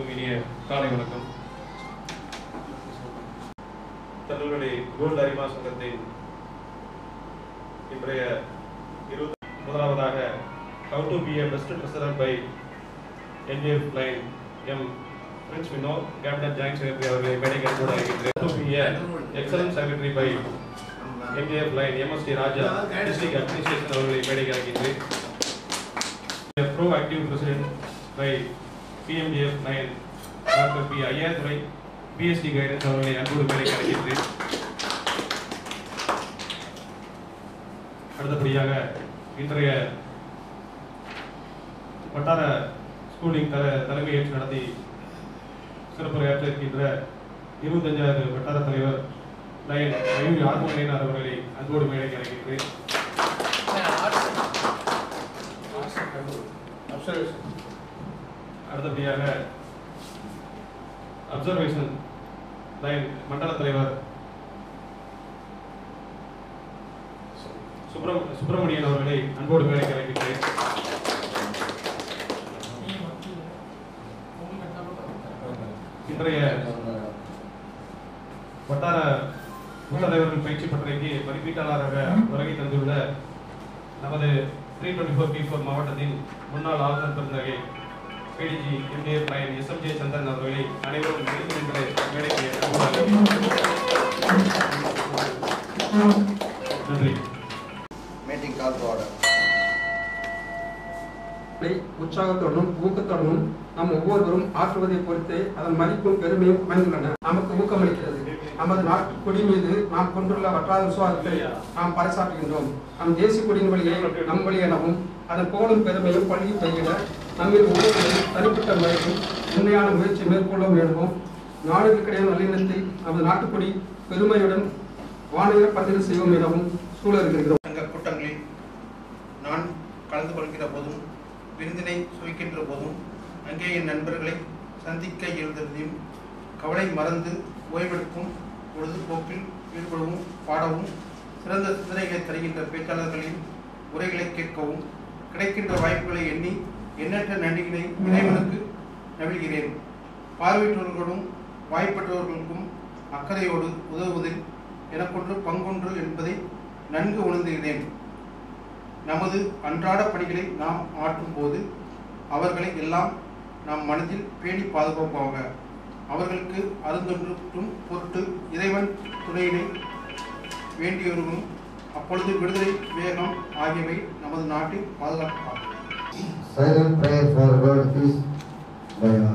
அனைவருக்கும் இனிய காலை வணக்கம் திருநெல்வேலி கோல்டு அரிமா சங்கத்தின் இன்றைய இருபது முதலாவதாக how to be a best president by NGF lion M Prince Vino captain joint secretary அவர்களை மேடைகள் கூட அறிவிக்கிறேன் to be a excellent secretary by MGF lion MST Raja district administration அவர்களை மேடைக்கு அழைக்கின்றேன் proactive president by PMGF nine doctor P Ayyadurai PST guidance அவர்களை அன்போடு மேடைக்கு அழைக்கின்றேன் அடுத்தபடியாக இன்றைய வட்டார ஸ்கூலிங் தல தலைமை ஏற்று நடத்தி சிறப்புரையாற்ற இருக்கின்ற இருபத்தஞ்சாவது வட்டார தலைவர் லயன் மயூரி ஆர்மோனியனார் அவர்களை அன்போடு மேடைக்கு அழைக்கின்றேன் அடுத்தபடியாக அப்சர்வேஷன் லைன் மண்டல தலைவர் சுப்ரம் சுப்பிரமணியன் அவர்களை அன்போடு மேடைக்கு அழைக்கின்றேன் இன்றைய வட்டார தலைவர்கள் பயிற்சி பட்டறைக்கு மதிப்பீட்டாளராக வருகை தந்துள்ள நமது three twenty four B four மாவட்டத்தின் முன்னாள் ஆளுநர் பெருந்தகை PDG MDF lion SMJ Chandran அவர்களை அனைவரும் எழுந்து நின்று மேடைக்கு அழைக்கிறேன். நன்றி meeting call to order. னை உற்சாகத்தோடும் ஊக்கத்தோடும் நாம் ஒவ்வொருவரும் ஆற்றுவதை பொறுத்தே அதன் மதிப்பும் பெருமையும் அமைந்துள்ளன நமக்கு ஊக்கமளிக்கிறது நமது நாட்டு கொடி மீது நாம் கொண்டுள்ள வட்டார விசுவாசத்தை நாம் பறைசாற்றுகின்றோம் நம் தேசிய கொடியின் வழியை நம் வழி எனவும் அதன் புகழும் பெருமையும் பள்ளி பெய்கிட நம்மில் ஒவ்வொருவரும் தனிப்பட்ட முறையில் உண்மையான முயற்சி மேற்கொள்ள எனவும் நாடுகளுக்கிடையே நல்லிணத்தை நமது நாட்டுக்கொடி பெருமையுடன் வானிலை பதிவு செய்வோம் எனவும் சூழ இருக்கிறோம் சங்க கூட்டங்களில் நான் கலந்து கொள்கிற போதும் விருந்தினை சுவைக்கின்ற போதும் அங்கே என் நண்பர்களை சந்திக்க எழுதுவதையும் கவலை மறந்து ஓய்வெடுக்கும் பொழுதுபோக்கில் ஈடுபடவும் பாடவும் சிறந்த சிந்தனைகளை தருகின்ற பேச்சாளர்களின் உரைகளை கேட்கவும் கிடைக்கின்ற வாய்ப்புகளை எண்ணி எண்ணற்ற நன்றிகளை இறைவனுக்கு நவிழ்கிறேன் பார்வையற்றவர்களும் வாய்ப்பற்றவர்களுக்கும் அக்கறையோடு உதவுவதில் எனக்கொன்று பங்கொன்று என்பதை நன்கு உணர்ந்துகிறேன் நமது அன்றாட பணிகளை நாம் ஆற்றும் போது அவர்களை எல்லாம் நம் மனதில் பேணி பாதுகாப்பாக அவர்களுக்கு அருந்தொன்றும் பொருட்டு இறைவன் துணையினை வேண்டியவர்களும் அப்பொழுது விடுதலை வேகம் ஆகியவை நமது நாட்டில் பாதுகாப்பாகும் Silent prayer for world peace by all.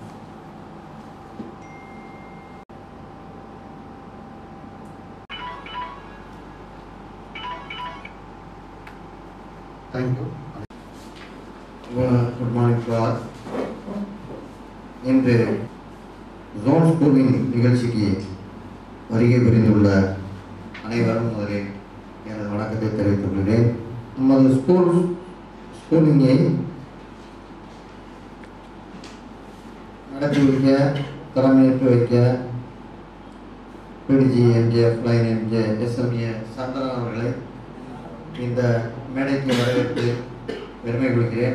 Thank you. Well, Good morning to all. இன்று ஜோன் ஸ்கூலின் நிகழ்ச்சிக்கு வருகை புரிந்துள்ள அனைவரும் முதலில் எனது வணக்கத்தை தெரிவித்துக் கொள்கிறேன் நமது ஸ்கூல் ஸ்கூலிங்கை நடத்தி வைக்க தலைமையேற்று வைக்க PDG MGF lion MJ SMA Chandran அவர்களை இந்த மேடைக்கு வரவேற்று பெருமை கொள்கிறேன்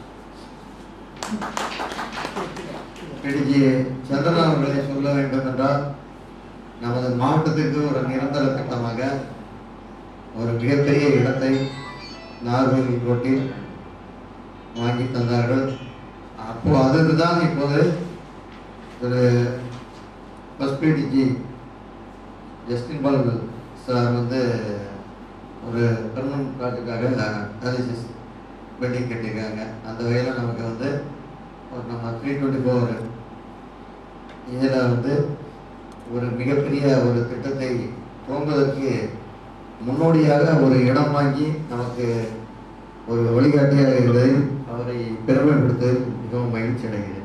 பிடிஜி சந்திரன் அவர்களை சொல்ல வேண்டும் என்றால் நமது மாவட்டத்திற்கு ஒரு நிரந்தர திட்டமாக ஒரு மிகப்பெரிய இடத்தை நார்வெல் ரோட்டில் வாங்கி தந்தார்கள் அப்போ அதுக்கு தான் இப்போது திரு பஸ் பிடிஜி ஜஸ்டின் பால் சார் வந்து ஒரு பெர்மனன்ட் ப்ராஜெக்டாக அனாலிசிஸ் பில்டிங் கட்டியிருக்காங்க அந்த வகையில் நமக்கு வந்து ஒரு நம்ம த்ரீ டுவெண்ட்டி ஃபோர் இதில் வந்து ஒரு மிகப்பெரிய ஒரு திட்டத்தை துவங்குவதற்கு முன்னோடியாக ஒரு இடம் வாங்கி நமக்கு ஒரு வழிகாட்டியாக இருந்ததில் அவரை பெருமைப்படுத்த மிகவும் மகிழ்ச்சி அடைகிறேன்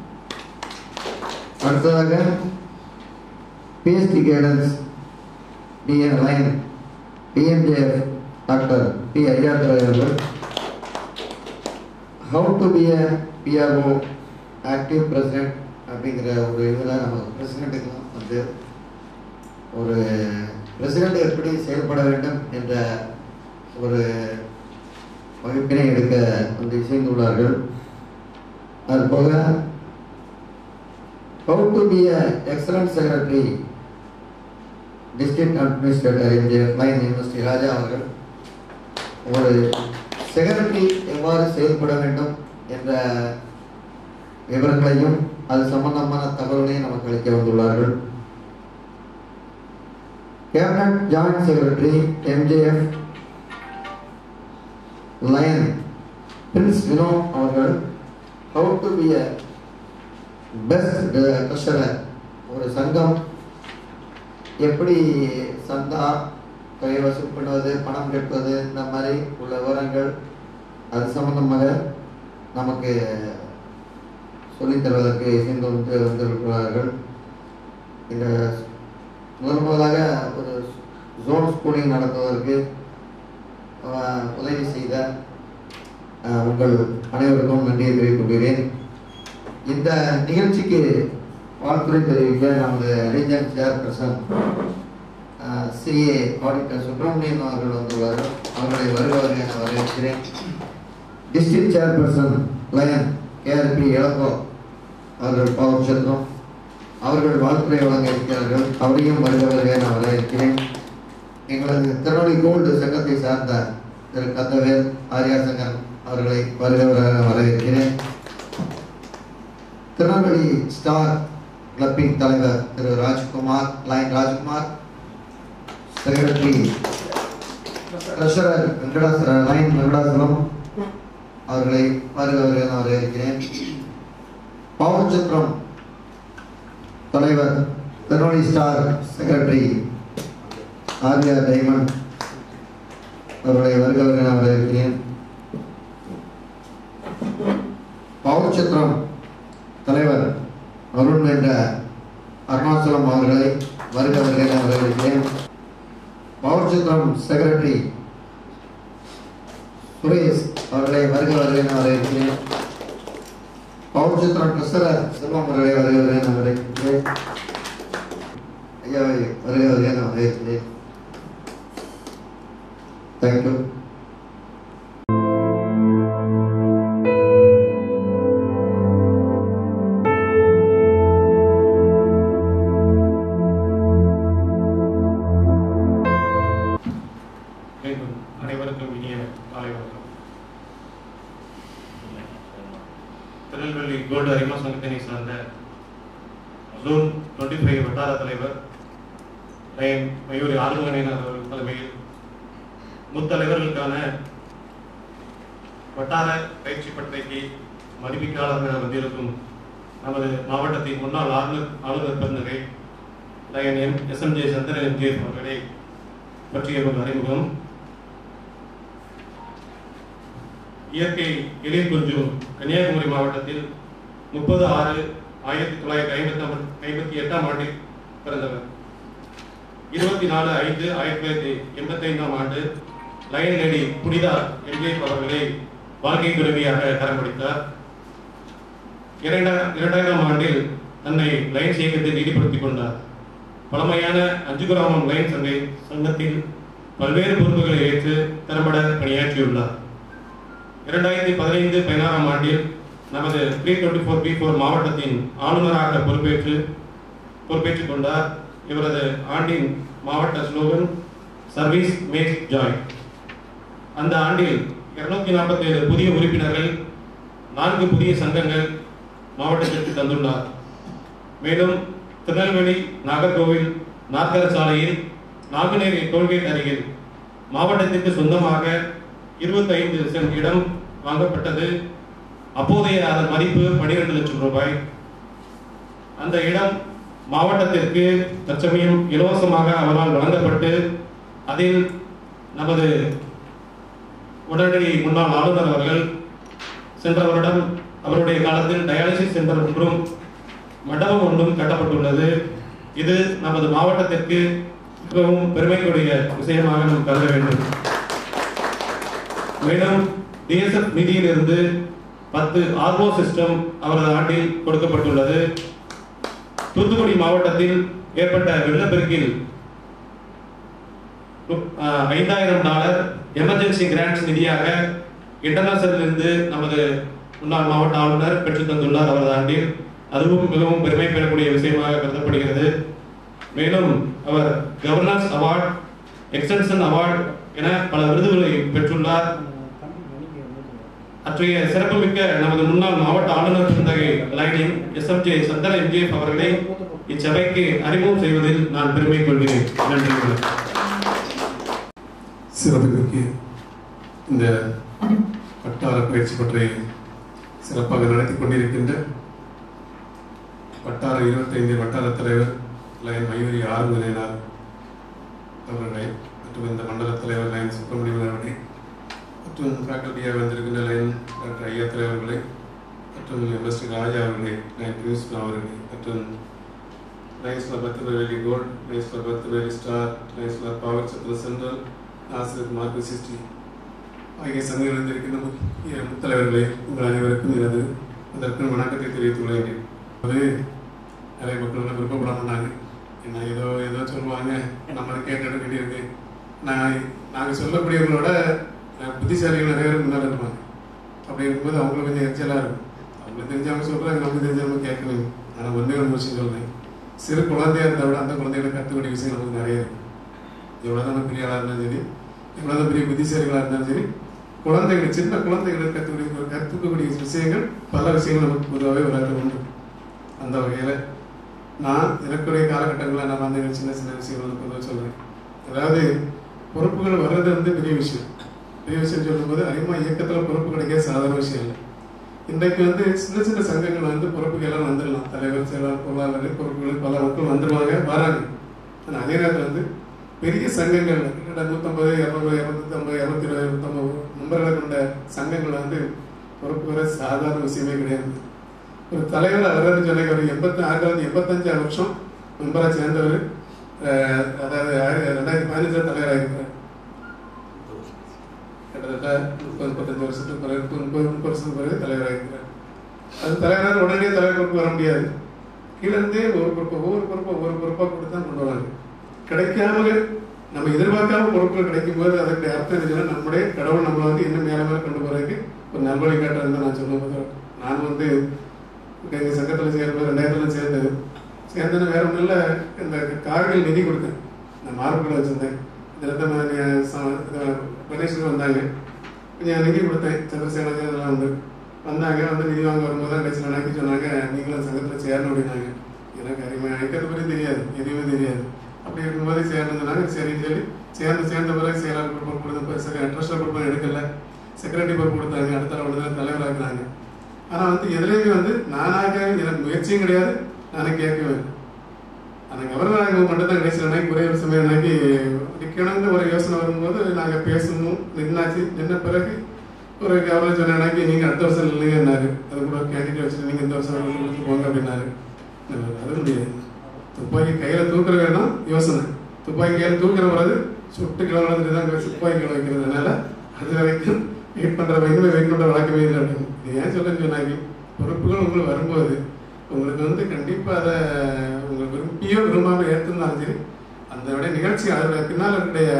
அடுத்ததாக PST guidance DN lion PMJF doctor P Ayyadurai அவர்கள் how to be a proactive president அப்படிங்கிற ஒரு இதில் நம்ம பிரசிடெண்ட்டுக்கெல்லாம் வந்து ஒரு பிரசிடெண்ட் எப்படி செயல்பட வேண்டும் என்ற ஒரு வகுப்பினை எடுக்க வந்து இசைந்துள்ளார்கள் அது போக How to be an excellent secretary, district administrator in the line university Raja அவர்கள் ஒரு செக்ரட்டரி எவ்வாறு செயல்பட வேண்டும் என்ற விவரங்களையும் அது சம்பந்தமான தகவல்களையும் நமக்கு அளிக்க வந்துள்ளார்கள் cabinet joint secretary MJF lion Prince Vino அவர்கள் how to be a best treasurer ஒரு சங்கம் எப்படி சந்தா தொகை வசூல் பண்ணுவது பணம் கட்டுவது இந்த மாதிரி உள்ள விவரங்கள் அது சம்பந்தமாக நமக்கு சொல்லித் தருவதற்கு இசைந்து வந்து வந்திருக்கிறார்கள் இந்த முதல் முதலாக ஒரு ஜோன் ஸ்கூலிங் நடத்துவதற்கு அஹ், உதவி செய்த அஹ், உங்கள் அனைவருக்கும் நன்றியை தெரிவித்துக் கொள்கிறேன் இந்த நிகழ்ச்சிக்கு வாழ்த்துறை தெரிவிக்க நமது region chairperson CA auditor Subramanian அவர்கள் வந்துள்ளார்கள் அவர்களை வருவார்கள் என வரவேற்கிறேன் district chairperson lion KRP Ilango அவர்கள் பவர் சந்திரம் அவர்கள் வாழ்த்துறை வழங்க இருக்கிறார்கள் அவரையும் வருகிறவர்கள் என வரவேற்கிறேன் எங்களது திருநெல்வேலி கோல்டு சங்கத்தை சார்ந்த திரு கந்தவேல் ஆரியா சங்கர் அவர்களை வருகிறவராக வரவேற்கிறேன் திருநெல்வேலி ஸ்டார் கிளப்பின் தலைவர் Thiru Rajkumar lion Rajkumar secretary treasurer வெங்கடாச லைன் வெங்கடாசலம் அவர்களை வருகிறவர்கள் என வரவேற்கிறேன் பவன்சந்திரம் தலைவர் Tirunelveli star secretary Arya diamond அவர்களை வருகிறவர்கள் என வரவேற்கிறேன் பவன்சந்திரம் தலைவர் அருண் என்ற அருணாச்சலம் அவர்களை வருகிறவர்கள் என வரவேற்கிறேன் பவன்சந்திரம் செக்ரட்டரி சுரேஷ் அவர்களை வருக வருக என வரவேற்கிறேன் பவன்சந்திரம் ட்ரெஸரர் செல்வம் அவர்களை வருக வருக என வரவேற்கிறேன் ஐயாவை வருக வருக என வரவேற்கிறேன் தேங்க்யூ மீண்டும் அனைவருக்கும் இனிய காலை வணக்கம் திருநெல்வேலி கோல்டு அரிமா சங்கத்தினை சார்ந்த ஜூன் டுவெண்ட்டி ஃபைவ் வட்டார தலைவர் லைன் மயூரி ஆளுநரினர் அவர்கள் தலைமையில் முத்தலைவர்களுக்கான வட்டார பயிற்சி பட்டறைக்கு மதிப்பீட்டாளர்கள் வந்திருக்கும் நமது மாவட்டத்தின் முன்னாள் ஆளுநர் ஆளுநர் பெருந்தகை lion M S M J Chandran MJ அவர்களை பற்றிய ஒரு அறிமுகம் இயற்கை எழில் கொஞ்சம் கன்னியாகுமரி மாவட்டத்தில் முப்பது ஆறு ஆயிரத்தி தொள்ளாயிரத்தி ஐம்பத்தி ஐம்பத்தி எட்டாம் ஆண்டில் பிறந்தவர் இருபத்தி நாலு ஐந்து ஆயிரத்தி தொள்ளாயிரத்தி எண்பத்தி ஐந்தாம் ஆண்டு லயன் லேடி புனிதா எம்ஜே அவர்களை வாழ்க்கை துறவியாக கரம் பிடித்தார் இரண்டாயிரம் இரண்டாயிரம் ஆண்டில் தன்னை லைன்ஸ் இயக்கத்தில் ஈடுபடுத்திக் கொண்டார் பழமையான அஞ்சு கிராமம் லைன் சங்கை சங்கத்தில் பல்வேறு பொறுப்புகளை ஏற்று திறம்பட பணியாற்றியுள்ளார் இரண்டாயிரத்தி பதினைந்து பதினாறாம் ஆண்டில் நமது three twenty four B four மாவட்டத்தின் ஆளுநராக பொறுப்பேற்று பொறுப்பேற்றுக் கொண்டார் இவரது ஆண்டின் மாவட்ட ஸ்லோகன் சர்வீஸ் மேக் ஜாய் அந்த ஆண்டில் இருநூத்தி நாற்பத்தி ஏழு புதிய உறுப்பினர்கள் நான்கு புதிய சங்கங்கள் மாவட்டத்திற்கு தந்துள்ளார் மேலும் திருநெல்வேலி நாகர்கோவில் நாற்கர சாலையில் நாங்குநேரி டோல்கேட் அருகில் மாவட்டத்திற்கு சொந்தமாக 25 சென்ட் இடம் வாங்கப்பட்டது அப்போதைய அதன் மதிப்பு 12 லட்சம் ரூபாய் அந்த இடம் மாவட்டத்திற்கு தற்சமயம் இலவசமாக அவரால் வழங்கப்பட்டு அதில் நமது உடனடி முன்னாள் ஆளுநர் அவர்கள் சென்ற வருடம் அவருடைய காலத்தில் டயாலிசிஸ் சென்டர் ஒன்றும் மண்டபம் ஒன்றும் கட்டப்பட்டுள்ளது இது நமது மாவட்டத்திற்கு மிகவும் பெருமைக்குரிய விஷயமாக நாம் கருத வேண்டும் மேலும் டிஎஸ்எஃப் நிதியிலிருந்து பத்து ஆர்ஓ சிஸ்டம் அவரது ஆண்டில் கொடுக்கப்பட்டுள்ளது தூத்துக்குடி மாவட்டத்தில் ஏற்பட்ட வெள்ளப்பெருக்கில் ஆஹ், ஐந்தாயிரம் டாலர் எமர்ஜென்சி கிராண்ட்ஸ் நிதியாக இன்டர்நேஷனல் இருந்து நமது முன்னாள் மாவட்ட ஆளுநர் பெற்றுத் தந்துள்ளார் அவரது ஆண்டில் அதுவும் மிகவும் பெருமை பெறக்கூடிய விஷயமாக கருதப்படுகிறது மேலும் அவர் கவர்னர்ஸ் அவார்ட் எக்ஸ்டென்ஷன் அவார்ட் என பல விருதுகளை பெற்றுள்ளார் அற்றைய சிறப்புமிக்க நமது முன்னாள் மாவட்ட ஆளுநர் பிறந்தகை லைனிங் எஸ் எம் ஜே சந்தன எம்ஜிஎஃப் அவர்களை இச்சபைக்கு அறிமுகம் செய்வதில் நான் பெருமை கொள்கிறேன் நன்றி வணக்கம். சிறப்புமிக்க இந்த வட்டார பயிற்சி பற்றி சிறப்பாக நடத்தி கொண்டிருக்கின்ற வட்டார இருபத்தைந்து வட்டார தலைவர் லயன் மயூரி ஆறுதலினார் அவர்களை மற்றும் இந்த மண்டல தலைவர் லயன் சுப்பிரமணியன் அவர்களை மற்றும் ஃபேக்கல்ட்டியாக வந்திருக்கின்ற லைன் டாக்டர் ஐயா அவர்களை மற்றும் எம்எஸ்டி ராஜா அவர்களை லைன் கிருஷ்ணா அவர்களை மற்றும் லைன்ஸ் ஃபார் பர்த்வேலி கோல்ட் லைன்ஸ் ஃபார் பர்த்வேலி star lions for Pavoor Chathiram central ஆசிரியர் மார்க்கு சிஸ்டி ஆகிய சங்கம் இருந்திருக்கின்ற முக்கிய முத்தலைவர்களே உங்கள் அனைவருக்கும் எனது அதற்கு வணக்கத்தை தெரிவித்துள்ளேன் அது நிறைய மக்கள் என்ன விருப்பப்பட மாட்டாங்க என்ன ஏதோ ஏதோ சொல்லுவாங்க நம்ம அதை கேட்டு எடுக்க வேண்டியிருக்கு நான் நாங்கள் சொல்லக்கூடியவங்களோட அஹ், புத்திசாலிகள் நிறைய பேர் முன்னாடி இருப்பாங்க அப்படி இருக்கும்போது அவங்களுக்கு கொஞ்சம் எரிச்சலாக இருக்கும் அவங்களுக்கு தெரிஞ்சவங்க சொல்கிறாங்க நமக்கு தெரிஞ்சவங்க கேட்கணும் ஆனால் ஒன்றே ஒரு விஷயம் சொல்றேன் சிறு குழந்தையா இருந்தால் விட அந்த குழந்தைகளை கற்றுக்கூடிய விஷயம் நமக்கு நிறைய இருக்கு எவ்வளோதான் பெரிய ஆளாக இருந்தாலும் சரி எவ்வளோதான் பெரிய புத்திசாலிகளாக இருந்தாலும் சரி குழந்தைகள் சின்ன குழந்தைகளுக்கு கற்றுக்கூடிய கற்றுக்கக்கூடிய விஷயங்கள் பல விஷயங்கள் நமக்கு பொதுவாகவே விளையாட்டு உண்டு அந்த வகையில் நான் எனக்குடைய காலகட்டங்களில் நான் வந்து சின்ன சின்ன விஷயங்கள் பொதுவாக சொல்கிறேன் அதாவது பொறுப்புகள் வர்றது வந்து பெரிய விஷயம் பெரிய விஷயம் சொல்லும்போது அதிகமாக இயக்கத்தில் பொறுப்பு கிடைக்க சாதாரண விஷயம் இல்லை இன்றைக்கு வந்து சின்ன சின்ன சங்கங்கள் வந்து பொறுப்புகள் எல்லாம் வந்துடலாம் தலைவர் செயலாளர் பொருளாளர் பொறுப்புகள் பல மக்கள் வந்துடுவாங்க வராங்க ஆனால் அதே நேரத்தில் வந்து பெரிய சங்கங்கள் கிட்டத்தட்ட நூற்றம்பது இரநூறு இரநூத்தம்பது இரநூத்தி இருபது இருநூத்தம்பது நம்பர்களை கொண்ட சங்கங்கள் வந்து பொறுப்பு வர சாதாரண விஷயமே கிடையாது ஒரு தலைவர் அவர்னு சொன்ன ஒரு எண்பத்தி ஆயிரத்தி தொள்ளாயிரத்தி எண்பத்தஞ்சு வருஷம் மெம்பராக சேர்ந்தவர் அஹ், அதாவது ஆயிர- ரெண்டாயிரத்தி பதினஞ்சில் தலைவராக இருக்கிறார் கிட்டத்தட்ட முப்பது முப்பத்தஞ்சு வருஷத்துக்கு பிறகு முப்பது முப்பது வருஷத்துக்கு பிறகு தலைவராக இருக்கிறார் அது தலைவராக உடனே தலைவர் பொறுப்பு வர முடியாது கீழே இருந்தே ஒரு பொறுப்பு ஒவ்வொரு பொறுப்பை ஒவ்வொரு பொறுப்பாக கொடுத்து தான் கொண்டு வராங்க கிடைக்காம நம்ம எதிர்பார்க்காம பொறுப்புகள் கிடைக்கும் போது அதற்கு அர்த்தம் என்னன்னா நம்முடைய கடவுள் நம்மளை வந்து இன்னும் மேல மேல கொண்டு போறதுக்கு ஒரு நல்வழி காட்டுறது தான் நான் சொல்லும்போது நான் வந்து எங்கள் சங்கத்தில் சேர்ந்து ரெண்டாயிரத்துல சேர்ந்தது சேர்ந்தது வேற ஒன்றும் இல்லை இந்த கார்கள் நிதி கொடுத்தேன் நான் மார்பில் வச்சிருந்தேன் இந்த ரத்த கணேசன் வந்தாங்க கொஞ்சம் நிதி கொடுத்தேன் சந்திரசேகரன் இதெல்லாம் வந்து வந்தாங்க வந்து நிதி வாங்க வரும்போது தான் கடைசியில் நினைக்க சொன்னாங்க நீங்களும் சங்கத்தில் சேரணும் அப்படின்னாங்க எனக்கு அறிமுகம் நினைக்கிறது பற்றி தெரியாது எதுவுமே தெரியாது அப்படி இருக்கும்போது சேர்ந்ததுனால சரின்னு சொல்லி சேர்ந்து சேர்ந்த பிறகு செயலாளர் பொறுப்பு கொடுத்து ட்ரெஸ்டர் பொறுப்பு எடுக்கல செக்ரட்டரி பொறுப்பு கொடுத்தாங்க அடுத்த ரவுண்டு தான் தலைவராக்குனாங்க ஆனால் வந்து எதுலேயுமே வந்து நானாக எனக்கு முயற்சியும் கிடையாது நானே கேட்கவே இல்லை அந்த கவர்னராக மட்டும் தான் கடைசியில் எனக்கு ஒரே ஒரு சமயம் எனக்கு நிற்கணும்னு ஒரு யோசனை வரும்போது நாங்கள் பேசணும் நின்னாச்சு நின்ன பிறகு ஒரு கவர்னர் சொன்ன எனக்கு நீங்கள் அடுத்த வருஷம் இல்லைங்கன்னாரு அது கூட ஒரு கேண்டிடேட் வச்சுட்டு நீங்கள் இந்த வருஷம் கொடுத்து போங்க அப்படின்னாரு அது முடியாது துப்பாக்கி கையில் தூக்குற வேணும் யோசனை துப்பாக்கி கையில் தூக்குற பிறகு சுட்டு கிளம்புறது தான் துப்பாக்கி கிளம்ப வைக்கிறது அதனால அது வரைக்கும் வெயிட் பண்ணுற வரைக்கும் வெயிட் பண்ணுற வழக்கமே இல்லை அப்படின்னு இது ஏன் சொல்லுன்னு சொன்னாங்க பொறுப்புகள் உங்களுக்கு வரும்போது உங்களுக்கு வந்து கண்டிப்பாக அதை உங்களுக்கு விரும்பியோ விரும்பாமல் ஏற்றுனாலும் சரி அந்த விட நிகழ்ச்சி அதோட பின்னால் இருக்கக்கூடிய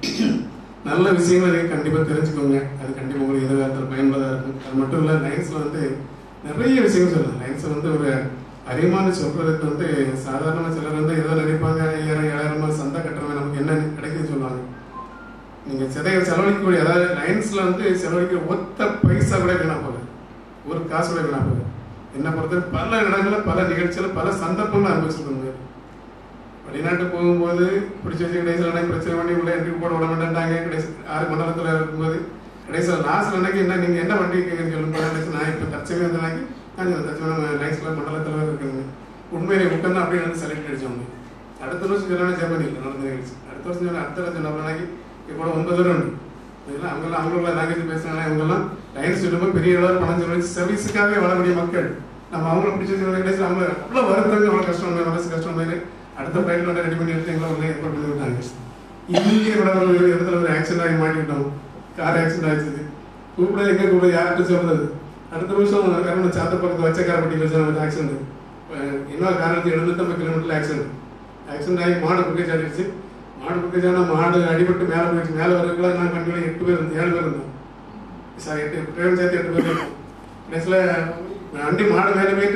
நல்ல விஷயங்களை நீங்கள் கண்டிப்பாக தெரிஞ்சுக்கோங்க அது கண்டிப்பாக உங்களுக்கு எதிர்காலத்தில் பயன்பதாக இருக்கும் அது மட்டும் இல்லை லைன்ஸில் வந்து நிறைய விஷயங்கள் சொல்லலாம் லைன்ஸை வந்து ஒரு அறிமான்னு சொல்றதுக்கு வந்து சாதாரணமாக சிலர் வந்து ஏதோ நினைப்பாங்க ஐயாயிரம் ஏழாயிரமா சந்தை கட்டுறவங்க நமக்கு என்ன கிடைக்குதுன்னு சொல்லுவாங்க நீங்க சிதைய செலவழிக்கக்கூடிய அதாவது லைன்ஸ்ல வந்து செலவழிக்கிற ஒத்த பைசா கூட வீணா போகுது ஒரு காசு கூட வீணா போகுது என்ன பொறுத்தவரை பல இடங்கள்ல பல நிகழ்ச்சியில பல சந்தர்ப்பங்கள் அனுபவிச்சிருக்காங்க வெளிநாட்டு போகும்போது பிடிச்ச வச்சு கடைசியில் அன்னைக்கு பிரச்சனை பண்ணி உள்ள என்ட்ரி போட விட மாட்டேன்ட்டாங்க கடைசி ஆறு மண்டலத்தில் இருக்கும்போது கடைசியில் லாஸ்ட்ல அன்னைக்கு என்ன நீங்க என்ன வண்டி கேட்குறீங்கன்னு சொல்லும்போது கடைசி நான் இப்போ தற்சமே வந்து அன்னைக்கு நான் தற்சமே லைன்ஸ்ல மண்டலத்தில் இருக்குங்க உண்மையிலே உட்காந்து அப்படியே வந்து செலக்ட் அடிச்சோங்க அடுத்த வருஷம் சொல்லணும் ஜெர்மனியில் நடந்த நிகழ்ச்சி அடுத்த வருஷம் சொன்ன அடுத்த வருஷம் நம்ம அன்னைக்கு இப்போ ஒன்பது பேர் உண்டு இதெல்லாம் அவங்கெல்லாம் அவங்களோட லாங்குவேஜ் பேசுறாங்க இவங்கெல்லாம் லைன்ஸ் சொல்லும்போது பெரிய அளவு பணம் செலவழிச்சு சர்வீஸுக்காகவே வாழக்கூடிய மக்கள் நம்ம அவங்கள பிடிச்சி கடைசி அவங்க அவ்வளோ வருத்தங்க அவ்வளோ கஷ்டம் மனசு கஷ்டம் மாதிரி அடுத்த ஃப்ளைட் வந்து ரெடி பண்ணி எடுத்து எங்களை உள்ள ஏற்பாடு பண்ணி விட்டாங்க இங்கே கூட ஒரு இடத்துல ஒரு ஆக்சிடென்ட் ஆகி மாட்டிக்கிட்டோம் கார் ஆக்சிடென்ட் ஆயிடுச்சு கூப்பிட எங்க கூப்பிட யார்கிட்ட சொல்றது அடுத்த வருஷம் கரண்ட் சாத்தப்பறத்து வச்ச காரப்பட்டியில் வச்சு ஆக்சிடென்ட் இன்னொரு காரணத்தை எழுநூத்தம்பது கிலோமீட்டர்ல ஆக்சிடென்ட் ஆக்சிடென்ட் ஆகி மாடு குக்கேஜ் ஆடிடுச்சு மாடு குக்கேஜ் ஆனால் மாடு அடிபட்டு மேலே போயிடுச்சு மேலே வரக்குள்ள நான் கண்டிப்பாக எட்டு பேர் இருந்தோம் ஏழு பேர் இருந்தோம் சார் எட்டு டிரைவர் சேர்த்து எட்டு பேர் இருந்தோம் கடைசியில் வண்டி மாடு மேலே போயிட்டு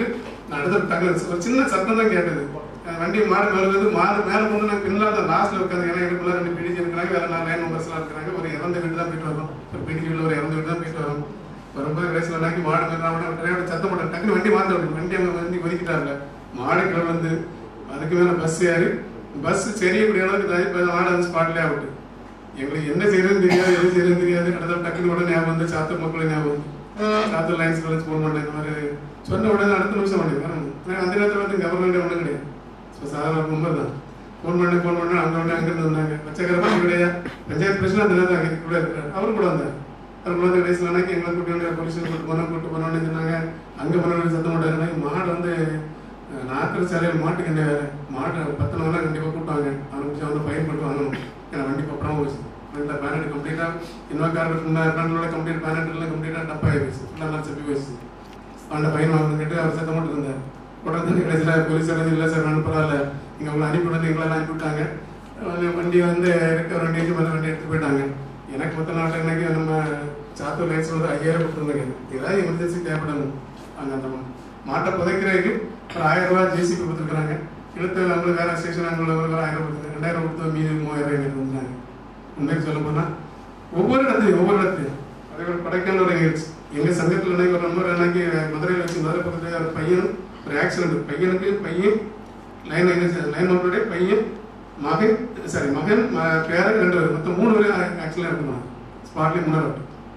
நான் அடுத்த டக்குனு ஒரு சின்ன சத்தம் தான் கேட்டது அஹ் வண்டி மாடு மேல இருந்து மாடு மேல கொண்டு நான் பின்னால் தான் லாஸ்ட்ல உட்காந்து ஏன்னா எனக்குள்ள ரெண்டு பிடிச்சி இருக்கிறாங்க வேற நாலு லைன் நம்பர்ஸ்லாம் இருக்கிறாங்க ஒரு இறந்த வீடு தான் போயிட்டு வரோம் ஒரு பிடிச்சி வீடு ஒரு இறந்த வீடு தான் போயிட்டு வரோம் வரும்போது கடைசியில் நாக்கி மாடு மேல நான் டிரைவர் சத்தம் போட்டேன் டக்குனு வண்டி மாத்த விட்டு வண்டி அவங்க வண்டி ஒதுக்கிட்டாங்க மாடு கிளம்பி வந்து அதுக்கு மேல பஸ் ஏறி பஸ் சரியக்கூடிய அளவுக்கு இதாகி இப்ப மாடு அந்த ஸ்பாட்லயே ஆகிட்டு எங்களுக்கு என்ன செய்யறதுன்னு தெரியாது எது செய்யறதுன்னு தெரியாது கடந்த டக்குனு உடனே ஞாபகம் வந்து சாத்தூர் மக்களை ஞாபகம் வந்து சாத்தூர் லைன்ஸ் காலேஜ் ஃபோன் பண்ணேன் இந்த மாதிரி சொன்ன உடனே அடுத்த நிமிஷம் பண்ணி வரணும் அந்த நேரத்தில் வந்து கவர்மெண்ட் ஒன்றும் கிடையாது ஸோ சாதாரண நம்பர் தான் ஃபோன் பண்ணி ஃபோன் பண்ணி அந்த உடனே அங்கிருந்து வந்தாங்க பச்சைக்கரமா கிடையா பஞ்சாயத்து பிரச்சனை அந்த நேரத்தில் அங்கே கூட இருக்கிறார் அவரும் கூட வந்தார் அவர் கூட வந்து கடைசியில் எனக்கு எங்களை கூட்டி வந்து பொலிஷன் கூட்டு போனோம் கூட்டு போனோம்னு சொன்னாங்க அங்கே போனோம்னு சத்தம் போட்டாங்க மாடு வந்து நாற்கர சாலையில் மாட்டு கண்டி வேற மாட்டு பத்து நாள் கண்டிப்பாக கூப்பிட்டாங்க ஆரம்பிச்சு வந்து ஃபைன் போட்டு வாங்கணும் ஏன்னா வண்டி பப்படம் போச்சு ஃப்ரண்ட்ல பேனட் கம்ப்ளீட்டாக இன்னொரு கார் ஃப்ரண்ட்ல கம்ப்ளீட் பேனட் எல்லாம் கம்ப்ளீட்டாக டப் ஆகி போச்சு ஃபுல்லாக நான் செப்பி போச்சு அந்த ஃபைன் வாங்கணுட்டு அவர் சத்தம் போட்டு இருந்தார் உடனே கடைசியில் போலீஸ் வந்து இல்லை சார் நான் பரவாயில்ல நீங்கள் உங்களை அனுப்பி விடுறது எங்களெல்லாம் அனுப்பி விட்டாங்க அஹ் வண்டி வந்து இருக்க ஒரு வண்டி மேலே வண்டி எடுத்து போயிட்டாங்க எனக்கு மொத்த நாட்டில் எனக்கு நம்ம சாத்தூர் லைன்ஸ் வந்து ஐயாயிரம் கொடுத்துருந்தாங்க ஏதாவது எமர்ஜென்சி தேவைப்படணும் அங்கே அந்த மாட்டை புதைக்கிறதுக்கு ஒரு ஆயிரம் ரூபாய் ஜேசிபி கொடுத்துருக்காங்க இழுத்து நம்மளுக்கு வேற ஸ்டேஷன் அங்கே ஒரு ஆயிரம் கொடுத்துருக்காங்க ரெண்டாயிரம் கொடுத்து மீதி மூவாயிரம் எங்களுக்கு வந்தாங்க உண்மைக்கு சொல்ல போனா ஒவ்வொரு இடத்துலையும் ஒவ்வொரு இடத்துலையும் அதே ஒரு கொடைக்கானல் ஒரு நிகழ்ச்சி எங்க சங்கத்தில் இன்னைக்கு ஒரு நம்பர் அன்னைக்கு மதுரையில் வச்சு மதுரை பக்கத்துல ஒரு பையன் ஒரு ஆக்சிடென்ட் பையனுக்கு பையன் லைன் லைன் நம்பருடைய பையன் மகன் சாரி மகன் ம- பேரன் ரெண்டு பேர் மொத்தம் மூணு பேரும் ஆக்சிடென்ட் இருக்கணும் ஸ்பாட்லேயே முன்னாடி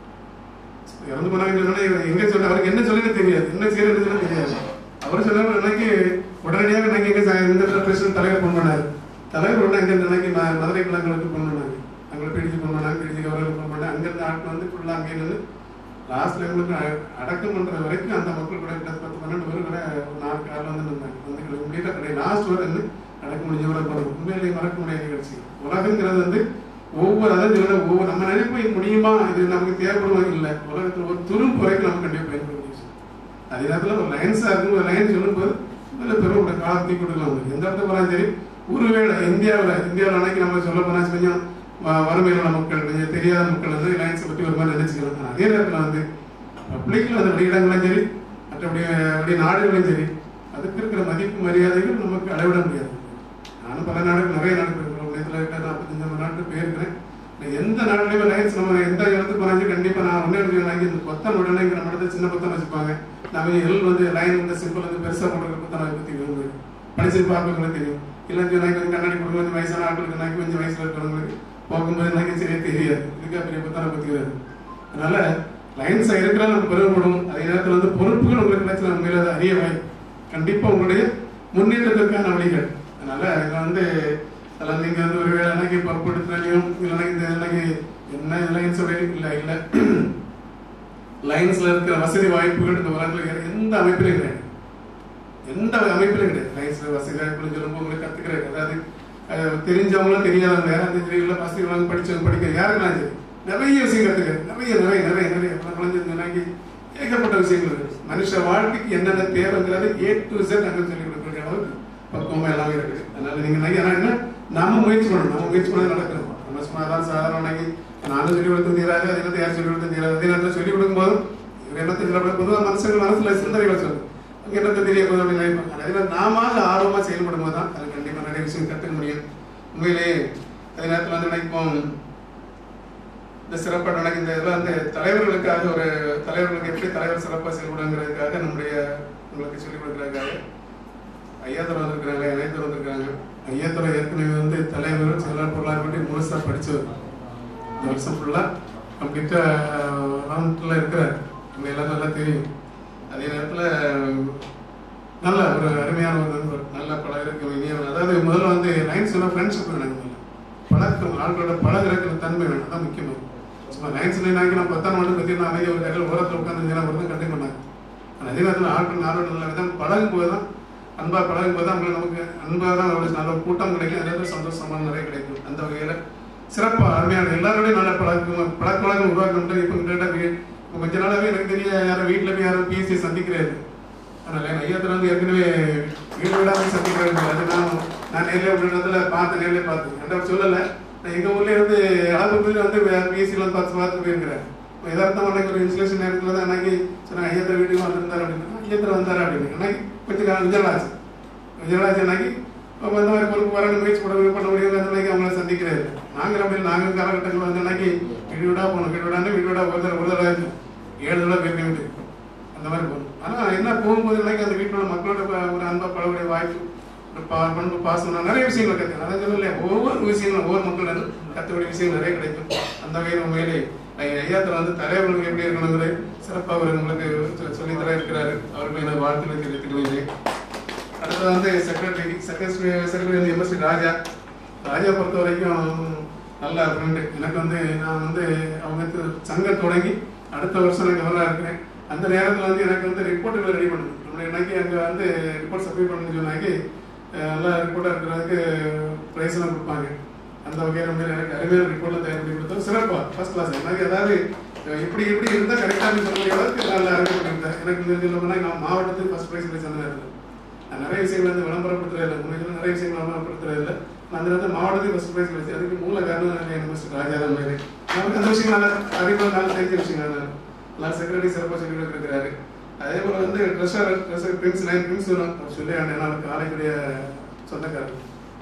இறந்து போனாங்க சொன்னா இவர் எங்க சொல்ல அவருக்கு என்ன சொல்லுன்னு தெரியாது என்ன செய்யறது சொல்ல தெரியாது அவர் சொன்னார் அன்னைக்கு உடனடியாக அன்னைக்கு எங்க ச- இந்த பிரசிடன்ட் தலைவர் ஃபோன் பண்ணாரு தலைவர் உடனே அங்க அன்னைக்கு ம- மதுரை கிழங்களுக்கு ஃபோன் பண்ணாங்க அங்கே பிடிச்சு ஃபோன் பண்ணாங்க பிடிச்சு அவர்களுக்கு ஃபோன் பண்ணாங்க அங்கிருந்து ஆட்கள் வந்து ஃபுல்லாக அங்கே இருந்து லாஸ்ட்ல எங்களுக்கு அ- அடக்கம் பண்ற வரைக்கும் அந்த மக்கள் கூட கிட்ட பத்து பன்னெண்டு பேர் கூட ஒரு நாலு காரில் வந்து நின்றாங்க வந்து கம்ப்ளீட்டாக கிடையாது லாஸ்ட் வரை இருந்து அடக்க முடிஞ்ச வரை போனது உண்மையிலேயே மறக்க முடியாத நிகழ்ச்சி உலகங்கிறது வந்து ஒவ்வொரு அதாவது இதுல ஒவ்வொரு நம்ம நினைப்பு முடியுமா இது நமக்கு தேவைப்படுமா இல்லை உலகத்துல ஒரு துரும்பு வரைக்கும் நம்ம கண்டிப்பாக பயன்படுத்தி அதே நேரத்தில் ஒரு லைன்ஸாக இருக்கும் ஒரு லைன் சொல்லும்போது நல்ல பெரும் காலத்தை கொடுக்கலாம் உங்களுக்கு எந்த இடத்துல போனாலும் சரி ஒருவேளை இந்தியாவில் இந்தியாவில் அன்னைக்கு நம்ம சொல்ல போனால் கொஞ்சம் வ- வறுமையில் உள்ள மக்கள் கொஞ்சம் தெரியாத மக்கள் வந்து லைன்ஸை பற்றி ஒரு மாதிரி நினைச்சுக்கலாம் ஆனா அதே நேரத்தில் வந்து பப்ளிக்கில் அந்த வெளியிடங்களும் சரி மற்றபடி வெளி நாடுகளும் சரி அதுக்கு இருக்கிற மதிப்பு மரியாதைகள் நமக்கு அளவிட முடியாது நானும் பல நாடுகள் நிறைய நாடு போயிருக்கிறோம் நேரத்தில் இருக்க நாற்பத்தஞ்சு நாட்டு போயிருக்கிறேன் நான் எந்த நாட்டிலையுமே லைன்ஸ் நம்ம எந்த இடத்துக்கு போனாலும் கண்டிப்பாக நான் ஒன்றே எடுத்து வாங்கி இந்த பொத்தன் உடனே இங்கே நம்ம இடத்துல சின்ன பொத்தன் வச்சுப்பாங்க நம்ம எல் வந்து லைன் வந்து சிம்பிள் வந்து பெருசாக போடுற பொத்தனை பற்றி விரும்புது படிச்சு பார்க்கறவங்களுக்கு தெரியும் இல்லை எனக்கு கொஞ்சம் கண்ணாடி கொடுக்க கொஞ்சம் வயசான ஆட்களுக்கு எனக்கு கொஞ்சம் வயசுல இருக்கிறவங்களுக்கு போகும்போது எனக்கு சரியா தெரியாது இதுக்கா பெரிய பொத்தனை பற்றிக்கிறது அதனால லைன்ஸ் இருக்கிறா நம்ம பெருமைப்படும் அதே நேரத்தில் வந்து பொறுப்புகள் உங்களுக்கு கிடைச்சா உண்மையில அதை அறிய வாய்ப்பு கண்டிப்பா உங்களுடைய முன்னேற்றத்திற்கான வழிகள் அதனால இதுல வந்து அதில் நீங்க வந்து ஒரு வேலை அன்னைக்கு பொறுப்படுத்தினாலையும் இல்லைன்னா இந்த அன்னைக்கு என்ன லைன்ஸ் இல்லை இல்லை லைன்ஸ்ல இருக்கிற வசதி வாய்ப்புகள் இந்த உலகத்தில் வேற எந்த அமைப்பிலும் கிடையாது எந்த அமைப்பிலும் கிடையாது லைன்ஸ்ல வசதி வாய்ப்புகள் சொல்லும்போது உங்களுக்கு கத்துக்கிறது அதாவது அஹ், தெரிஞ்சவங்களும் தெரியாதவங்க அந்த தெரியல வசதி வாங்க படிச்சவங்க படிக்க யாருக்கெல்லாம் சரி நிறைய விஷயம் கத்துக்கிறது நிறைய நிறைய நிறைய நிறைய பல குழந்தைங்க ஏகப்பட்ட விஷயங்கள் இருக்கு மனுஷ வாழ்க்கைக்கு என்னென்ன தேவைங்கிறது ஏ டு செட் அங்கே சொல்லி கொடுக்கக்கூடிய அளவுக்கு பக்குவமா எல்லாமே இருக்குது அதனால நீங்க நினைக்க ஆனா என்ன நம்ம முயற்சி பண்ணணும் நம்ம முயற்சி பண்ணி நடக்கணும் நம்ம சும்மா தான் சாதாரண நினைக்கி நானும் சொல்லி கொடுத்து தீராது அதே நேரத்தில் யார் சொல்லி கொடுத்து தீராது அதே நேரத்தில் சொல்லி கொடுக்கும்போது இவர் என்னத்தை சொல்ல பொதுவாக மனுஷங்கள் மனசுல சிந்தனைகளை சொல்லு அங்கே என்னத்தை தெரிய போதும் அப்படின்னு நினைப்பாங்க அதே மாதிரி நாம ஆர்வமா செயல்படும் போது தான் அது கண்டிப்பா நிறைய விஷயம் கற்றுக்க முடியும் உண்மையிலேயே அதே நேரத்தில் வந்து நினைப்போம் இந்த சிறப்பாக நடக்க இந்த இதில் வந்து தலைவர்களுக்காக ஒரு தலைவர்களுக்கு எப்படி தலைவர் சிறப்பாக செயல்படுங்கிறதுக்காக நம்முடைய உங்களுக்கு சொல்லிக் கொடுக்குறதுக்காக ஐயாத்துறை வந்திருக்கிறாங்க இளையத்துறை வந்திருக்காங்க ஐயாத்துறை ஏற்கனவே வந்து தலைவர் செயலாளர் பொருளாதார பற்றி முழுசாக படிச்சவர் இந்த வருஷம் ஃபுல்லாக கம்ப்ளீட்டாக ரவுண்டில் இருக்கிறார் நம்ம எல்லாம் நல்லா தெரியும் அதே நேரத்தில் நல்ல ஒரு அருமையான ஒரு நண்பர் நல்ல பழகிறதுக்கு இனியவர் அதாவது முதல்ல வந்து லைன்ஸ் ஃப்ரெண்ட்ஷிப் வேணும் முதல்ல பழக்கம் ஆட்களோட பழகிறக்கிற தன்மை வேணும் அதான் முக்கியமாக சும்மா லைன்ஸ்ல நாக்கி நான் பத்தாம் மட்டும் பற்றி நான் அமைதி ஒரு கடையில் ஓரத்தில் உட்காந்து ஒரு தான் கண்டிப்பாக பண்ணாங்க ஆனால் அதே நேரத்தில் ஆட்கள் நாளோட நல்ல விதம் பழகும் போது தான் அன்பா பழகும் போது தான் அவங்களுக்கு நமக்கு அன்பாக தான் ஒரு நல்ல கூட்டம் கிடைக்கும் அதே நேரத்தில் சந்தோஷமான நிறைய கிடைக்கும் அந்த வகையில் சிறப்பாக அருமையான எல்லாரோடையும் நல்ல பழக்கம் பழக்க வழக்கம் உருவாக்கணும் இப்போ கிட்ட இப்போ கொஞ்ச நாளாவே எனக்கு தெரிய யாரும் வீட்டில் போய் யாரும் பிஎஸ்சி சந்திக்கிறாரு அதனால என் ஐயாத்துல வந்து ஏற்கனவே வீடு வீடாக போய் சந்திக்கிறாரு அது நான் நான் நேரில் ஒரு இடத்துல பார்த்து நேரில் பார்த்தேன் என்கிட்ட அவர் சொல்லலை நான் எங்கள் ஊர்ல இருந்து ஆலப்புழை வந்து பிஎஸ்சியில் வந்து பார்த்து பார்த்து போயிருக்கிறேன் யதார்த்தம் அன்னைக்கு ஒரு இன்சுலேஷன் நேரத்தில் தான் அன்னைக்கு சொன்னாங்க ஐயத்திர வீட்டுக்கு வந்திருந்தார் அப்படின்னு ஐயத்திர வந்தார் அப்படின்னு அன்னைக்கு கொஞ்சம் விஜயராஜ் விஜயராஜ் அன்னைக்கு அவங்க அந்த மாதிரி பொறுப்பு வர முயற்சி பண்ண பண்ண முடியாது அந்த மாதிரி அவங்கள சந்திக்கிறாரு நாங்கள் அப்படி நாங்கள் காலகட்டங்கள் வந்து அன்னைக்கு வீடு வீடா போகணும் வீடு வீடாண்டு வீடு வீடா ஒரு தடவை ஒரு தடவை ஆச்சு. ஏழு தடவை போயிருக்க வேண்டியது அந்த மாதிரி போகணும் ஆனால் என்ன போகும்போது எனக்கு அந்த வீட்டில் உள்ள மக்களோட ப- ஒரு அன்பா பழகுடைய வாய்ப்பு ஒரு பா பண்பு பாசம் நான் நிறைய விஷயங்கள் கற்றுக்கேன் அதான் சொல்லல ஒவ்வொரு விஷயங்களும் ஒவ்வொரு மக்கள் கற்றுக்கூடிய விஷயங்கள் நிறைய கிடைக்கும் அந்த வகையில் உண்மையிலே ஐயா- ஐயாத்துல வந்து தலைவர்களுக்கு எப்படி இருக்கணுங்கிறது சிறப்பாக அவர் உங்களுக்கு சொ- சொல்லித் தர இருக்கிறாரு அவருக்கு எனது வாழ்த்துக்களை தெரிவித்துக் கொள்கிறேன் அடுத்தது வந்து செக்ரட்டரி செக்ரட்டரி செக்ரட்டரி வந்து எம்எஸ்சி ராஜா ராஜா பொறுத்த வரைக்கும் நல்ல ஃப்ரெண்டு எனக்கு வந்து நான் வந்து அவங்க து- சங்கம் தொடங்கி அடுத்த வருஷம் நான் கவர்னராக இருக்கிறேன் அந்த நேரத்தில் வந்து எனக்கு வந்து ரிப்போர்ட்டுகளை ரெடி பண்ணணும் நம்மளுடைய இன்னைக்கு அங்கே வந்து ரிப்போர்ட் சப்மிட் பண்ணணும்னு சொன்னாக்கி அஹ், நல்ல ரிப்போர்ட்டாக இருக்கிறதுக்கு ப்ரைஸ்லாம் கொடுப்பாங்க அந்த வகையில் வந்து எனக்கு அருமையான ரிப்போர்ட்லாம் தயார் பண்ணி கொடுத்தோம் சிறப்பாக ஃபர்ஸ்ட் கிளாஸ் எனக்கு அதாவது அஹ், இப்படி இப்படி இருந்தால் கரெக்டாக சொல்லக்கூடிய அளவுக்கு நல்ல அருமை பண்ணியிருந்தேன் எனக்கு தெரிஞ்ச போனால் நான் மாவட்டத்துக்கு ஃபர்ஸ்ட் ப்ரைஸ் கிடைச்ச அந்த நேரத்தில் நான் நிறைய விஷயங்கள் வந்து விளம்பரப்படுத்துறது இல்லை உண்மையில நிறைய விஷயங்கள் விளம்பரப்படுத்துறது இல்லை நான் அந்த நேரத்தில் மாவட்டத்துக்கு ஃபர்ஸ்ட் ப்ரைஸ் கிடைச்சு அதுக்கு மூல காரணம் என்ன மிஸ்டர் ராஜா தான் மாதிரி நமக்கு அந்த விஷயம் நல்லா அறிவு நல்லா தெரிஞ்ச விஷயம் தான் நல்லா செக்ரட்டரி சிறப்பாக சொல்லி கொடுக்குறாரு அதே போல வந்து treasurer treasurer Prince nine Prince அவர் சொல்லி என்னோட காலேஜுடைய சொந்தக்காரர்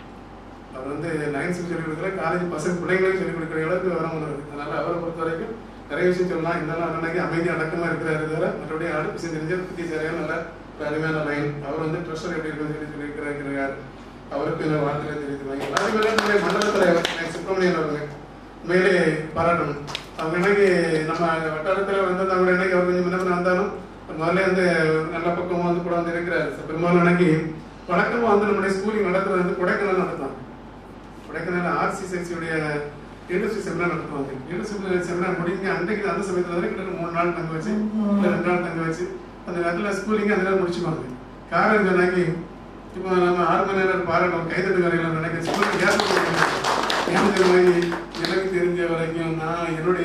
அவர் வந்து நைன்த் சொல்லி கொடுக்குற காலேஜ் பசங்க பிள்ளைங்களையும் சொல்லி கொடுக்குற அளவுக்கு வர முடியாது அதனால அவரை பொறுத்த வரைக்கும் நிறைய விஷயம் சொல்லலாம் இருந்தாலும் அன்னைக்கு அமைதி அடக்கமா இருக்கிறாரு தவிர மற்றபடி அடுத்த விஷயம் தெரிஞ்ச பத்தி சரியான நல்ல ஒரு அருமையான லைன் அவர் வந்து ட்ரெஷர் எப்படி இருக்குன்னு சொல்லி சொல்லியிருக்கிறார் அவருக்கு இந்த வாழ்த்துக்களை தெரிவித்து எல்லாருமே நம்முடைய மண்டல தலைவர் சுப்பிரமணியன் அவருங்க உண்மையிலே பாராட்டணும் அவங்க இன்னைக்கு நம்ம வட்டாரத்தில் வந்து அவங்க இன்னைக்கு அவர் கொஞ்சம் முன்ன வந்தாலும் முதல்ல வந்து நல்ல பக்கமாக வந்து கூட வந்து இருக்கிறார் பெரும்பாலும் இன்னைக்கு வழக்கமாக வந்து நம்முடைய ஸ்கூலிங் நடத்துறது வந்து கொடைக்கானல் நடத்துவாங்க கொடைக்கானல் ஆர்சிசிசியுடைய லீடர்ஷிப் செமினார் நடத்துவாங்க லீடர்ஷிப் செமினார் முடிஞ்சு அன்றைக்கு அந்த சமயத்தில் வந்து கிட்டத்தட்ட மூணு நாள் தங்க வச்சு இல்லை ரெண்டு நாள் தங்க வச்சு அந்த நேரத்தில் ஸ்கூலிங் அந்த நேரம் முடிச்சுப்பாங்க காரணம் சொன்னாக்கி இப்போ நம்ம ஆறு மணி நேரம் பாராட்டோம் கைதட்டு வரையில் நினைக்க ஸ்கூலுக்கு கேஸ் எனக்கு மாதிரி எனக்கு தெரிஞ்ச வரைக்கும் நான் என்னுடைய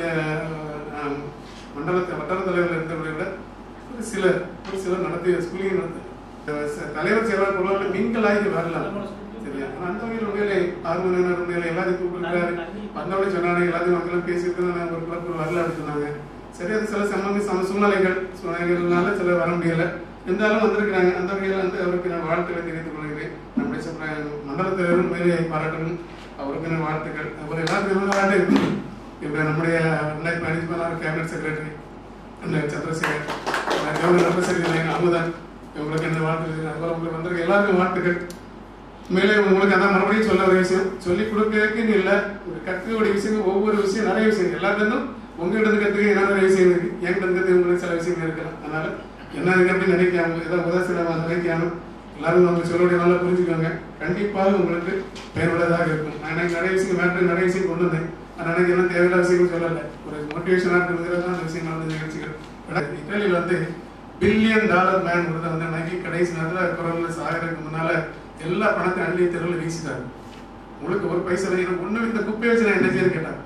அஹ், மண்டலத்தை வட்டார தலைவர்கள் இருந்தவரை விட ஒரு சிலர் ஒரு சிலர் நடத்திய ஸ்கூலிங் நடத்த தலைவர் செயலாளர் பொருளாளர் மீன்களாகி வரலாம் சரியா ஆனா அந்த வகையில் உண்மையிலே ஆறு மணி நேரம் உண்மையில எல்லாத்தையும் கூப்பிட்டுருக்காரு வந்தவொடனே சொன்னாங்க எல்லாத்தையும் மக்களும் பேசியிருக்கிறது ஒரு கிளப் வரல அப்படின்னு சொன்னாங்க சரி அது சில சம்பந்த சம சூழ்நிலைகள் சூழ்நிலைகள்னால சில வர முடியல இருந்தாலும் வந்திருக்கிறாங்க அந்த வகையில் வந்து அவருக்கு நான் வாழ்த்துக்களை தெரிவித்துக் கொள்கிறேன் நம்முடைய சொல்ற மண்டல தலைவர் உண்மையிலே பாராட்டணும் அவருக்கு நான் வாழ்த்துக்கள் அவர் எல்லாத்துக்கும் பாராட்டு இப்ப நம்முடைய ரெண்டாயிரத்தி பதினஞ்சு பதினாறு கேபினட் செக்ரட்டரி அந்த சந்திரசேகர் கவர்னர் செக்ரட்டரி அமுதன் இவங்களுக்கு என்ன வாழ்த்துக்கள் அதுபோல உங்களுக்கு வந்திருக்க எல்லாருக்கும் வாழ்த்துக்கள் மேலே உங்களுக்கு அதான் மறுபடியும் சொல்ல ஒரு விஷயம் சொல்லி கொடுக்கறதுக்குன்னு இல்லை ஒரு கற்றுக்கூடிய விஷயங்கள் ஒவ்வொரு விஷயம் நிறைய விஷயம் எல்லாத்துக்கும் உங்ககிட்ட இருந்து கற்றுக்க என்ன நிறைய விஷயம் இருக்கு என்கிட்ட இருந்து கற்றுக்க உங்களுக்கு சில விஷயங்கள் இருக்கலாம் அதனால என்ன இருக்கு அப்படின்னு நினைக்காம ஏதோ உதாசீனமா நினைக்காம எல்லாரும் நம்ம சொல்லக்கூடிய நல்லா புரிஞ்சுக்கோங்க கண்டிப்பாக உங்களுக்கு பயனுள்ளதாக இருக்கும் நான் எனக்கு நிறைய விஷயம் மேட்ரு நிறைய விஷயம் கொண்டு வந்தேன் ஆனால் எனக்கு எல்லாம் தேவையில்லாத விஷயங்கள் சொல்லலை ஒரு மோட்டிவேஷனாக இருக்கிறது தான் அந்த விஷயம் நடந்த நிகழ்ச்சிகள் இத்தாலியில் வந்து பில்லியன் டாலர் மேன் கொடுத்த வந்து நகி கடைசி நேரத்தில் குரல்ல சாகிறதுக்கு முன்னால எல்லா பணத்தையும் அள்ளி தெருவில் வீசிட்டாரு உங்களுக்கு ஒரு பைசா இல்லை, எனக்கு ஒண்ணுமே இந்த குப்பையை வச்சு நான் என்ன செய்யணும் கேட்டாங்க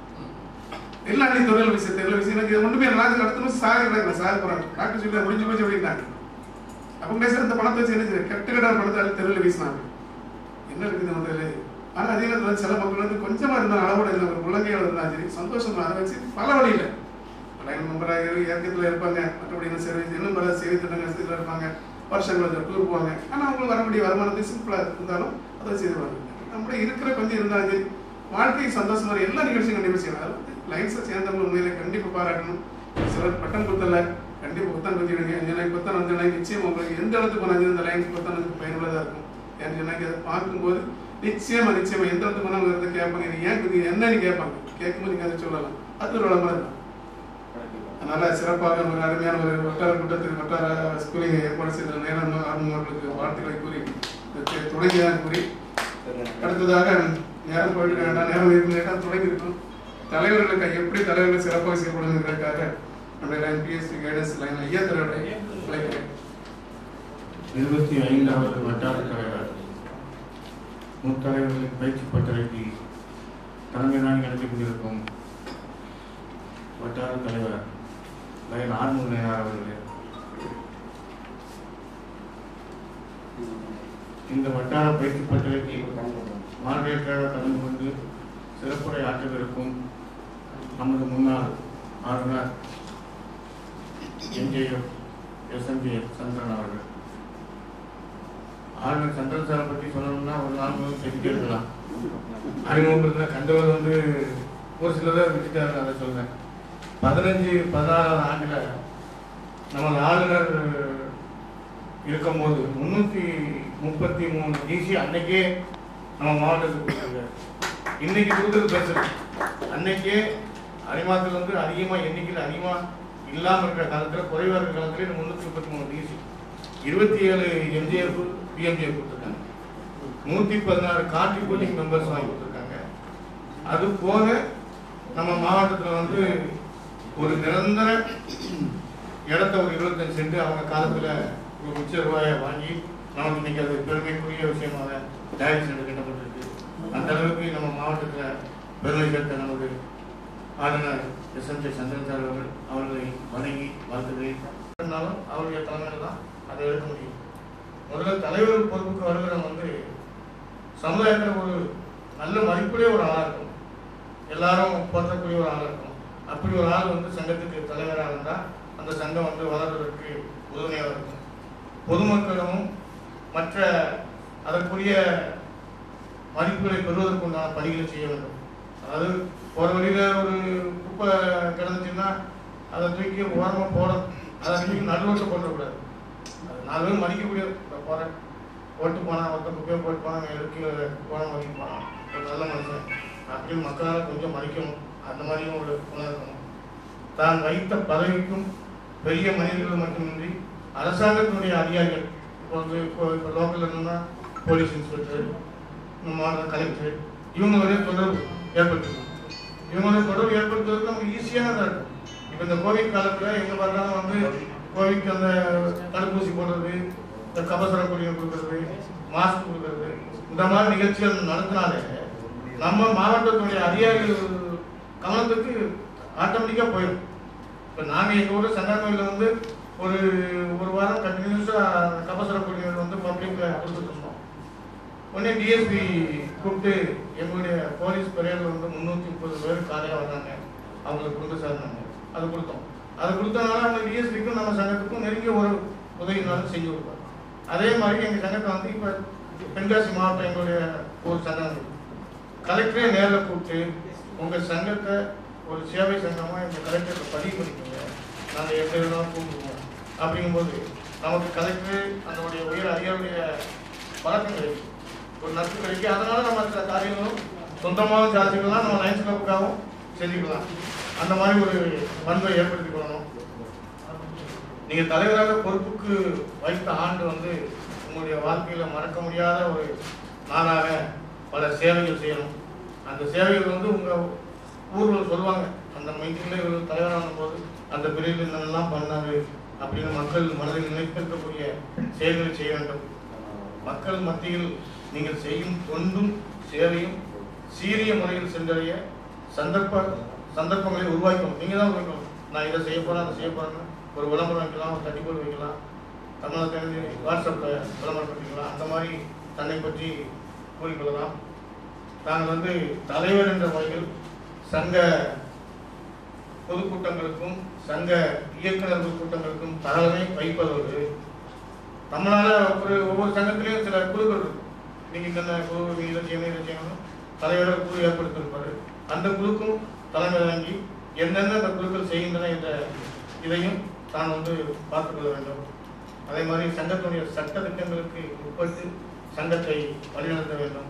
எல்லாம் அள்ளி தொழில் வீசி தெருவில் வீசி எனக்கு இது ஒண்ணுமே இல்லை அடுத்த வருஷம் சாக நான் சாக போறேன் டாக்டர் சொல்லி முடிஞ்சு போச்சு அப்படின்னாங்க அப்போ பேசுற இந்த பணத்தை வச்சு என்ன செய்ய கெட்ட கெட்ட பணத்தை அள்ளி தெருவில் வீசினாங்க என்ன இருக்குது முதல்ல ஆனா அதே நேரத்தில் வந்து சில மக்கள் வந்து கொஞ்சமா இருந்த அளவோட இருந்த ஒரு முழங்கையோட இருந்தா சரி சந்தோஷமா அதை வச்சு பல வழியில லைன் மெம்பராக இயக்கத்தில் இருப்பாங்க மற்றபடி என்ன சேவை இன்னும் பல சேவை திட்டங்கள் இருப்பாங்க வருஷங்கள் டூர் போவாங்க ஆனா அவங்களுக்கு வரக்கூடிய வருமானத்தை சிம்பிளா இருந்தாலும் அதை செய்வாங்க நம்முடைய இருக்கிற கொஞ்சம் இருந்தாலும் சரி வாழ்க்கை சந்தோஷமா இருக்கு. எல்லா நிகழ்ச்சியும் கண்டிப்பா செய்யலாம் லைன்ஸை சேர்ந்தவங்க உண்மையில கண்டிப்பா பாராட்டணும் சிலர் பட்டம் குத்தல கண்டிப்பா புத்தம் குத்திடுங்க எனக்கு புத்தம் வந்து எனக்கு நிச்சயம் உங்களுக்கு எந்த இடத்துக்கு போனாலும் இந்த லைன்ஸ் புத்தம் எனக்கு பயனுள்ளதா இருக்கும் ஏன்னு சொன்னாக்க அதை பார்க்கும்போது நிச்சயமா நிச்சயமா எந்த இடத்துக்கு போனாலும் இருந்து கேட்பாங்க இது ஏன் குத்தி என்னன்னு கேட்பாங்க கேட்கும்போது நீங்க அதை சொல்லலாம் அது ஒரு விளம்பரம் தான் அதனால சிறப்பாக ஒரு அருமையான ஒரு வட்டார கூட்டத்துக்கு வட்டார ஸ்கூலிங் ஏற்பாடு செய்த நேரம் ஆர்வங்களுக்கு வாழ்த்துக்களை கூறி இதற்கு தொடங்கியாக கூறி அடுத்ததாக நேரம் போயிட்டு வேண்டாம் நேரம் இருக்கு நேரம் தொடங்கி இருக்கும் தலைவர்களுக்கு எப்படி தலைவர்கள் சிறப்பாக செயல்படுங்கிறதுக்காக நம்முடைய லைன் பிஎஸ்சி கைடன்ஸ் லைன் ஐயா தலைவரை அழைக்கிறேன் இருபத்தி ஐந்தாவது வட்டார தலைவர் முத்தலைவர்களின் பயிற்சி பட்டறைக்கு தலைமை நாள் நடத்தி கொண்டிருக்கும் வட்டார தலைவர் லயன் ஆர்முனையார் அவர்களே இந்த வட்டார பயிற்சி பட்டறைக்கு மார்கேட்டாக கலந்து கொண்டு சிறப்புரை ஆற்றவிருக்கும் நமது முன்னாள் ஆளுநர் என்ஜேஎஃப் எஸ்எம்பி சந்திரன் அவர்கள் ஆளுநர் சந்திரன் சாரை பற்றி சொல்லணும்னா ஒரு நாள் முதல் செஞ்சு எடுக்கலாம் அறிமுகப்படுத்தின கண்டவர் வந்து ஒரு சிலதை விட்டுட்டாரு அதை சொல்றேன் பதினஞ்சு பதினாறாவது ஆண்டுல நம்ம ஆளுநர் இருக்கும்போது முன்னூத்தி முப்பத்தி மூணு டிசி அன்னைக்கே நம்ம மாவட்டத்துக்கு கொடுத்துருக்காரு இன்னைக்கு கொடுத்தது பேசுறேன் அன்னைக்கே அரிமாத்தில் வந்து அதிகமா எண்ணிக்கையில் அதிகமா இல்லாம இருக்கிற காலத்துல குறைவா இருக்கிற காலத்துல முன்னூத்தி முப்பத்தி மூணு டிசி இருபத்தி ஏழு எம்ஜிஆர் பிஎம்ஜிஆர் கொடுத்துருக்காங்க நூத்தி பதினாறு கான்ட்ரி போலிங் மெம்பர்ஸ் வாங்கி கொடுத்துருக்காங்க அது போக நம்ம மாவட்டத்துல வந்து ஒரு நிரந்தர இடத்த ஒரு இருபத்தஞ்சு சென்ட் அவங்க காலத்துல ஒரு உச்ச ரூபாயை வாங்கி நமக்கு இன்னைக்கு அது பெருமைக்குரிய விஷயமாக டயரி சென்டர் கட்டப்பட்டிருக்கு அந்த அளவுக்கு நம்ம மாவட்டத்துல பெருமை சேர்த்த நமது ஆளுநர் S M J Chandran sir அவர்கள் அவர்களை வணங்கி வாழ்த்துகிறேன் இருந்தாலும் அவருடைய தலைமையில் தான் அதை எடுக்க முடியும் முதல்ல தலைவர் பொறுப்புக்கு வருகிறவங்க வந்து சமுதாயத்தில் ஒரு நல்ல மதிப்புடைய ஒரு ஆளாக இருக்கும் எல்லாரும் போற்றக்கூடிய ஒரு ஆளாக இருக்கும் அப்படி ஒரு ஆள் வந்து சங்கத்துக்கு தலைவராக இருந்தால் அந்த சங்கம் வந்து வளர்வதற்கு உதவியாக இருக்கும் பொதுமக்களும் மற்ற அதற்குரிய மதிப்புகளை பெறுவதற்குண்டான பணிகளை செய்ய வேண்டும் அதாவது ஒரு வழியில ஒரு குப்பை கிடந்துச்சுன்னா அதை தூக்கி ஓரமாக போடணும் அதை தூக்கி நடுவோட்டு போடக்கூடாது அது நாலு பேர் மதிக்கக்கூடிய இப்போ போகிறேன் ஓட்டு போனா ஒருத்தன் குப்பையை போட்டு போனாங்க எடுத்து போன மதிக்க போனான் ஒரு நல்ல மனுஷன் அப்படின்னு மக்களால் கொஞ்சம் மதிக்கணும் அந்த மாதிரியும் ஒரு குணம் இருக்கணும் தான் வைத்த பதவிக்கும் பெரிய மனிதர்கள் மட்டுமின்றி அரசாங்கத்தினுடைய அதிகாரிகள் இப்போ வந்து இப்போ இப்போ லோக்கல் இருந்தால் போலீஸ் இன்ஸ்பெக்டர் நம்ம மாவட்ட கலெக்டர் இவங்களுடைய தொடர்பு ஏற்படுத்தணும் இவங்களுடைய தொடர்பு ஏற்படுத்துவதற்கு நமக்கு ஈஸியானதாக இருக்கும் இப்போ இந்த கோவிட் காலத்தில் எங்கே பார்த்தாலும் வந்து கோவிட்க்கு அந்த தடுப்பூசி போடுறது இந்த கபசுர குடிநீர் கொடுக்கறது மாஸ்க் கொடுக்கறது இந்த மாதிரி நிகழ்ச்சிகள் நடத்தினாலே நம்ம மாவட்டத்துடைய அதிகாரிகள் கவனத்துக்கு ஆட்டோமேட்டிக்காக போயிடும் இப்போ நாங்கள் எங்கள் ஊர் சங்கரங்கோயிலில் வந்து ஒரு ஒரு வாரம் கண்டினியூஸாக கபசுர குடிநீர் வந்து பப்ளிக்கில் கொடுத்துட்டு இருந்தோம் உடனே டிஎஸ்பி கூப்பிட்டு எங்களுடைய போலீஸ் பரையில் வந்து முந்நூற்றி முப்பது பேர் காலையில் வந்தாங்க அவங்களுக்கு கொண்டு சேர்ந்தாங்க அது கொடுத்தோம் அது கொடுத்தனால அந்த டிஎஸ்பிக்கும் நம்ம சங்கத்துக்கும் நெருங்கிய ஒரு உதவினாலும் செஞ்சு கொடுப்பார் அதே மாதிரி எங்கள் சங்கத்தை வந்து இப்போ தென்காசி மாவட்டம் எங்களுடைய ஒரு சங்கம் இருக்கு. கலெக்டரே நேரில் கூப்பிட்டு உங்கள் சங்கத்தை ஒரு சேவை சங்கமாக எங்கள் கலெக்டருக்கு பதிவு பண்ணிக்கோங்க நாங்கள் எந்த விதமாக கூப்பிடுவோம் அப்படிங்கும்போது நமக்கு கலெக்டர் அதனுடைய உயர் அதிகாரியுடைய பழக்கம் கிடைக்கும் ஒரு நட்பு கிடைக்கும் அதனால நம்ம சில காரியங்களும் சொந்தமாகவும் சாதிச்சுக்கலாம் நம்ம லைன்ஸ் கிளப்புக்காகவும் செஞ்சுக்கலாம் அந்த மாதிரி ஒரு பண்பை ஏற்படுத்திக் கொள்ளணும் நீங்க தலைவராக பொறுப்புக்கு வைத்த ஆண்டு வந்து உங்களுடைய வாழ்க்கையில மறக்க முடியாத ஒரு நாளாக பல சேவைகள் செய்யணும் அந்த சேவைகள் வந்து உங்க ஊர்ல சொல்லுவாங்க அந்த மீட்டிங்ல இவர் தலைவரான போது அந்த பிரிவில் என்னெல்லாம் பண்ணாரு அப்படின்னு மக்கள் மனதில் நினைத்திருக்கக்கூடிய செயல்களை செய்ய வேண்டும் மக்கள் மத்தியில் நீங்கள் செய்யும் தொண்டும் சேவையும் சீரிய முறையில் சென்றடைய சந்தர்ப்ப சந்தர்ப்பங்களை உருவாக்கணும் நீங்க தான் உருவாக்கணும் நான் இதை செய்ய போறேன் அதை செய்ய போறேன்னு ஒரு விளம்பரம் வைக்கலாம் ஒரு தட்டிப்போல் வைக்கலாம் தமிழகத்தில் வாட்ஸ்அப்பில் விளம்பரப்படுத்திக்கலாம் அந்த மாதிரி தன்னை பற்றி கூறிக்கொள்ளலாம் நாங்கள் வந்து தலைவர் என்ற முறையில் சங்க பொதுக்கூட்டங்களுக்கும் சங்க இயக்குநர்கள் கூட்டங்களுக்கும் தலைமை வைப்பதோடு நம்மளால ஒரு ஒவ்வொரு சங்கத்திலையும் சில குழுக்கள் இருக்கும் நீங்க இந்த குழு நீங்க இதை செய்யணும் இதை செய்யணும் தலைவர் குழு ஏற்படுத்தியிருப்பாரு அந்த குழுக்கும் தலைமை வழங்கி என்னென்ன அந்த குழுக்கள் செய்கின்றன என்ற இதையும் தான் வந்து பார்த்துக்கொள்ள வேண்டும் அதே மாதிரி சங்கத்தினுடைய சட்ட திட்டங்களுக்கு உட்பட்டு சங்கத்தை வழிநடத்த வேண்டும்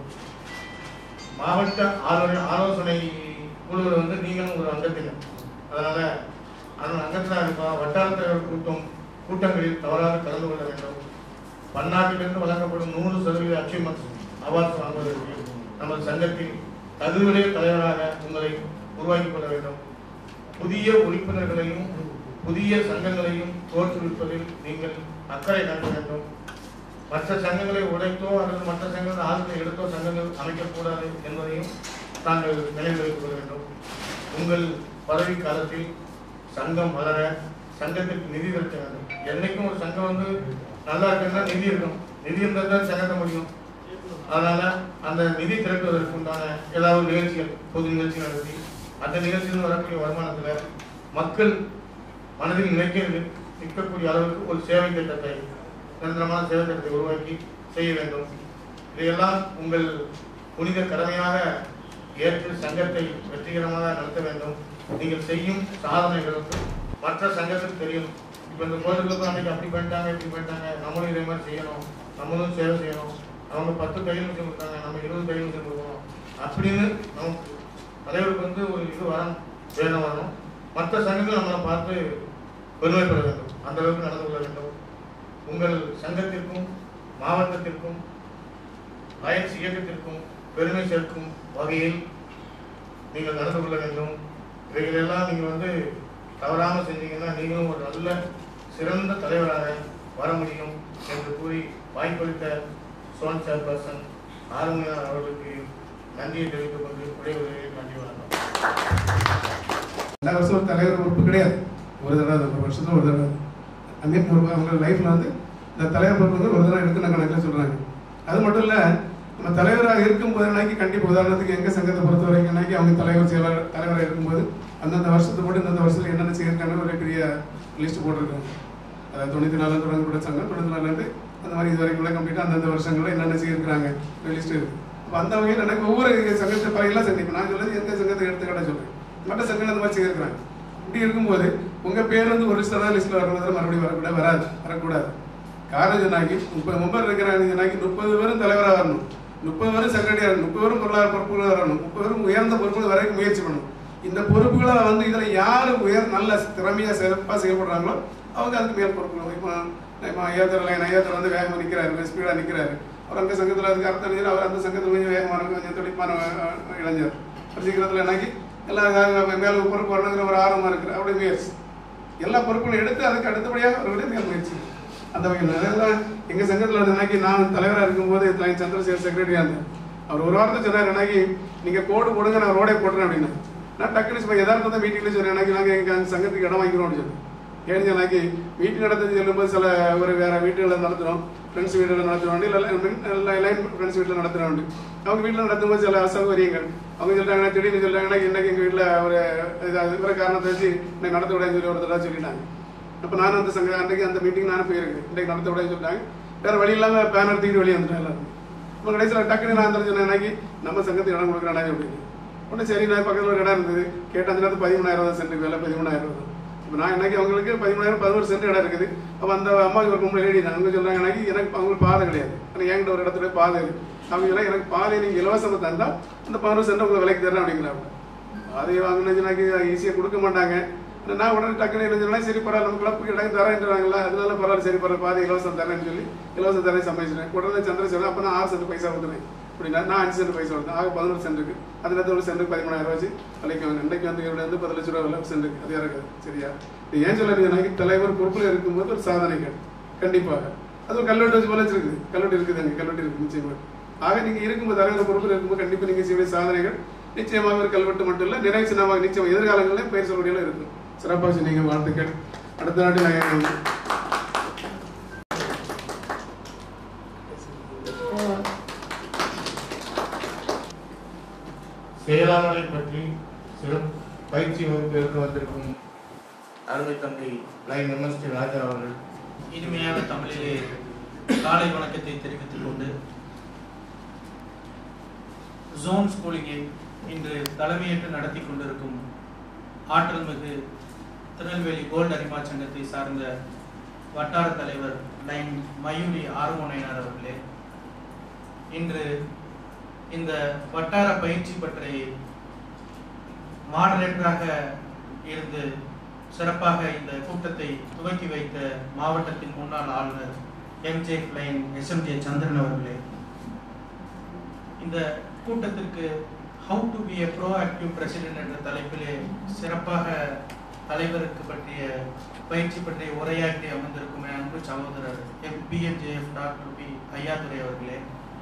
மாவட்ட ஆலோசனை ஆலோசனை குழுவில் வந்து நீங்களும் ஒரு அங்கத்தினர் அதனால அந்த அங்கத்தில் இருப்போம் வட்டாரத்தில் கூட்டம் கூட்டங்களில் தவறாக கலந்து கொள்ள வேண்டும் பன்னாட்டிலிருந்து வழங்கப்படும் நூறு சதவீத அச்சீவ்மெண்ட்ஸ் அவார்ட்ஸ் வாங்குவதற்கு நமது சங்கத்தில் தகுதியுடைய தலைவராக உங்களை உருவாக்கிக் கொள்ள வேண்டும் புதிய உறுப்பினர்களையும் புதிய சங்கங்களையும் தோற்றுவிப்பதில் நீங்கள் அக்கறை காட்ட வேண்டும் மற்ற சங்கங்களை உடைத்தோ அல்லது மற்ற சங்கங்கள் ஆளுநர் எடுத்தோ சங்கங்கள் அமைக்கக்கூடாது என்பதையும் தாங்கள் நினைவில் வைத்துக் கொள்ள வேண்டும் உங்கள் பதவி காலத்தில் சங்கம் வளர சங்கத்திற்கு நிதி திரட்ட வேண்டும் என்னைக்கும் ஒரு சங்கம் வந்து நல்லா இருக்குன்னா நிதி இருக்கும் நிதி இருந்தால் தான் சங்கத்த முடியும் அதனால அந்த நிதி திரட்டுவதற்கு உண்டான ஏதாவது நிகழ்ச்சிகள் பொது நிகழ்ச்சி நடத்தி அந்த நிகழ்ச்சியில் வரக்கூடிய வருமானத்துல மக்கள் மனதில் நினைக்க நிற்கக்கூடிய அளவுக்கு ஒரு சேவை திட்டத்தை நிரந்தரமான சேவை திட்டத்தை உருவாக்கி செய்ய வேண்டும் இதையெல்லாம் உங்கள் புனித கடமையாக ஏற்று சங்கத்தை வெற்றிகரமாக நடத்த வேண்டும் நீங்கள் செய்யும் சாதனைகள் மற்ற சங்கத்துக்கு தெரியும் இப்போ இந்த கோயிலுக்கு அன்னைக்கு அப்படி பண்ணிட்டாங்க இப்படி பண்ணிட்டாங்க நம்மளும் இதே மாதிரி செய்யணும் நம்மளும் சேவை செய்யணும் அவங்க பத்து கையில் வச்சு கொடுத்தாங்க நம்ம இருபது கையில் வச்சு கொடுக்கணும் அப்படின்னு நமக்கு தலைவருக்கு வந்து ஒரு இது வரம் வேணும் வரணும் மற்ற சங்கங்கள் நம்மளை பார்த்து பெருமைப்பட வேண்டும் அந்த அளவுக்கு நடந்து கொள்ள வேண்டும் உங்கள் சங்கத்திற்கும் மாவட்டத்திற்கும் லயன்ஸ் இயக்கத்திற்கும் பெருமை சேர்க்கும் வகையில் நீங்கள் நடந்து கொள்ள வேண்டும் இவைகளெல்லாம் நீங்கள் வந்து தவறாமல் செஞ்சீங்கன்னா நீங்களும் ஒரு நல்ல சிறந்த தலைவராக வர முடியும் என்று கூறி வாய்ப்பளித்த சோன் சேர்பர்சன் ஆறுமையார் அவர்களுக்கு நன்றியை தெரிவித்துக் கொண்டு விடைபெறுகிறேன் நன்றி வணக்கம் எல்லா வருஷம் ஒரு தலைவர் பொறுப்பு கிடையாது ஒரு தடவை அது ஒரு வருஷத்துல ஒரு தடவை அந்த ஒரு அவங்க லைஃப்ல வந்து இந்த தலைவர் பொறுப்பு வந்து ஒரு தடவை எடுத்து நான் கணக்கில் சொல்றாங்க அது மட்டும் இல்ல நம்ம தலைவராக இருக்கும்போது நாளைக்கு கண்டிப்பா உதாரணத்துக்கு எங்க சங்கத்தை பொறுத்த வரைக்கும் நாளைக்கு அவங்க தலைவர் செயலாளர் தலைவராக இருக்கும்போது அந்தந்த வருஷத்தை போட்டு இந்தந்த வருஷத்துல என்னென்ன செய்யிருக்காங்க ஒரு பெரிய லிஸ்ட் போட்டிருக்காங்க அதாவது தொண்ணூத்தி நாலு தொடங்கப்பட்ட சங்கம் தொண்ணூத்தி நாலுல இருந்து அந்த மாதிரி இது வரைக்கும் கம்ப்ளீட்டா அந்தந்த வருஷங்கள்ல என்னென்ன செய்யிருக்காங்க லிஸ்ட் இருக்கு அப்ப அந்த வகையில் எனக்கு ஒவ்வொரு சங்கத்தை பறையெல்லாம் சங்கம் இப்ப நான் சொல்றது எந்த சங்கத்தை எடுத்துக்கிட்ட சொல்றேன் மற்ற சங்கம் அந்த மாதிரி செய்யிருக்கிறாங்க இப்படி இருக்கும்போது உங்க பேர் வந்து ஒரு லிஸ்ட்ல லிஸ்ட்ல வரக்கூடாது மறுபடியும் வரக்கூடாது வராது வரக்கூடாது காரணம் சொன்னாக்கி முப்பது மெம்பர் இருக்கிறாங்க சொன்னாக்கி முப்பது பேரும் தலைவராக வரணும் முப்பது பேரும் செக்ரட்டரியா இருக்கணும் முப்பது பேரும் பொருளாதார பொறுப்புகள் வரணும் முப்பது பேரும் உயர்ந்த பொறுப்புகள் வரைக்கும் முயற்சி பண்ணணும் இந்த பொறுப்புகளை வந்து இதுல யாரு உயர் நல்ல திறமையா சிறப்பா செயல்படுறாங்களோ அவங்க அதுக்கு மேல் பொறுப்புகள் இப்போ இப்போ ஐயாத்திர லைன் ஐயாத்திர வந்து வேகமாக நிற்கிறாரு ஸ்பீடாக நிற்கிறாரு அவர் அங்கே சங்கத்தில் அதுக்கு அர்த்தம் தெரிஞ்சு அவர் அந்த சங்கத்தில் கொஞ்சம் வேகமான கொஞ்சம் துடிப்பான அஹ், இளைஞர் சீக்கிரத்தில் என்னாக்கி எல்லா மேலே பொறுப்பு வரணுங்கிற ஒரு ஆர்வமாக இருக்குது அப்படி முயற்சி எல்லா பொறுப்புகளும் எடுத்து அதுக்கு அடுத்தபடியாக அவருடைய மேல் முயற்சி அந்த வகையில் அதெல்லாம் எங்கள் சங்கத்தில் வந்து என்னாக்கி நான் தலைவராக இருக்கும்போது தலைவர் சந்திரசேகர் செக்ரட்டரியாக இருந்தேன் அவர் ஒரு வாரத்தை சொன்னார் என்னாக்கி நீங்கள் கோடு போடுங்க நான் ரோடே போட்டுறேன் அப்படின்னு நான் டக்குனு சும்மா எதார்த்தம் மீட்டிங்கில் சொன்னேன் எனக்கு நாங்கள் எங்கள் சங்கத்துக்கு இடம் வாங்கிக்கிறோம் அப்படின்னு சொன்னேன் ஏன்னு சொன்னாக்கி வீட்டு நடத்துறது சொல்லும்போது சில ஒரு வேற வீட்டுகளை நடத்துகிறோம் ஃப்ரெண்ட்ஸ் வீட்டில் நடத்துகிறோம் இல்லை லைன் ஃப்ரெண்ட்ஸ் வீட்டில் நடத்துகிறோம் அவங்க வீட்டில் நடத்தும்போது சில அசௌகரியங்கள் அவங்க சொல்றாங்கன்னா திடீர்னு சொல்றாங்கன்னா இன்னைக்கு எங்கள் வீட்டில் ஒரு இது இவர காரணத்தை வச்சு இன்னைக்கு நடத்த விடாதுன்னு சொல்லி ஒரு தடவை சொல்லிட்டாங்க அப்போ நானும் அந்த சங்க அன்றைக்கு அந்த மீட்டிங் நானும் போயிருக்கேன் இன்னைக்கு நடத்த விடாதுன்னு சொல்லிட்டாங்க வேற வழி இல்லாமல் பேனர் தூக்கிட்டு வெளியே வந்துட்டேன் எல்லாரும் இப்போ கடைசியில் டக்குனு நான் அந்த சொன்னேன் எனக்கு நம்ம சங்கத்துக்கு இடம் கொடுக்குறேன் அப்படின்னு உடனே சரி நான் பக்கத்தில் ஒரு இடம் இருந்தது கேட்ட அந்த நேரத்தில் பதிமூணாயிரம் தான் சென்ட் விலை பதிமூணாயிரம் தான் இப்போ நான் எனக்கு அவங்களுக்கு பதிமூணாயிரம் பதினோரு சென்ட் இடம் இருக்குது அப்போ அந்த அம்மாவுக்கு ஒரு கும்பல் லேடி நான் அவங்க சொல்றாங்க எனக்கு எனக்கு அவங்களுக்கு பாதை கிடையாது ஆனால் என்கிட்ட ஒரு இடத்துல பாதை இருக்கு அவங்க சொன்னா எனக்கு பாதை நீங்கள் இலவசமாக தந்தா அந்த பதினோரு சென்ட் உங்களுக்கு விலைக்கு தரேன் அப்படிங்கிறாங்க பாதையை வாங்கினது எனக்கு ஈஸியாக கொடுக்க மாட்டாங்க ஆனா நான் உடனே டக்குனு என்ன சொன்னா சரி பரவாயில்ல நம்ம கிளப்புக்கு இடம் தரேன்றாங்களா அதனால பரவாயில்ல சரி பரவாயில்ல பாதை இலவசம் தரேன்னு சொல்லி இலவசம் தரேன் சமைச்சிட்டேன் உடனே சந்திரசேகர் அப்போ நான் ஆறு சென்ட் பைசா கொடுத்துறேன் அப்படின்னா நான் அஞ்சு சென்ட் பைசா கொடுத்தேன் ஆக பதினோரு சென்ட் இருக்கு அதில் ஒரு சென்ட் பதிமூணாயிரம் ரூபாய் வச்சு விலைக்கு வாங்க இன்றைக்கு வந்து இவருடைய வந்து பத்து லட்ச ரூபா விலை சென்ட் இருக்கு அது இருக்குது சரியா இது ஏன் சொல்ல எனக்கு தலைவர் பொறுப்பில் இருக்கும்போது ஒரு சாதனைகள் கண்டிப்பாக அது ஒரு கல்லூரி வச்சு போல வச்சிருக்குது கல்லூரி இருக்குது அங்கே கல்லூரி இருக்கு நிச்சயமாக ஆக நீங்க இருக்கும்போது தலைவர் பொறுப்பில் இருக்கும்போது கண்டிப்பா நீங்க செய்ய சாதனைகள் நிச்சயமாக ஒரு கல்வெட்டு மட்டும் இல்ல நிறைய சின்னமாக நிச்சயம் எதிர்காலங்களில் பெயர் சொல்லுடைய இருக்கும் சிறப்பாக சொன்னீங்க வாழ்த்துக்கள் அடுத்த நாட்டில் நாங்கள் செயலாளரை பற்றி சிறு பயிற்சி வகுப்பு எடுத்து வந்திருக்கும் அருமை தம்பி லைன் எம்எஸ்டி ராஜா அவர்கள் இனிமையான தமிழிலே காலை வணக்கத்தை தெரிவித்துக் கொண்டு ஜோன் ஸ்கூலிங்கை இன்று தலைமையேற்று நடத்தி கொண்டிருக்கும் ஆற்றல் மிகு திருநெல்வேலி கோல்டு அரிமா சங்கத்தை சார்ந்த வட்டார தலைவர் லைன் மயூரி ஆறுமுனையனார் அவர்களே இன்று இந்த வட்டார பயிற்சி பற்றி மாடரேட்டராக இருந்து சிறப்பாக இந்த கூட்டத்தை துவக்கி வைத்த மாவட்டத்தின் முன்னாள் ஆளுநர் எம்ஜே பிளைன் எஸ்எம்ஜே சந்திரன் அவர்களே இந்த கூட்டத்திற்கு how to be a proactive president என்ற தலைப்பிலே சிறப்பாக தலைவருக்கு பற்றிய பயிற்சி பற்றிய உரையாற்றி அமர்ந்திருக்கும் என் அன்பு சகோதரர் M PNJF doctor P Ayyadurai அவர்களே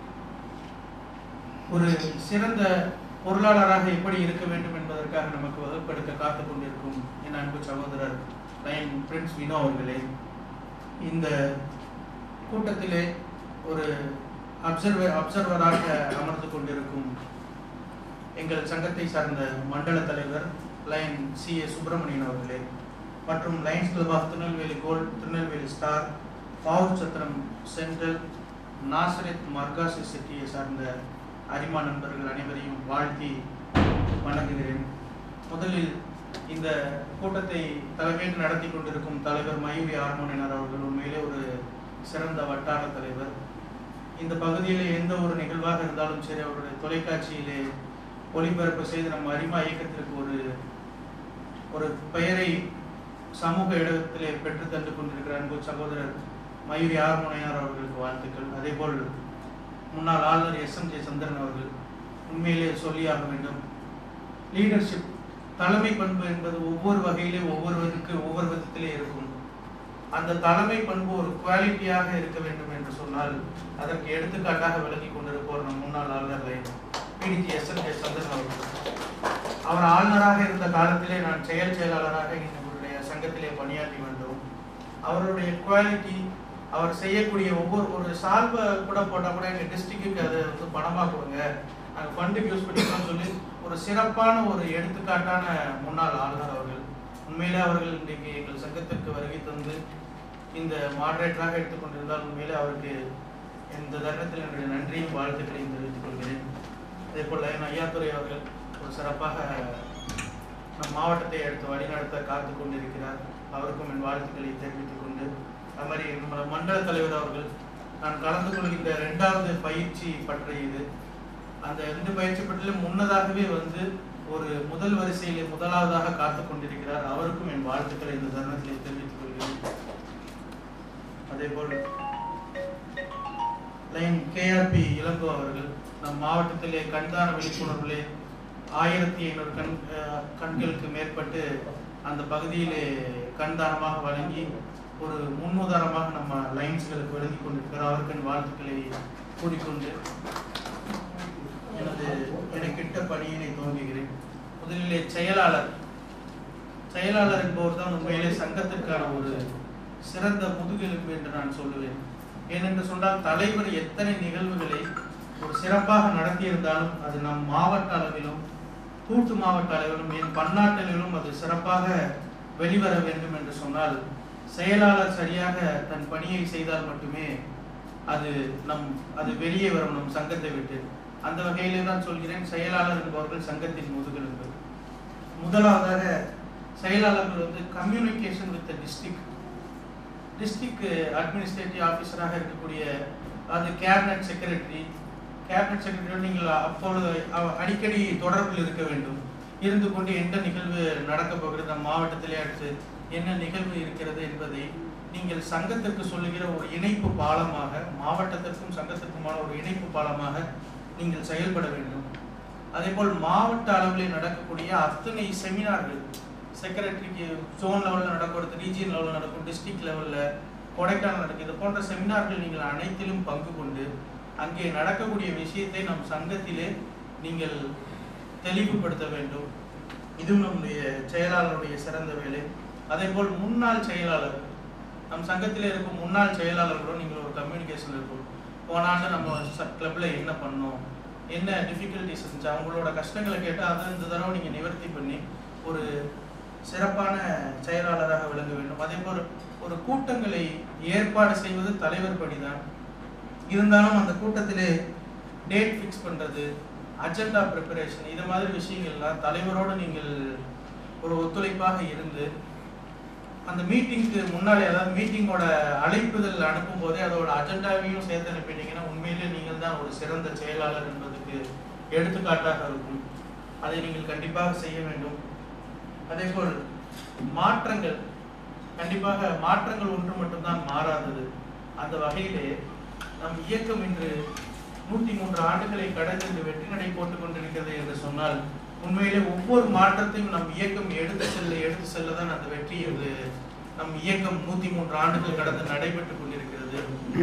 ஒரு சிறந்த பொருளாளராக எப்படி இருக்க வேண்டும் என்பதற்காக நமக்கு வகுப்பெடுக்க காத்துக் கொண்டிருக்கும் என் அன்பு சகோதரர் லயன் பிரின்ஸ் வினோ அவர்களே இந்த கூட்டத்திலே ஒரு அப்சர்வர் அப்சர்வராக அமர்ந்து கொண்டிருக்கும் எங்கள் சங்கத்தை சார்ந்த மண்டல தலைவர் லயன் சி ஏ சுப்பிரமணியன் அவர்களே மற்றும் lions club of Tirunelveli gold Tirunelveli star Pavoor Chathiram central Nazareth மர்காசி சிட்டியை சார்ந்த அரிமா நண்பர்கள் அனைவரையும் வாழ்த்தி வணங்குகிறேன் முதலில் இந்த கூட்டத்தை தலைமையில் நடத்தி கொண்டிருக்கும் தலைவர் மயூரி ஆர்மோனியனர் அவர்கள் உண்மையிலே ஒரு சிறந்த வட்டார தலைவர் இந்த பகுதியிலே எந்த ஒரு நிகழ்வாக இருந்தாலும் சரி அவருடைய தொலைக்காட்சியிலே ஒளிபரப்பு செய்து நம்ம அரிமா இயக்கத்திற்கு ஒரு ஒரு பெயரை சமூக இடத்திலே பெற்று தந்து கொண்டிருக்கிற அன்பு சகோதரர் மயூரி ஆர்மோனையார் அவர்களுக்கு வாழ்த்துக்கள் அதேபோல் முன்னாள் ஆளுநர் எஸ் எம் ஜே சந்திரன் அவர்கள் உண்மையிலே சொல்லியாக வேண்டும் லீடர்ஷிப் தலைமை பண்பு என்பது ஒவ்வொரு வகையிலே ஒவ்வொருவருக்கு ஒவ்வொரு விதத்திலே இருக்கும் அந்த தலைமை பண்பு ஒரு குவாலிட்டியாக இருக்க வேண்டும் என்று சொன்னால் அதற்கு எடுத்துக்காட்டாக விளங்கி கொண்டிருப்போர் நம் முன்னாள் ஆளுநர் PDG S M J Chandran அவர்கள் அவர் ஆளுநராக இருந்த காலத்திலே நான் செயல் செயலாளராக எங்களுடைய சங்கத்திலே பணியாற்றி வந்தோம் அவருடைய குவாலிட்டி அவர் செய்யக்கூடிய ஒவ்வொரு ஒரு சால்வை கூட போட்டால் கூட எங்கள் டிஸ்ட்ரிக்ட்டுக்கு அதை வந்து பணமாக கொடுங்க நாங்கள் ஃபண்டுக்கு யூஸ் பண்ணிக்கிறோம்னு சொல்லி ஒரு சிறப்பான ஒரு எடுத்துக்காட்டான முன்னாள் ஆளுநர் அவர்கள் உண்மையிலே அவர்கள் இன்றைக்கு எங்கள் சங்கத்திற்கு வருகை தந்து இந்த மாடரேட்டராக எடுத்துக்கொண்டிருந்தால் உண்மையிலே அவருக்கு இந்த தருணத்தில் என்னுடைய நன்றியும் வாழ்த்துக்களையும் தெரிவித்துக் கொள்கிறேன் அதே போல் என் ஐயாத்துறை அவர்கள் ஒரு சிறப்பாக நம் மாவட்டத்தை எடுத்து வழிநடத்த காத்து கொண்டிருக்கிறார் அவருக்கும் என் வாழ்த்துக்களை தெரிவித்துக் கொண்டு அது மாதிரி நம்ம மண்டல தலைவர் அவர்கள் நான் கலந்து கொள்கின்ற இரண்டாவது பயிற்சி பற்றிய இது அந்த ரெண்டு பயிற்சி பற்றிலும் முன்னதாகவே வந்து ஒரு முதல் வரிசையிலே முதலாவதாக காத்து கொண்டிருக்கிறார் அவருக்கும் என் வாழ்த்துக்களை இந்த தருணத்திலே தெரிவித்துக் கொள்கிறேன் அதே போல் லைன் கேஆர்பி இளங்கோ அவர்கள் நம் மாவட்டத்திலே கண்தான விழிப்புணர்விலே ஆயிரத்தி ஐநூறு கண் அஹ், கண்களுக்கு மேற்பட்டு அந்த பகுதியிலே கண்தானமாக வழங்கி ஒரு முன்னுதாரணமாக நம்ம லைன்ஸ்களுக்கு வழங்கி கொண்டிருக்கிறார் அவருக்கு என் வாழ்த்துக்களை கூறிக்கொண்டு எனது எனக்கிட்ட பணியினை துவங்குகிறேன் முதலிலே செயலாளர் செயலாளர் என்பவர் தான் உண்மையிலே சங்கத்திற்கான ஒரு சிறந்த முதுகெலும்பு என்று நான் சொல்லுவேன் ஏனென்று சொன்னால் தலைவர் எத்தனை நிகழ்வுகளை ஒரு சிறப்பாக நடத்தியிருந்தாலும் அது நம் மாவட்ட அளவிலும் கூட்டு மாவட்ட அளவிலும் என் பன்னாட்டு அளவிலும் அது சிறப்பாக வெளிவர வேண்டும் என்று சொன்னால் செயலாளர் சரியாக தன் பணியை செய்தால் மட்டுமே அது நம் அது வெளியே வரும் நம் சங்கத்தை விட்டு அந்த வகையிலே தான் சொல்கிறேன் செயலாளர் என்பவர்கள் சங்கத்தின் முதுகெலும்பு முதலாவதாக செயலாளர்கள் வந்து communication with district district administrative ஆஃபீஸராக இருக்கக்கூடிய அது கேபினட் செக்ரட்டரி கேபினட் செக்ரட்டரி நீங்கள் அப்பொழுது அவ- அடிக்கடி தொடர்பில் இருக்க வேண்டும் இருந்து கொண்டு எந்த நிகழ்வு நடக்கப் போகிறது நம் மாவட்டத்திலே அடுத்து என்ன நிகழ்வு இருக்கிறது என்பதை நீங்கள் சங்கத்திற்கு சொல்லுகிற ஒரு இணைப்பு பாலமாக மாவட்டத்திற்கும் சங்கத்திற்குமான ஒரு இணைப்பு பாலமாக நீங்கள் செயல்பட வேண்டும் அதேபோல் மாவட்ட அளவில் நடக்கக்கூடிய அத்தனை செமினார்கள் செக்ரட்டரிக்கு ஜோன் லெவலில் நடக்கிறது ரீஜியன் லெவலில் நடக்கும் டிஸ்ட்ரிக்ட் லெவலில் கொடைக்கானல் நடக்கும் இது போன்ற செமினார்கள் நீங்கள் அனைத்திலும் பங்கு கொண்டு அங்கே நடக்கக்கூடிய விஷயத்தை நம் சங்கத்திலே நீங்கள் தெளிவுபடுத்த வேண்டும் இதுவும் நம்முடைய செயலாளருடைய சிறந்த வேலை அதேபோல் முன்னாள் செயலாளர் நம் சங்கத்திலே இருக்கும் முன்னாள் செயலாளர்களுடன் நீங்கள் ஒரு கம்யூனிகேஷன் இருக்கும் போன ஆண்டு நம்ம கிளப்ல என்ன பண்ணோம் என்ன டிஃபிகல்ட்டிஸ் இருந்துச்சு அவங்களோட கஷ்டங்களை கேட்டு அதை இந்த தடவை நீங்கள் நிவர்த்தி பண்ணி ஒரு சிறப்பான செயலாளராக விளங்க வேண்டும் அதே போல் ஒரு கூட்டங்களை ஏற்பாடு செய்வது தலைவர் பணிதான் இருந்தாலும் அந்த கூட்டத்திலே டேட் ஃபிக்ஸ் பண்றது அஜெண்டா ப்ரிப்பரேஷன் இது மாதிரி விஷயங்கள்லாம் தலைவரோடு நீங்கள் ஒரு ஒத்துழைப்பாக இருந்து அந்த மீட்டிங்க்கு முன்னாடி அதாவது மீட்டிங்கோட அழைப்புதல் அனுப்பும் போதே அதோட அஜெண்டாவையும் சேர்த்து அனுப்பிட்டீங்கன்னா உண்மையிலே நீங்கள் தான் ஒரு சிறந்த செயலாளர் என்பதுக்கு எடுத்துக்காட்டாக இருக்கும் அதை நீங்கள் கண்டிப்பாக செய்ய வேண்டும் அதேபோல் மாற்றங்கள் கண்டிப்பாக மாற்றங்கள் ஒன்று மட்டும்தான் மாறாதது அந்த வகையிலே நம் இயக்கம் இன்று நூத்தி மூன்று ஆண்டுகளை கடந்து இன்று வெற்றி நடை போட்டுக் கொண்டிருக்கிறது என்று சொன்னால் உண்மையிலே ஒவ்வொரு மாற்றத்தையும் நம் இயக்கம் எடுத்து செல்ல எடுத்து செல்ல தான் அந்த வெற்றி இது நம் இயக்கம் நூத்தி மூன்று ஆண்டுகள் கடந்து நடைபெற்றுக் கொண்டிருக்கிறது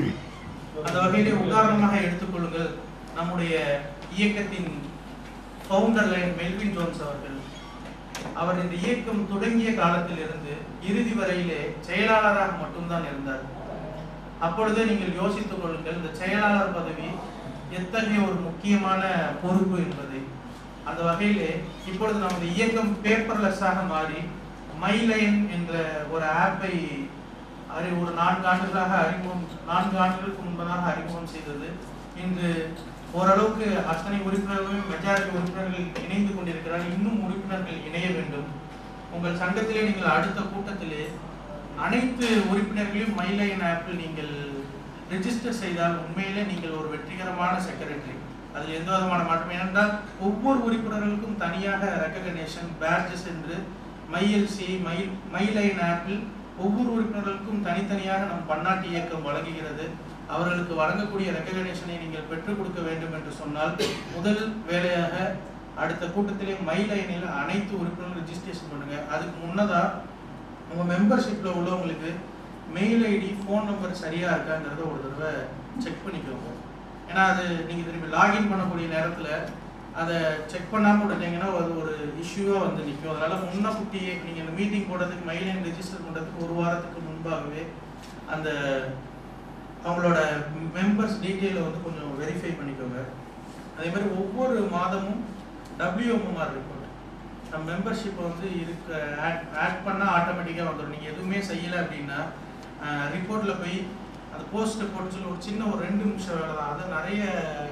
அந்த வகையிலே உதாரணமாக எடுத்துக்கொள்ளுங்கள் நம்முடைய இயக்கத்தின் ஃபவுண்டர் லைன் மெல்வின் ஜோன்ஸ் அவர்கள் அவர் இந்த இயக்கம் தொடங்கிய காலத்திலிருந்து இறுதி வரையிலே செயலாளராக மட்டும்தான் இருந்தார் அப்பொழுதே நீங்கள் யோசித்துக் கொள்ளுங்கள் இந்த செயலாளர் பதவி எத்தகைய ஒரு முக்கியமான பொறுப்பு என்பதை அந்த வகையிலே இப்பொழுது நமது இயக்கம் பேப்பர்லெஸ்ஸாக மாறி மைலைன் என்ற ஒரு ஆப்பை அறி ஒரு நான்கு ஆண்டுகளாக அறிமுகம் நான்கு ஆண்டுகளுக்கு முன்பதாக அறிமுகம் செய்தது இன்று ஓரளவுக்கு அத்தனை உறுப்பினர்களும் மெஜாரிட்டி உறுப்பினர்கள் இணைந்து கொண்டிருக்கிறார்கள் இன்னும் உறுப்பினர்கள் இணைய வேண்டும் உங்கள் சங்கத்திலே நீங்கள் அடுத்த கூட்டத்திலே அனைத்து உறுப்பினர்களையும் மைலைன் ஆப்பில் நீங்கள் ரெஜிஸ்டர் செய்தால் உண்மையிலே நீங்கள் ஒரு வெற்றிகரமான செக்ரட்டரி அதில் எந்த விதமான மாற்றம் ஏனென்றால் ஒவ்வொரு உறுப்பினர்களுக்கும் தனியாக ரெக்கக்னேஷன் பேட்ஜஸ் என்று மைஎல்சி மை மைலைன் ஆப்பில் ஒவ்வொரு உறுப்பினர்களுக்கும் தனித்தனியாக நம் பன்னாட்டு இயக்கம் வழங்குகிறது அவர்களுக்கு வழங்கக்கூடிய ரெக்கக்னேஷனை நீங்கள் பெற்றுக் கொடுக்க வேண்டும் என்று சொன்னால் முதல் வேலையாக அடுத்த கூட்டத்திலே மைலைனில் அனைத்து உறுப்பினர்களும் ரெஜிஸ்ட்ரேஷன் பண்ணுங்க அதுக்கு முன்னதா உங்க மெம்பர்ஷிப்ல உள்ளவங்களுக்கு மெயில் ஐடி ஃபோன் நம்பர் சரியா இருக்காங்கிறத ஒரு தடவை செக் பண்ணிக்கோங்க ஏன்னா அது நீங்க திரும்பி லாகின் பண்ணக்கூடிய நேரத்துல அதை செக் பண்ணாம விட்டுட்டீங்கன்னா அது ஒரு இஷ்யூவா வந்து நிற்கும் அதனால முன்னக்கூட்டியே நீங்க இந்த மீட்டிங் போடுறதுக்கு மெயில் ரெஜிஸ்டர் பண்றதுக்கு ஒரு வாரத்துக்கு முன்பாகவே அந்த அவங்களோட மெம்பர்ஸ் டீட்டெயிலை வந்து கொஞ்சம் வெரிஃபை பண்ணிக்கோங்க அதே மாதிரி ஒவ்வொரு மாதமும் டபிள்யூஎம்ஆர் ரிப்போர்ட் நம்ம மெம்பர்ஷிப்பை வந்து இருக்க ஆட் ஆட் பண்ணால் ஆட்டோமேட்டிக்காக வந்துடும் நீங்கள் எதுவுமே செய்யலை அப்படின்னா ரிப்போர்ட்டில் போய் அந்த போஸ்ட் ரிப்போர்ட் சொல்லி ஒரு சின்ன ஒரு ரெண்டு நிமிஷம் வேலை தான் அதை நிறைய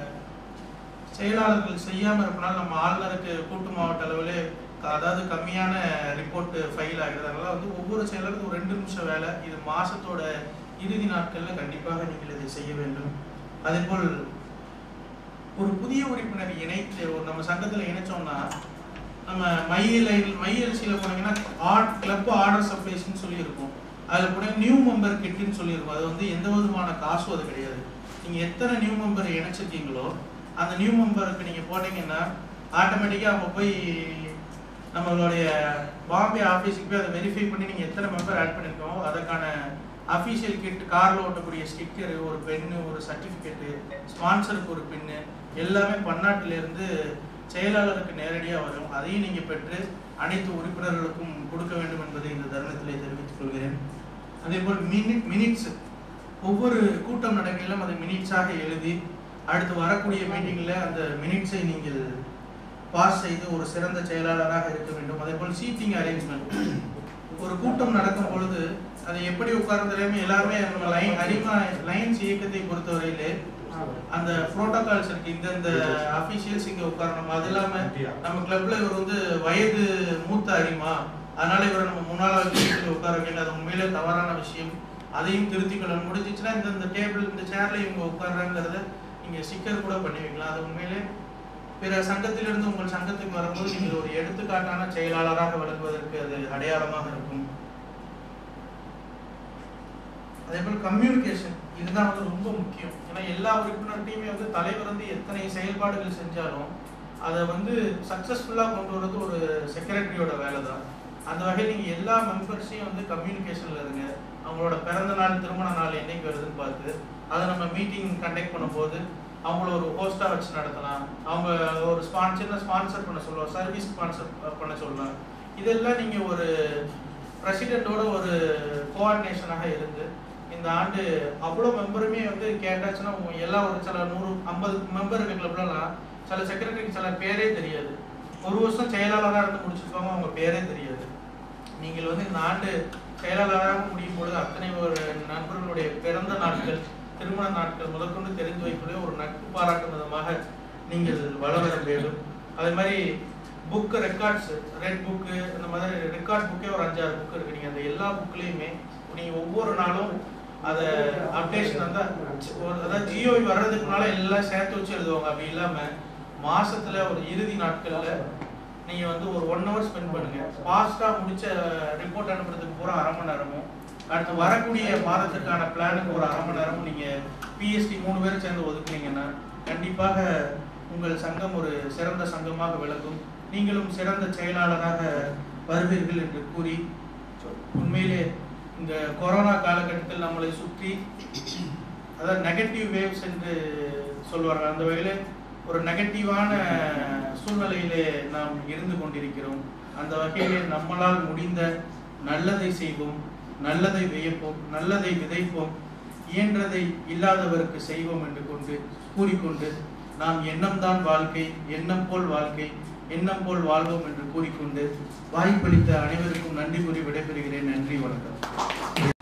செயலாளர்கள் செய்யாமல் இருப்பனால நம்ம ஆளுநருக்கு கூட்டு மாவட்ட அளவிலே அதாவது கம்மியான ரிப்போர்ட் ஃபைல் ஆகுது அதனால வந்து ஒவ்வொரு செயலருக்கும் ஒரு ரெண்டு நிமிஷம் வேலை இது மாசத்தோட இறுதி நாட்களில் கண்டிப்பாக நீங்கள் இதை செய்ய வேண்டும் அதேபோல் ஒரு புதிய உறுப்பினர் இணைத்து ஒரு நம்ம சங்கத்தில் இணைச்சோம்னா நம்ம மையில் மைஎல்சியில் போனீங்கன்னா ஆர்ட் கிளப் ஆர்டர் சப்ளைஸ்ன்னு சொல்லி இருக்கும் அதில் கூட நியூ மெம்பர் கிட்டுன்னு சொல்லியிருக்கும் அது வந்து எந்த விதமான காசும் அது கிடையாது நீங்கள் எத்தனை நியூ மெம்பர் இணைச்சிருக்கீங்களோ அந்த நியூ மெம்பருக்கு நீங்கள் போட்டீங்கன்னா ஆட்டோமேட்டிக்காக அவங்க போய் நம்மளுடைய பாம்பே ஆஃபீஸுக்கு போய் அதை வெரிஃபை பண்ணி நீங்கள் எத்தனை மெம்பர் ஆட் பண்ணியிருக்கோம் அதற்கான அஃபீஷியல் கிட் காரில் ஓட்டக்கூடிய ஸ்டிக்கரு ஒரு பென்னு ஒரு சர்டிஃபிகேட்டு ஸ்பான்சருக்கு ஒரு பின்னு எல்லாமே பன்னாட்டிலிருந்து செயலாளருக்கு நேரடியாக வரும் அதையும் நீங்கள் பெற்று அனைத்து உறுப்பினர்களுக்கும் கொடுக்க வேண்டும் என்பதை இந்த தருணத்திலே தெரிவித்துக் கொள்கிறேன் அதே போல் மினிட் மினிட்ஸ் ஒவ்வொரு கூட்டம் நடக்கையிலும் அதை மினிட்ஸாக எழுதி அடுத்து வரக்கூடிய மீட்டிங்கில் அந்த மினிட்ஸை நீங்கள் பாஸ் செய்து ஒரு சிறந்த செயலாளராக இருக்க வேண்டும் அதே போல் சீட்டிங் அரேஞ்ச்மெண்ட் ஒரு கூட்டம் நடக்கும் பொழுது அதை எப்படி உட்கார்ந்தாலுமே எல்லாருமே நம்ம லைன் அரிமா லைன்ஸ் இயக்கத்தை பொறுத்தவரையிலே அந்த புரோட்டோகால்ஸ் இருக்கு இந்தந்த அபிஷியல்ஸ் இங்க உட்காரணும் அது இல்லாம நம்ம கிளப்ல இவர் வந்து வயது மூத்த அரிமா அதனால இவரை நம்ம முன்னால வச்சு உட்கார வைக்கல அது உண்மையிலே தவறான விஷயம் அதையும் திருத்திக் கொள்ள முடிஞ்சிச்சுன்னா இந்த இந்த டேபிள் இந்த சேர்ல இவங்க உட்கார்றாங்கிறத நீங்க ஸ்டிக்கர் கூட பண்ணி வைக்கலாம் அது உண்மையிலே பிற சங்கத்திலிருந்து உங்கள் சங்கத்துக்கு வரும்போது நீங்கள் ஒரு எடுத்துக்காட்டான செயலாளராக விளங்குவதற்கு அது அடையாளமாக இருக்கும் அதே போல் கம்யூனிகேஷன் இதுதான் வந்து ரொம்ப முக்கியம் ஏன்னா எல்லா உறுப்பினர்கிட்டையுமே வந்து தலைவர் வந்து எத்தனை செயல்பாடுகள் செஞ்சாலும் அதை வந்து சக்ஸஸ்ஃபுல்லாக கொண்டு வரது ஒரு செக்ரட்டரியோட வேலை தான் அந்த வகையில் நீங்கள் எல்லா மெம்பர்ஸையும் வந்து கம்யூனிகேஷனில் இருங்க அவங்களோட பிறந்த நாள் திருமண நாள் என்னைக்கு வருதுன்னு பார்த்து அதை நம்ம மீட்டிங் கண்டக்ட் பண்ணும்போது அவங்கள ஒரு ஹோஸ்டாக வச்சு நடத்தலாம் அவங்க ஒரு ஸ்பான்சர் ஸ்பான்சர் பண்ண சொல்லலாம் சர்வீஸ் ஸ்பான்சர் பண்ண சொல்லலாம் இதெல்லாம் நீங்கள் ஒரு பிரசிடென்ட்டோட ஒரு கோஆர்டினேஷனாக இருந்து இந்த ஆண்டு அவ்வளோ மெம்பருமே வந்து கேட்டாச்சுன்னா உங்க எல்லாம் ஒரு சில நூறு ஐம்பது மெம்பர் இருக்க கிளப்லலாம் சில செக்ரட்டரிக்கு சில பேரே தெரியாது ஒரு வருஷம் செயலாளராக இருந்து முடிச்சிருப்பாங்க அவங்க பேரே தெரியாது நீங்கள் வந்து இந்த ஆண்டு செயலாளராக முடியும் பொழுது அத்தனை ஒரு நண்பர்களுடைய பிறந்த நாட்கள் திருமண நாட்கள் முதற்கொண்டு தெரிந்து வைப்பதே ஒரு நட்பு பாராட்டும் விதமாக நீங்கள் வளர வேண்டும் அதே மாதிரி புக் ரெக்கார்ட்ஸ் ரெட் புக்கு இந்த மாதிரி ரெக்கார்ட் புக்கே ஒரு அஞ்சாறு புக் இருக்கு நீங்க அந்த எல்லா புக்லயுமே நீங்க ஒவ்வொரு நாளும் அதை அப்டேஷன் வந்து ஒரு அதாவது ஜியோ வர்றதுக்கு முன்னால எல்லாம் சேர்த்து வச்சு எழுதுவாங்க அப்படி இல்லாம மாசத்துல ஒரு இறுதி நாட்கள்ல நீங்க வந்து ஒரு ஒன் ஹவர் ஸ்பெண்ட் பண்ணுங்க ஃபாஸ்டா முடிச்ச ரிப்போர்ட் அனுப்புறதுக்கு பூரா அரை மணி நேரமும் அடுத்து வரக்கூடிய மாதத்திற்கான பிளானுக்கு ஒரு அரை மணி நேரமும் நீங்க பிஎஸ்டி மூணு பேரும் சேர்ந்து ஒதுக்குனீங்கன்னா கண்டிப்பாக உங்கள் சங்கம் ஒரு சிறந்த சங்கமாக விளங்கும் நீங்களும் சிறந்த செயலாளராக வருவீர்கள் என்று கூறி உண்மையிலே இந்த கொரோனா காலகட்டத்தில் நம்மளை சுற்றி அதாவது நெகட்டிவ் வேவ்ஸ் என்று சொல்வார்கள் அந்த வகையில ஒரு நெகட்டிவான சூழ்நிலையிலே நாம் இருந்து கொண்டிருக்கிறோம் அந்த வகையிலே நம்மளால் முடிந்த நல்லதை செய்வோம் நல்லதை வியப்போம் நல்லதை விதைப்போம் இயன்றதை இல்லாதவருக்கு செய்வோம் என்று கொண்டு கூறிக்கொண்டு நாம் எண்ணம்தான் வாழ்க்கை எண்ணம் போல் வாழ்க்கை எண்ணம் போல் வாழ்வோம் என்று கூறிக்கொண்டு வாய்ப்பளித்த அனைவருக்கும் நன்றி கூறி விடைபெறுகிறேன் நன்றி வணக்கம் அதில்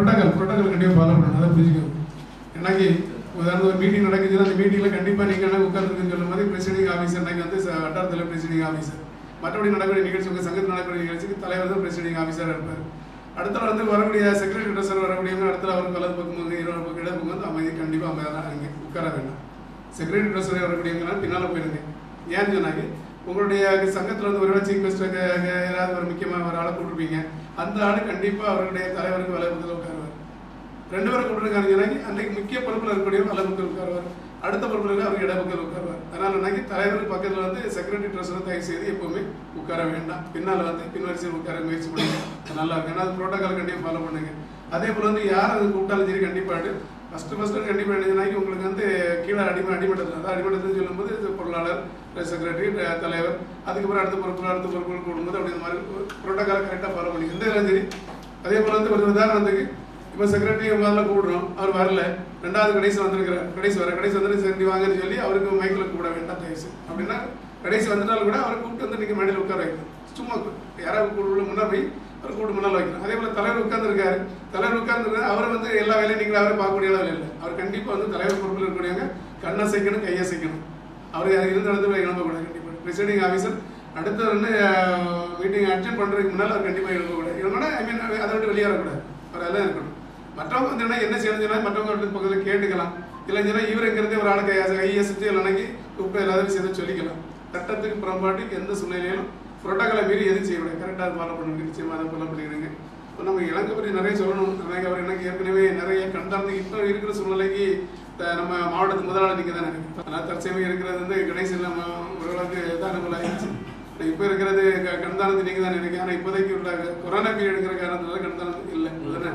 புரோட்டோகால் புரோட்டோகால் கண்டிப்பாக ஃபாலோ பண்ணணும் அதை புரிஞ்சுக்கணும் எனக்கு உதாரணம் ஒரு மீட்டிங் நடக்குதுன்னா அந்த மீட்டிங்கில் கண்டிப்பாக நீங்கள் என்ன உட்காந்துருக்குன்னு சொல்லும் போது பிரசிடிங் ஆஃபீஸர் இன்னைக்கு வந்து ச- வட்டாரத்தில் பிரசிடிங் ஆஃபீஸர் மற்றபடி நடக்கக்கூடிய நிகழ்ச்சி உங்கள் சங்கத்தில் நடக்கக்கூடிய நிகழ்ச்சிக்கு தலைவர் தான் பிரசிடிங் ஆஃபீஸராக இருப்பார் அடுத்த வந்து வரக்கூடிய செக்ரட்டரி ட்ரெஸர் வரக்கூடியவங்க அடுத்த அவருக்கு வலது பக்கம் வந்து இருபது பக்கம் இடது பக்கம் வந்து அமைதி கண்டிப்பாக அமைதியாக அங்கே உட்கார வேண்டாம் செக்ரட்டரி ட்ரெஸர் வரக்கூடியவங்க பின்னால் போயிருங்க ஏன்னு சொன்னாங்க உங்களுடைய சங்கத்தில் வந்து ஒரு சீஃப் கெஸ்ட் யாராவது ஒரு முக்கியமாக ஒரு ஆளை கூட்டிருப்பீங்க அந்த ஆள் கண்டிப்பாக அவருடைய தலைவருக்கு வலது பக்கத்தில் உட்காருவார் ரெண்டு பேரும் கூட்டிருக்காங்க அன்னைக்கு முக்கிய பொறுப்பில் இருக்கக்கூடிய வலது பக்கத்தில் உட்காருவார் அடுத்த பொறுப்பில் இருக்க அவர் இடப்பக்கத்தில் உட்காருவார் அதனால அன்னைக்கு தலைவர் பக்கத்தில் வந்து செக்ரட்டரி ட்ரெஸரை தயவு செய்து எப்பவுமே உட்கார வேண்டாம் பின்னால் வந்து பின்வரிசையில் உட்கார முயற்சி பண்ணுங்க அது நல்லா இருக்கும் ஏன்னா அது ப்ரோட்டோகால் கண்டிப்பாக ஃபாலோ பண்ணுங்க அதே போல் வந்து யார் அது கூப்பிட்டாலும் சரி கண்டிப்பாக ஃபஸ்ட்டு ஃபஸ்ட்டு கண்டிப்பாக என்னதுனாக்கி உங்களுக்கு வந்து கீழே அடிமை அடிமட்டத்தில் அதாவது அடிமட்டத்தில் சொல்லும்போது இது பொருளாளர் செக்ரட்டரி தலைவர் அதுக்கப்புறம் அடுத்த பொறுப்பு அடுத்த பொறுப்பு கூடும்போது அப்படி இந்த மாதிரி ப்ரோட்டோகாலை கரெக்டாக ஃபாலோ பண்ணி எந்த இதிலும் சரி அதே போல் வந்து ஒரு உதாரணத்துக்கு இப்போ செக்ரட்டரி முதல்ல கூப்பிடுறோம் அவர் வரல ரெண்டாவது கடைசி வந்திருக்கிறார் கடைசி வர கடைசி வந்துட்டு செக்ரட்டரி வாங்கன்னு சொல்லி அவருக்கு மைக்கில் கூப்பிட வேண்டாம் தயவுசு அப்படின்னா கடைசி வந்துட்டாலும் கூட அவரை கூப்பிட்டு வந்து நீங்கள் மேடையில் உட்கார வைக்கணும் சும்மா யாராவது கூப்பிட முன்னாடி போய் அவர் கூப்பிட்டு முன்னால் வைக்கணும் அதே போல் தலைவர் உட்கார்ந்துருக்காரு தலைவர் உட்கார்ந்துருக்காரு அவர் வந்து எல்லா வேலையும் நீங்கள் அவரை பார்க்கக்கூடிய அளவில் இல்லை அவர் கண்டிப்பாக வந்து தலைவர் பொறுப்பில் இருக்கக்கூடியவங்க கண்ணை செய்யணும் கையை செய்யணும் அவர் இருந்த இடத்துல எழுப்பக்கூடாது கண்டிப்பாக ப்ரிசைடிங் ஆஃபீஸர் அடுத்த வந்து மீட்டிங் அட்டென்ட் பண்ணுறதுக்கு முன்னால் அவர் கண்டிப்பாக எழுப்பக்கூடாது எழுப்பினா ஐ மீன் அதை விட்டு வெளியேறக்கூடாது அவர் எல்லாம் இருக்கணும் மற்றவங்க வந்து என்ன என்ன செய்யணும் சொன்னா மற்றவங்க வீட்டு பக்கத்தில் கேட்டுக்கலாம் இல்லை சொன்னா இவர் எங்கிறதே ஒரு ஆளுக்கு ஐஎஸ்டி இல்லைனாக்கி கூப்பிட்டு எல்லாரும் சேர்த்து சொல்லிக்கலாம் சட்டத்துக்கு புறம்பாட்டு எந்த சூழ்நிலையிலும் புரோட்டோகாலை மீறி எதுவும் செய்யக்கூடாது கரெக்டாக ஃபாலோ பண்ணுங்க நிச்சயமாக அதை ஃபாலோ பண்ணிக்கிறீங்க இப்போ நம்ம இலங்கை பற்றி நிறைய சொல்லணும் எனக்கு அவர் எனக்கு ஏற்கனவே நிறைய கண்டாந்து இப்போ இருக்கிற சூழ்நிலைக்கு த- நம்ம மாவட்டத்து முதலாளி நீங்கள் தான் நினைக்கிறேன் அதனால் தற்சமயம் இருக்கிறது வந்து கணேசன் நம்ம ஓரளவுக்கு தானங்கள் ஆயிடுச்சு இப்போ இருக்கிறது க- கண்தானத்து நீங்கள் தான் நினைக்கிறேன் ஆனால் இப்போதைக்கு உள்ள கொரோனா பீரியடுங்கிற காரணத்தினால கண்தானம் இல்லை இல்லைன்னா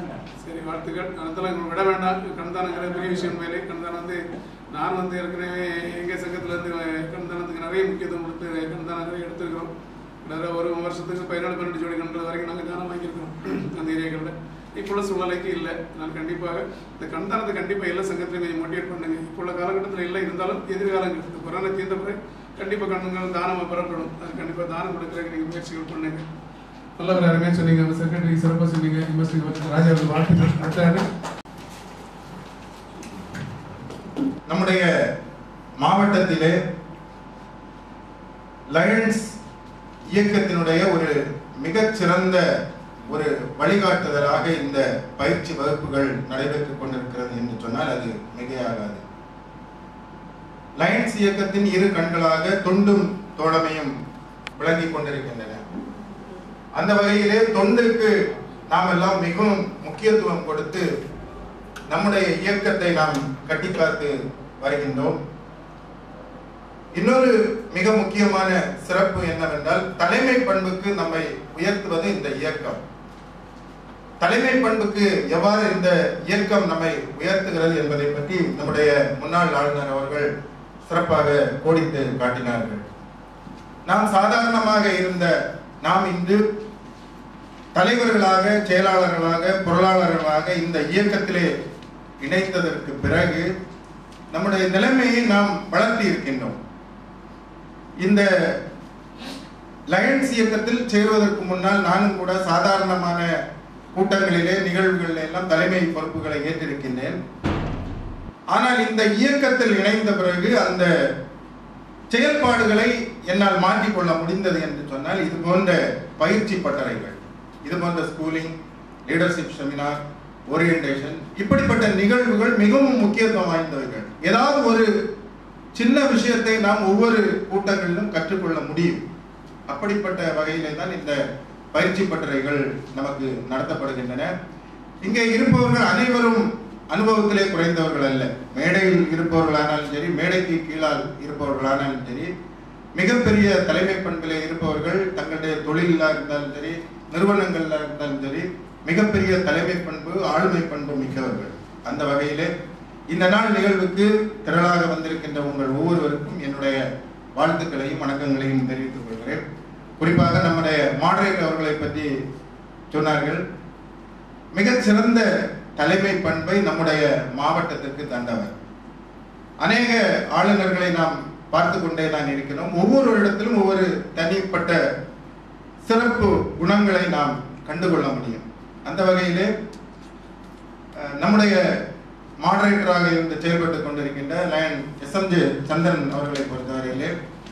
சரி வாழ்த்துக்கள் அதெல்லாம் விட வேண்டாம் கண்தானங்கிற பெரிய விஷயம் மேலே கண்தானம் வந்து நான் வந்து ஏற்கனவே எங்கள் சங்கத்துல இருந்து கண்தானத்துக்கு நிறைய முக்கியத்துவம் கொடுத்து கண்தானம் நிறைய எடுத்துருக்கிறோம் நிறைய ஒரு வருஷத்துக்கு பதினாலு பன்னெண்டு ஜோடி கண்டது வரைக்கும் நாங்கள் தானம் வாங்கியிருக்கிறோம் அந்த ஏரியாக்களில் இப்போ உள்ள சூழ்நிலைக்கு இல்லை நான் கண்டிப்பாக இந்த கண்தானத்தை கண்டிப்பாக எல்லா சங்கத்திலையும் கொஞ்சம் மோட்டிவேட் பண்ணுங்க இப்போ உள்ள காலகட்டத்தில் இல்லை இருந்தாலும் எதிர்காலங்கள் இந்த கொரோனா தீர்ந்த பிறகு கண்டிப்பாக கண்ணுங்கள் தானம் பெறப்படும் அது கண்டிப்பாக தானம் கொடுக்குறதுக்கு நீங்கள் முயற்சிகள் பண்ணுங்க நல்ல ஒரு அருமையாக சொன்னீங்க அந்த செக்ரட்டரி சிறப்பாக சொன்னீங்க யூனிவர்சிட்டி ராஜா அவர்கள் வாழ்த்துக்கள் அடுத்தாரு நம்முடைய மாவட்டத்திலே லயன்ஸ் இயக்கத்தினுடைய ஒரு மிகச் சிறந்த ஒரு வழிகாட்டுதலாக இந்த பயிற்சி வகுப்புகள் நடைபெற்றுக் கொண்டிருக்கிறது என்று சொன்னால் அது மிகையாகாது லயன்ஸ் இயக்கத்தின் இரு கண்களாக தொண்டும் தோழமையும் விளங்கிக் கொண்டிருக்கின்றன அந்த வகையிலே தொண்டுக்கு நாம் எல்லாம் மிகவும் முக்கியத்துவம் கொடுத்து நம்முடைய இயக்கத்தை நாம் கட்டிக்காத்து வருகின்றோம் இன்னொரு மிக முக்கியமான சிறப்பு என்னவென்றால் தலைமை பண்புக்கு நம்மை உயர்த்துவது இந்த இயக்கம் தலைமை பண்புக்கு எவ்வாறு இந்த இயக்கம் நம்மை உயர்த்துகிறது என்பதை பற்றி நம்முடைய முன்னாள் ஆளுநர் அவர்கள் சிறப்பாக கோடித்து காட்டினார்கள் நாம் சாதாரணமாக இருந்த நாம் இன்று தலைவர்களாக செயலாளர்களாக பொருளாளர்களாக இந்த இயக்கத்திலே இணைத்ததற்கு பிறகு நம்முடைய நிலைமையை நாம் வளர்த்தி இருக்கின்றோம் இந்த லயன்ஸ் இயக்கத்தில் சேருவதற்கு முன்னால் நானும் கூட சாதாரணமான கூட்டங்களிலே நிகழ்வுகளில் எல்லாம் தலைமை பொறுப்புகளை ஏற்றிருக்கின்றேன் ஆனால் இந்த இயக்கத்தில் இணைந்த பிறகு அந்த செயல்பாடுகளை என்னால் மாற்றிக்கொள்ள முடிந்தது என்று சொன்னால் இது போன்ற பயிற்சி பட்டறைகள் இது போன்ற ஸ்கூலிங் லீடர்ஷிப் செமினார் ஓரியன்டேஷன் இப்படிப்பட்ட நிகழ்வுகள் மிகவும் முக்கியத்துவம் வாய்ந்தவைகள் ஏதாவது ஒரு சின்ன விஷயத்தை நாம் ஒவ்வொரு கூட்டங்களிலும் கற்றுக்கொள்ள முடியும் அப்படிப்பட்ட வகையிலே தான் இந்த பயிற்சி பட்டறைகள் நமக்கு நடத்தப்படுகின்றன இங்கே இருப்பவர்கள் அனைவரும் அனுபவத்திலே குறைந்தவர்கள் அல்ல மேடையில் இருப்பவர்களானாலும் சரி மேடைக்கு கீழால் இருப்பவர்களானாலும் சரி மிகப்பெரிய தலைமை பண்பிலே இருப்பவர்கள் தங்களுடைய தொழிலா இருந்தாலும் சரி நிறுவனங்கள்ல இருந்தாலும் சரி மிகப்பெரிய தலைமை பண்பு ஆளுமை பண்பு மிக்கவர்கள் அந்த வகையிலே இந்த நாள் நிகழ்வுக்கு திரளாக வந்திருக்கின்ற உங்கள் ஒவ்வொருவருக்கும் என்னுடைய வாழ்த்துக்களையும் வணக்கங்களையும் தெரிவித்துக் கொள்கிறேன் குறிப்பாக நம்முடைய மாடரேட்டர் அவர்களை பற்றி சொன்னார்கள் மிகச் சிறந்த தலைமை பண்பை நம்முடைய மாவட்டத்திற்கு தந்தவர் அநேக ஆளுநர்களை நாம் பார்த்து கொண்டே தான் இருக்கிறோம் ஒவ்வொரு இடத்திலும் ஒவ்வொரு தனிப்பட்ட சிறப்பு குணங்களை நாம் கண்டுகொள்ள முடியும் அந்த வகையிலே அஹ், நம்முடைய மாடரேட்டராக இருந்து செயல்பட்டு கொண்டிருக்கின்ற லயன் எஸ்எம்ஜே சந்திரன் அவர்களை பொறுத்தவரையிலே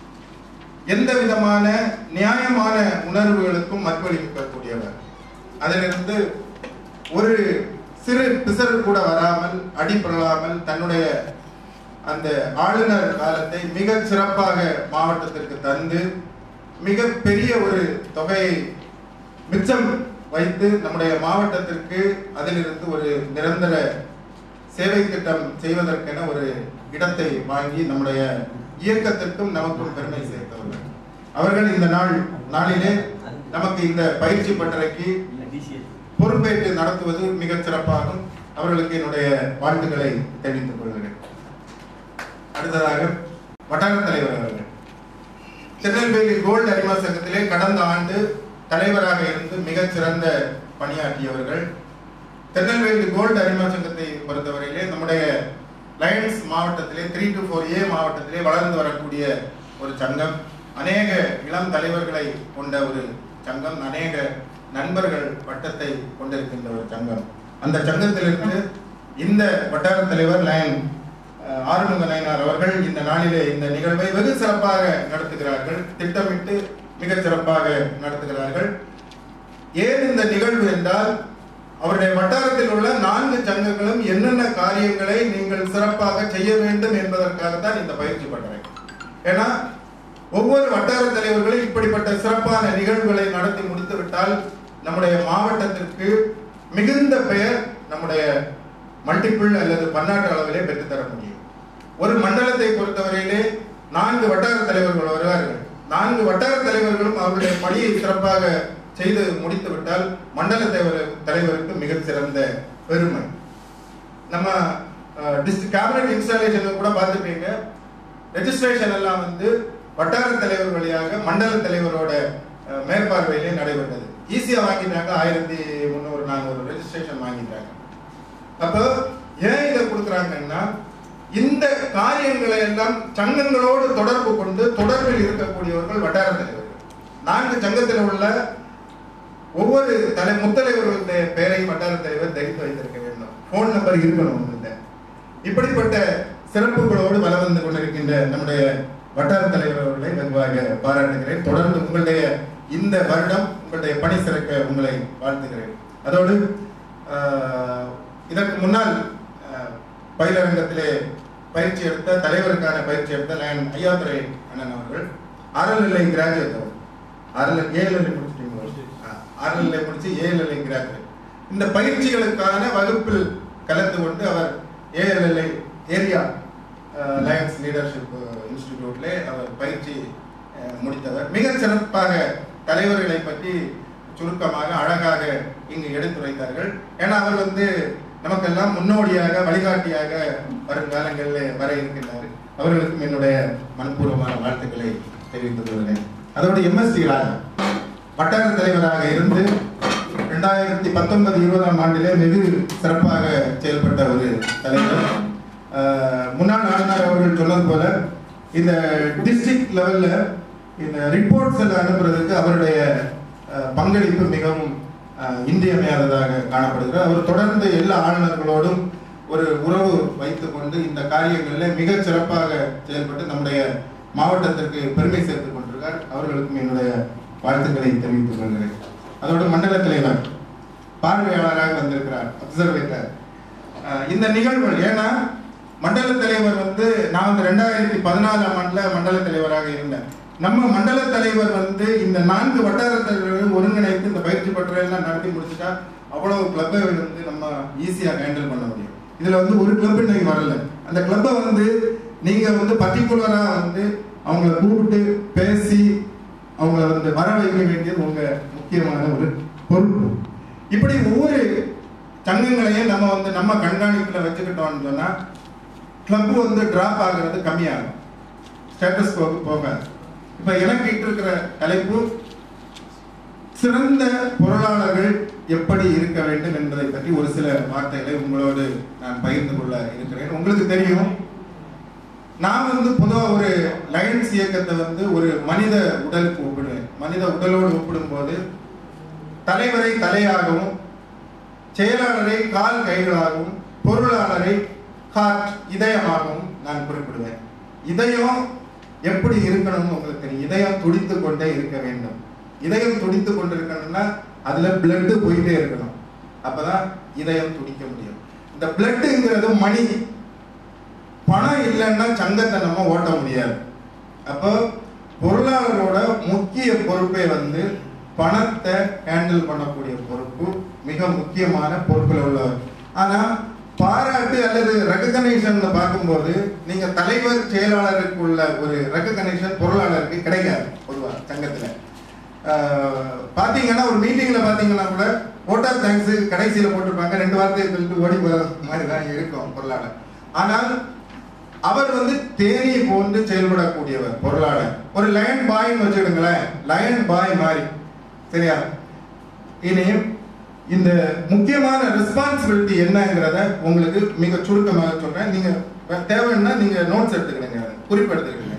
எந்த விதமான நியாயமான உணர்வுகளுக்கும் மறுபளிக்கக்கூடியவர் அதிலிருந்து ஒரு சிறு பிசறு கூட வராமல் அடிபடலாமல் தன்னுடைய அந்த ஆளுநர் காலத்தை மிக சிறப்பாக மாவட்டத்திற்கு தந்து மிக பெரிய ஒரு தொகையை மிச்சம் வைத்து நம்முடைய மாவட்டத்திற்கு அதிலிருந்து ஒரு நிரந்தர சேவை திட்டம் செய்வதற்கென ஒரு இடத்தை வாங்கி நம்முடைய இயக்கத்திற்கும் நமக்கும் பெருமை சேர்த்தவர்கள் அவர்கள் இந்த நாள் நாளிலே நமக்கு இந்த பயிற்சி பட்டறைக்கு பொறுப்பேற்று நடத்துவது மிகச் சிறப்பாகும் அவர்களுக்கு என்னுடைய வாழ்த்துக்களை தெரிவித்துக் கொள்கிறேன் அடுத்ததாக வட்டார தலைவர் அவர்கள் திருநெல்வேலி கோல்டு அறிவா சங்கத்திலே கடந்த ஆண்டு தலைவராக இருந்து மிகச் சிறந்த பணியாற்றியவர்கள் திருநெல்வேலி கோல்டு அறிவா சங்கத்தை பொறுத்தவரையிலே நம்முடைய லயன்ஸ் மாவட்டத்திலே த்ரீ டு ஃபோர் ஏ மாவட்டத்திலே வளர்ந்து வரக்கூடிய ஒரு சங்கம் அநேக இளம் தலைவர்களை கொண்ட ஒரு சங்கம் அநேக நண்பர்கள் வட்டத்தை கொண்டிருக்கின்ற ஒரு சங்கம் அந்த சங்கத்திலிருந்து இந்த வட்டார தலைவர் லயன் அஹ், ஆறுமுக நயனார் அவர்கள் இந்த நாளிலே இந்த நிகழ்வை வெகு சிறப்பாக நடத்துகிறார்கள் திட்டமிட்டு மிகச் சிறப்பாக நடத்துகிறார்கள் ஏன் இந்த நிகழ்வு என்றால் அவருடைய வட்டாரத்தில் உள்ள நான்கு சங்கங்களும் என்னென்ன காரியங்களை நீங்கள் சிறப்பாக செய்ய வேண்டும் என்பதற்காகத்தான் இந்த பயிற்சி பண்றேன் ஏன்னா ஒவ்வொரு வட்டார தலைவர்களும் இப்படிப்பட்ட சிறப்பான நிகழ்வுகளை நடத்தி முடித்து விட்டால் நம்முடைய மாவட்டத்திற்கு மிகுந்த பெயர் நம்முடைய மல்டிபிள் அல்லது பன்னாட்டு அளவிலே பெற்றுத்தர முடியும் ஒரு மண்டலத்தை பொறுத்தவரையிலே நான்கு வட்டார தலைவர்கள் வருவார்கள் நான்கு வட்டார தலைவர்களும் அவருடைய பணியை சிறப்பாக செய்து முடித்து விட்டால் மண்டல தலைவர் தலைவருக்கு மிக சிறந்த பெருமை நம்ம டிஸ்ட்ரிக்ட் கேபினட் இன்ஸ்டாலேஷன் கூட பார்த்துப்பீங்க ரெஜிஸ்ட்ரேஷன் எல்லாம் வந்து வட்டார தலைவர் வழியாக மண்டல தலைவரோட அஹ், மேற்பார்வையிலே நடைபெற்றது ஈஸியா வாங்கிட்டாங்க ஆயிரத்தி முந்நூறு நானூறு ரெஜிஸ்ட்ரேஷன் வாங்கிட்டாங்க அப்போ ஏன் இதை கொடுக்குறாங்கன்னா இந்த காரியங்களை எல்லாம் சங்கங்களோடு தொடர்பு கொண்டு தொடர்பில் இருக்கக்கூடியவர்கள் வட்டார தலைவர்கள் நான்கு சங்கத்தில் உள்ள ஒவ்வொரு தலை முத்தலைவர்களுடைய பெயரை வட்டார தலைவர் தெரிந்து வைத்திருக்க வேண்டும் போன் நம்பர் இருக்கணும் உங்கள்கிட்ட இப்படிப்பட்ட சிறப்புகளோடு வலம் வந்து கொண்டிருக்கின்ற நம்முடைய வட்டார தலைவர் அவர்களை வெகுவாக பாராட்டுகிறேன் தொடர்ந்து உங்களுடைய இந்த வருடம் உங்களுடைய பணி சிறக்க உங்களை வாழ்த்துகிறேன் அதோடு ஆஹ், இதற்கு முன்னால் ஆஹ், பயிலரங்கத்திலே பயிற்சி எடுத்த தலைவருக்கான பயிற்சி எடுத்த லயன் ஐயாதுரை அண்ணன் அவர்கள் அறநிலை கிராஜுவேட் அவர் அறநிலை ஏஎல்எல்ஐ முடிச்சிட்டீங்களா அறநிலை முடிச்சு ஏஎல்எல்ஐ கிராஜுவேட் இந்த பயிற்சிகளுக்கான வகுப்பில் கலந்து கொண்டு அவர் ஏஎல்எல்ஐ ஏரியா லயன்ஸ் லீடர்ஷிப் இன்ஸ்டிடியூட்ல அவர் பயிற்சி அஹ், முடித்தவர் மிக சிறப்பாக தலைவர்களை பற்றி சுருக்கமாக அழகாக இங்கு எடுத்துரைத்தார்கள் ஏன்னா அவர் வந்து நமக்கெல்லாம் முன்னோடியாக வழிகாட்டியாக வரும் காலங்களில் வர இருக்கின்றார் அவர்களுக்கும் என்னுடைய மனப்பூர்வமான வாழ்த்துக்களை தெரிவித்துக் கொள்கிறேன் அதோடு எம்எஸ்டி ராஜா வட்டார தலைவராக இருந்து ரெண்டாயிரத்தி பத்தொன்பது இருபதாம் ஆண்டிலே வெகு சிறப்பாக செயல்பட்ட ஒரு தலைவர் அஹ், முன்னாள் ஆளுநர் அவர்கள் சொன்னது போல இந்த டிஸ்ட்ரிக்ட் லெவல்ல இந்த ரிப்போர்ட்ஸ் எல்லாம் அனுப்புறதுக்கு அவருடைய அஹ், பங்களிப்பு மிகவும் அஹ், இன்றியமையாததாக காணப்படுகிறது அவர் தொடர்ந்து எல்லா ஆளுநர்களோடும் ஒரு உறவு வைத்துக்கொண்டு இந்த காரியங்களில் மிக சிறப்பாக செயல்பட்டு நம்முடைய மாவட்டத்திற்கு பெருமை சேர்த்துக் கொண்டிருக்கார் அவர்களுக்கும் என்னுடைய வாழ்த்துக்களை தெரிவித்துக் கொள்கிறேன் அதோடு மண்டல தலைவர் பார்வையாளராக வந்திருக்கிறார் அப்சர்வேட்டர் இந்த நிகழ்வுகள் ஏன்னா மண்டல தலைவர் வந்து நான் வந்து ரெண்டாயிரத்தி பதினாலாம் ஆண்டுல மண்டல தலைவராக இருந்தேன் நம்ம மண்டல தலைவர் வந்து இந்த நான்கு வட்டார தலைவர்கள் ஒருங்கிணைத்து இந்த பயிற்சி பட்டறையெல்லாம் நடத்தி முடிச்சுட்டா அவ்வளவு கிளப்பை வந்து நம்ம ஈஸியா ஹேண்டில் பண்ண முடியும் இதுல வந்து ஒரு கிளப் இன்னைக்கு வரல அந்த கிளப்பை வந்து நீங்க வந்து பர்டிகுலரா வந்து அவங்கள கூப்பிட்டு பேசி அவங்கள வந்து வர வைக்க வேண்டியது உங்க முக்கியமான ஒரு பொறுப்பு இப்படி ஒவ்வொரு சங்கங்களையும் நம்ம வந்து நம்ம கண்காணிப்புல வச்சுக்கிட்டோம்னு சொன்னா கிளப் வந்து டிராப் ஆகுறது கம்மியாகும் ஸ்டேட்டஸ் போகாது இப்ப எனக்கு இட்டு இருக்கிற தலைப்பு சிறந்த பொருளாளர்கள் எப்படி இருக்க வேண்டும் என்பதை பற்றி ஒரு சில வார்த்தைகளை உங்களோடு நான் பகிர்ந்து கொள்ள இருக்கிறேன் உங்களுக்கு தெரியும் நான் வந்து பொதுவா ஒரு லயன்ஸ் இயக்கத்தை வந்து ஒரு மனித உடலுக்கு ஒப்பிடுவேன் மனித உடலோடு ஒப்பிடும்போது தலைவரை தலையாகவும் செயலாளரை கால் கைகளாகவும் பொருளாளரை ஹார்ட் இதயமாகவும் நான் குறிப்பிடுவேன் இதயம் எப்படி இருக்கணும்னு உங்களுக்கு தெரியும் இதயம் துடித்து கொண்டே இருக்க வேண்டும் இதயம் துடித்து கொண்டு இருக்கணும்னா அதுல பிளட் போயிட்டே இருக்கணும் அப்பதான் இதயம் துடிக்க முடியும் இந்த பிளட்டுங்கிறது மணி பணம் இல்லைன்னா சங்கத்தை நம்ம ஓட்ட முடியாது அப்போ பொருளாளரோட முக்கிய பொறுப்பே வந்து பணத்தை ஹேண்டில் பண்ணக்கூடிய பொறுப்பு மிக முக்கியமான பொறுப்புல உள்ளவர் ஆனா பாராட்டு அல்லது ரெகக்னேஷன் பார்க்கும்போது நீங்க தலைவர் செயலாளருக்கு உள்ள ஒரு ரெகக்னேஷன் பொருளாளருக்கு கிடைக்காது பொதுவா சங்கத்துல ஆஹ், பாத்தீங்கன்னா ஒரு மீட்டிங்ல பாத்தீங்கன்னா கூட ஓட்டர் தேங்க்ஸ் கடைசியில போட்டிருப்பாங்க ரெண்டு வார்த்தையை சொல்லிட்டு ஓடி போற மாதிரி தான் இருக்கும் பொருளாளர் ஆனால் அவர் வந்து தேனி போன்று செயல்படக்கூடியவர் பொருளாளர் ஒரு லயன் பாய்னு வச்சுடுங்களேன் லயன் பாய் மாதிரி சரியா இனி இந்த முக்கியமான ரெஸ்பான்சிபிலிட்டி என்னங்கிறத உங்களுக்கு மிக சுருக்கமாக சொல்றேன் நீங்க தேவைன்னா நீங்க நோட்ஸ் எடுத்துக்கிடுங்க குறிப்பு எடுத்துக்கிடுங்க